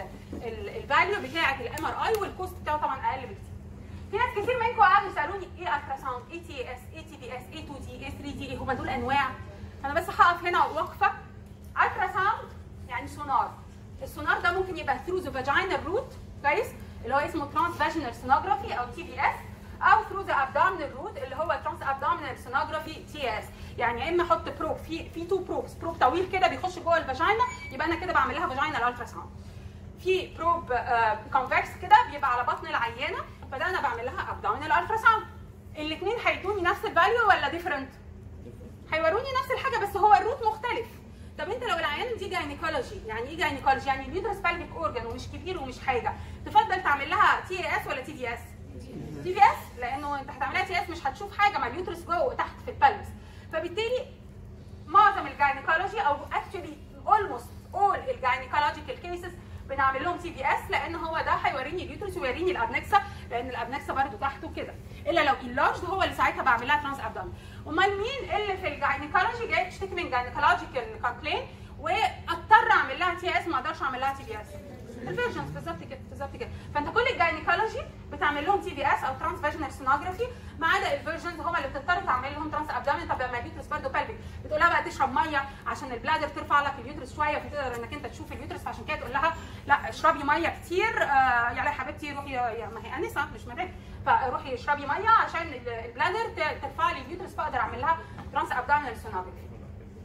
الفاليو بتاعه الام ار اي والكوست بتاعه طبعا اقل بكتير في ناس كتير منكم قعدوا يسالوني ايه الترا ساوند ايه تي اس ايه تي بي اس ايه 2 دي ايه 3 دي ايه هم دول انواع انا بس هقف هنا واقفه الترا ساوند يعني سونار السونار ده ممكن يبقى ثرو ذا فاجينال روت كويس اللي هو اسمه ترانس فاجينال سونوجرافي او تي بي اس او ثرو ذا ابدومينال روت اللي هو ترانس ابدومينال سونوجرافي تي اس يعني يا اما احط بروب في في تو بروبس بروب طويل كده بيخش جوه الفاجينا يبقى انا كده بعمل لها فاجينال الترا ساوند في بروب كونفكس كده بيبقى على بطن العيانه فده انا بعمل لها ابدومينال الترا ساوند الاثنين هيدوني نفس الفاليو ولا ديفرنت هيوروني نفس الحاجه بس هو الروت مختلف طب انت لو العيان دي جاينيكولوجي يعني ايه جاينيكولوجي يعني اليوترس بالفيك اورجان ومش كبير ومش حاجه تفضل تعمل لها تي اس ولا تي دي اس تي دي اس لانه انت هتعملها تي اس مش هتشوف حاجه ما اليوترس جوه تحت في البلس فبالتالي معظم الجاينيكولوجي او اكشلي اولموست اول الجاينيكولوجيكال كيسز بنعمل لهم تي بي اس لان هو ده هيوريني اليوترس ويوريني الابنكسا لان الابنكسا برده تحته كده الا لو اللارج هو اللي ساعتها بعمل لها ترانس ابدومين امال مين اللي في الجاينيكولوجي جاي تشتكي من جاينيكولوجيكال كومبلين واضطر اعمل لها تي اس ما اقدرش اعمل لها تي بي اس الفيرجنز بالظبط كده بالظبط كده فانت كل الجاينيكولوجي بتعمل لهم تي بي اس او ترانس فاجينال سونوجرافي ما عدا الفيرجنز هم اللي بتضطر تعمل لهم ترانس ابدومين طب لما اليوترس برضه بلفيك بتقول لها بقى تشرب ميه عشان البلادر ترفع لك اليوترس شويه فتقدر انك انت تشوف اليوترس فعشان كده تقول لها لا اشربي ميه كتير آه يا حبيبتي روحي يا ما هي انسه مش مدام فروحي اشربي ميه عشان البلادر ترفع لي اليوترس فاقدر اعمل لها ترانس ابدومينال سونوجرافي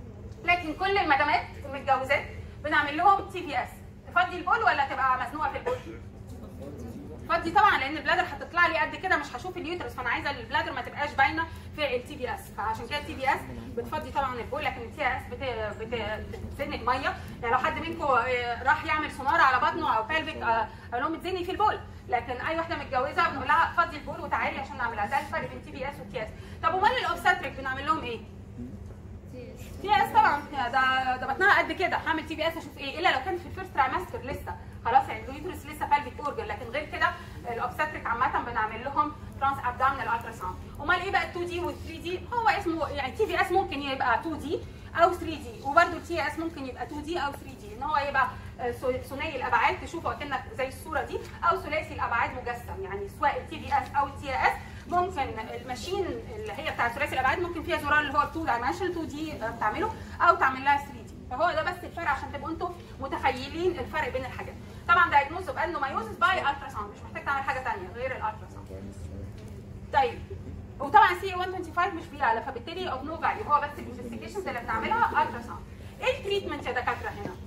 لكن كل المدامات المتجوزات بنعمل لهم تي بي اس تفضي البول ولا تبقى مزنوقه في البول؟ فدي طبعا لان البلادر هتطلع لي قد كده مش هشوف اليوترس فانا عايزه البلادر ما تبقاش باينه في التي بي اس فعشان كده التي بي اس بتفضي طبعا البول لكن التي اس بتزنق ميه يعني لو حد منكم راح يعمل سونار على بطنه او بلفيك اقول لهم اتزني في البول لكن اي واحده متجوزه بنقول لها فضي البول وتعالي عشان نعملها ده الفرق بين تي بي اس والتي اس طب امال الاوبستريك بنعمل لهم ايه؟ تي اس طبعا ده ده بطنها قد كده هعمل تي بي اس اشوف ايه الا لو كانت في الفيرست ترايمستر لسه خلاص يعني اليوترس لسه بالفيك اورجن لكن غير كده الاوبستريك عامه بنعمل لهم ترانس ابدومينال الترا ساوند امال ايه بقى 2 دي وال 3 دي هو اسمه يعني تي بي اس ممكن يبقى 2 دي او 3 دي وبرده التي اس ممكن يبقى 2 دي او 3 دي ان هو يبقى ثنائي الابعاد تشوفه اكنك زي الصوره دي او ثلاثي الابعاد مجسم يعني سواء التي بي اس او التي اس ممكن الماشين اللي هي بتاعت ثلاثي الابعاد ممكن فيها زرار اللي هو 2 دايمنشن 2 دي بتعمله او تعمل لها 3 دي فهو ده بس الفرق عشان تبقوا انتم متخيلين الفرق بين الحاجات طبعا دايجنوز بانومايوزس باي الترا ساوند مش محتاج تعمل حاجه ثانيه غير الالترا ساوند طيب وطبعا سي 125 مش بيعلى فبالتالي اوف نو فاليو هو بس الانفستيجيشنز اللي بنعملها الترا ساوند ايه التريتمنت يا دكاتره هنا؟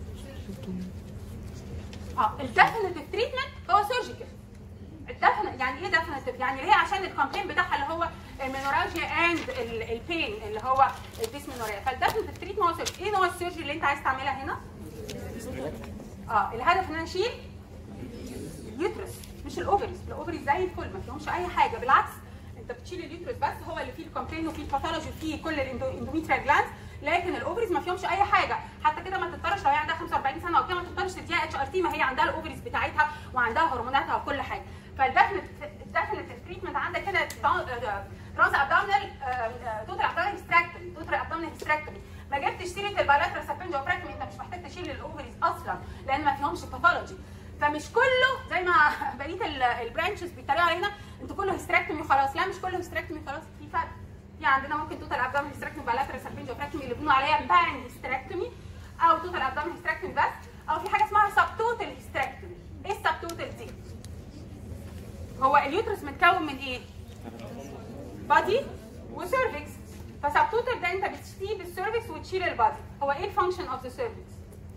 اه الديفينيتيف تريتمنت هو سيرجيكال الدفن يعني ايه ديفينيتيف يعني ليه عشان الكومبلين بتاعها اللي هو المينوراجيا اند البين اللي هو الديسمينوريا فالديفينيتيف تريتمنت هو سيرجي ايه نوع السيرجي اللي انت عايز تعملها هنا؟ اه الهدف ان انا اشيل اليوترس مش الاوفريز الاوفريز زي الفل ما فيهمش اي حاجه بالعكس انت بتشيل اليوترس بس هو اللي فيه الكومبلين وفيه الباثولوجي وفيه كل الاندوميتريال جلاندز لكن الاوفريز ما فيهمش اي حاجه حتى كده ما تضطرش لو هي عندها 45 سنه او كده ما تضطرش تديها اتش ار تي ما هي عندها الاوفريز بتاعتها وعندها هرموناتها وكل حاجه فالديفنت تريتمنت عندك كده ترانس ابدومينال توتال ابدومينال هيستراكتومي توتال ابدومينال هيستراكتومي ما جبتش سيره البالاترا سابنجو اوبراكتومي انت مش محتاج تشيل الاوفريز اصلا لان ما فيهمش باثولوجي فمش كله زي ما بقيه البرانشز بيتريقوا علينا انتوا كله هيستراكتومي وخلاص لا مش كله هيستراكتومي خلاص في فرق في عندنا ممكن توتال ابدومينال هيستراكتومي بالاترا سابنجو اوبراكتومي اللي بنقول عليها بان هيستراكتومي او توتال ابدومينال هيستراكتومي بس او في حاجه اسمها سب توتال هيستراكتومي ايه السب توتال دي؟ هو اليوترس متكون من ايه؟ بادي وسيرفكس فسبتوتال ده انت بتسيب السيرفكس وتشيل البادي هو ايه الفانكشن اوف ذا سيرفكس؟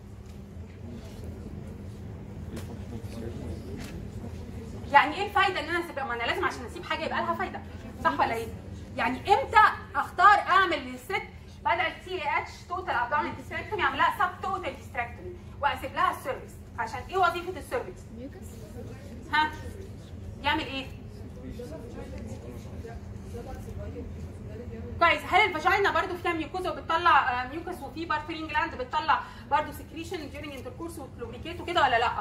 يعني ايه الفايده ان انا اسيبها؟ ما انا لازم عشان اسيب حاجه يبقى لها فايده صح ولا ايه؟ يعني امتى اختار اعمل للست بدل تي اتش توتال ابدومينال هيستريكتومي اعمل لها سب توتال هيستريكتومي واسيب لها السيرفكس عشان ايه وظيفه السيرفكس؟ ها؟ يعمل ايه؟ كويس هل الفاجينا برضو فيها ميوكوزا وبتطلع ميوكس وفي بارفيرين جلاند بتطلع برضو سكريشن during انتركورس وكلوبريكيت وكده ولا لا؟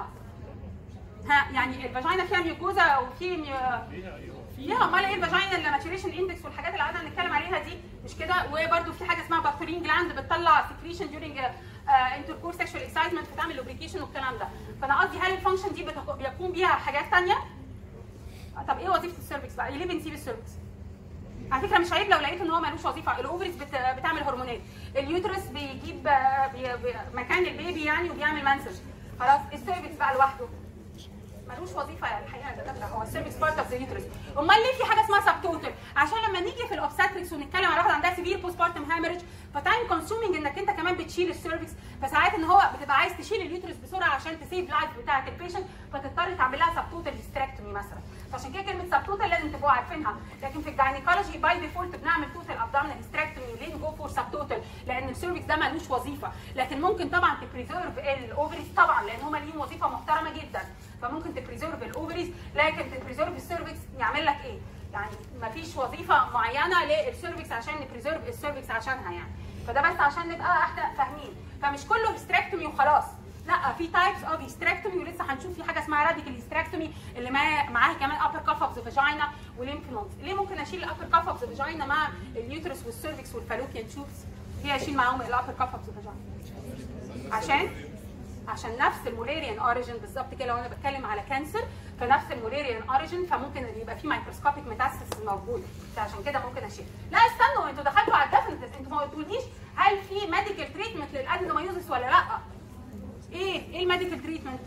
ها يعني الفاجينا فيها ميوكوزا وفي ميو... فيها امال ايه الفاجينا اللي ماتوريشن اندكس والحاجات اللي قعدنا نتكلم عليها دي مش كده وبرده في حاجه اسمها بارفيرين جلاند بتطلع سكريشن during انتركورس سيكشوال اكسايتمنت بتعمل لوبريكيشن والكلام ده فانا قصدي هل الفانكشن دي بيقوم بيها حاجات ثانيه؟ طب ايه وظيفه السيرفكس بقى؟ ليه بنسيب السيرفكس؟ على فكره مش عيب لو لقيت ان هو ملوش وظيفه الاوفريز بت... بتعمل هرمونات اليوترس بيجيب بي... بي... مكان البيبي يعني وبيعمل منسج خلاص السيرفكس بقى لوحده ملوش وظيفه الحقيقه ده ده هو السيرفكس بارت اوف ذا يوترس امال ليه في حاجه اسمها سب توتال عشان لما نيجي في الاوبستريكس ونتكلم على واحده عندها سيفير بوست بارتم هامرج فتايم كونسيومينج انك انت كمان بتشيل السيرفكس فساعات ان هو بتبقى عايز تشيل اليوترس بسرعه عشان تسيف لايف بتاعه البيشنت فتضطر تعمل لها سب توتال هيستريكتومي مثلا فعشان كده كلمه سب توتال لازم تبقوا عارفينها لكن في الجاينيكولوجي باي ديفولت بنعمل توتال ابدومينال هيستريكتومي ليه جو فور سب توتال لان السيرفكس ده ملوش وظيفه لكن ممكن طبعا تبريزيرف الاوفريز طبعا لان هم ليهم وظيفه محترمه جدا فممكن تبريزيرف الاوفريز لكن تبريزيرف السيرفكس يعمل لك ايه؟ يعني مفيش وظيفه معينه للسيرفكس عشان نبريزيرف السيرفكس عشانها يعني فده بس عشان نبقى احنا فاهمين فمش كله هيستريكتومي وخلاص لا في تايبس اوف هيستريكتومي ولسه هنشوف في حاجه اسمها راديكال هيستريكتومي اللي معاها معاها كمان ابر كاف اوف ذا فاجينا وليمف نودز ليه ممكن اشيل الابر كاف اوف ذا فاجينا مع اليوترس والسيرفكس والفالوبيان تيوبس ليه اشيل معاهم الابر كاف اوف ذا فاجينا عشان عشان نفس الموليريان اوريجن بالظبط كده لو انا بتكلم على كانسر فنفس الموليريان اوريجن فممكن يبقى في مايكروسكوبيك ميتاستاسيس موجوده فعشان كده ممكن اشيل لا استنوا انتوا دخلتوا على الديفنتس انتوا ما قلتوليش هل في ميديكال تريتمنت للادينومايوزس ولا لا؟ ايه ايه الميديكال تريتمنت؟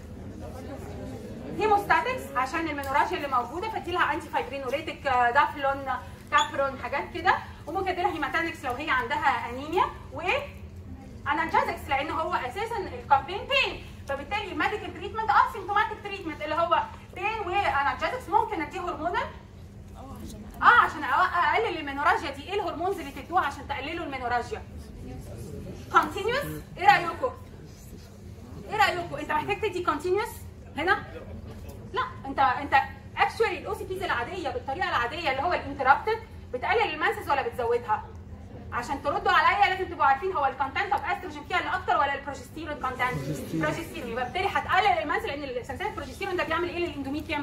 هيموستاتكس عشان المينوراجيا اللي موجوده فادي لها انتي فايبرينوليتك دافلون كابرون حاجات كده وممكن ادي لها هيماتانكس لو هي عندها انيميا وايه؟ انالجيزكس لان هو اساسا الكامبين بين فبالتالي الميديكال تريتمنت اه سيمتوماتيك تريتمنت اللي هو بين وانالجيزكس ممكن اديه هرمونال اه عشان أ- اقلل المينوراجيا دي ايه الهرمونز اللي تدوها عشان تقللوا المينوراجيا كونتينيوس ايه رايكم ايه رايكم انت محتاج تدي كونتينيوس هنا لا انت انت اكشولي الاو سي بيز العاديه بالطريقه العاديه اللي هو الانتربتد بتقلل المنسز ولا بتزودها عشان تردوا عليا لازم تبقوا عارفين هو الكونتنت اوف استروجين فيها اللي اكتر ولا البروجستيرون كونتنت بروجستيرون يبقى بالتالي هتقلل المنسز لان السنسات البروجستيرون ده بيعمل ايه للاندوميتريوم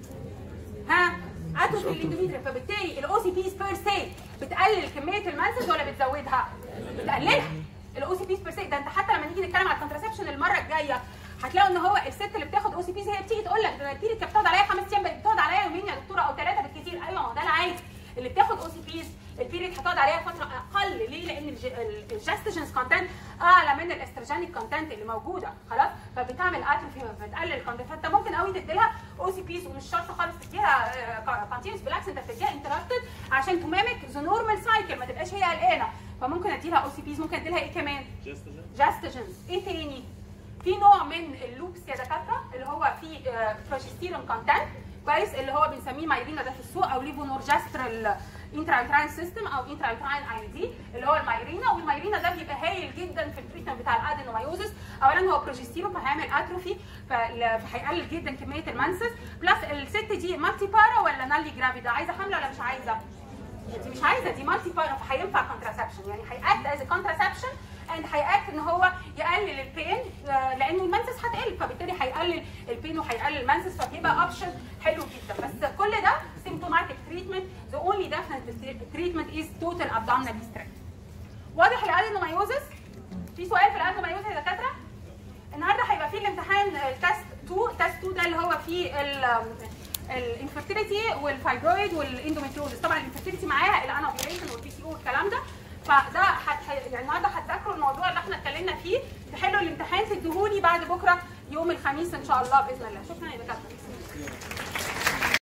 ها اتروفي الاندوميتريوم فبالتالي الاو سي بيز بير سي بتقلل كميه المنسز ولا بتزودها بتقللها الاو سي بيز بير سي ده انت حتى لما نيجي نتكلم على الكونتراسبشن المره الجايه هتلاقوا ان هو الست اللي بتاخد او سي بيز هي بتيجي تقول لك ده كتير كانت بتقعد عليا خمس ايام بقت بتقعد عليا يومين يا دكتوره او ثلاثه بالكتير ايوه ما هو ده العادي اللي بتاخد او سي بيز البيريد هتقعد عليها فتره اقل ليه؟ لان الجاستجنز كونتنت اعلى من الاستروجينيك كونتنت اللي موجوده خلاص فبتعمل اتروفي فبتقلل الكونتنت فانت ممكن قوي تديلها او سي بيز ومش شرط خالص تديها كونتينوس بالعكس انت بتديها انتربتد عشان تمامك ذا نورمال سايكل ما تبقاش هي قلقانه فممكن اديلها او سي بيز ممكن اديلها ايه كمان؟ جاستجنز ايه تاني؟ في نوع من اللوبس يا دكاتره اللي هو فيه بروجستيرون كونتنت كويس اللي هو بنسميه مايرينا ده في السوق او ليفونورجسترال انترايتراين سيستم او انترايتراين اي دي اللي هو المايرينا والمايرينا ده بيبقى هايل جدا في التريتمنت بتاع الادينومايوزس اولا هو بروجستيرون فهيعمل اتروفي فال- فهيقلل جدا كميه المنسس بلس الست دي مالتي بارا ولا نالي جرافيدا عايزه حمله ولا مش عايزه؟ دي مش عايزه دي مالتي بارا فهينفع كونتراسبشن يعني هيأكت از كونتراسبشن اند هيأكت ان هو يقلل البين آه، لان المنسس هتقل فبالتالي هيقلل البين وهيقلل المنسس فبيبقى اوبشن حلو جدا بس كل ده سيمتوماتيك تريتمنت ذا اونلي ديفنت تريتمنت از توتال ابدومينال ستريك واضح الادينومايوزس في سؤال في الادينومايوزس يا دكاتره النهارده هيبقى فيه الامتحان تيست 2 تيست 2 ده اللي هو فيه ال الانفرتيليتي والفايبرويد والاندوميتريوزس طبعا الانفرتيليتي معاها الانوبيوليشن والبي سي او والكلام ده فده هت... يعني النهارده هتذاكروا الموضوع اللي احنا اتكلمنا فيه تحلوا الامتحان تديهولي بعد بكره يوم الخميس ان شاء الله باذن الله شكرا يا دكاتره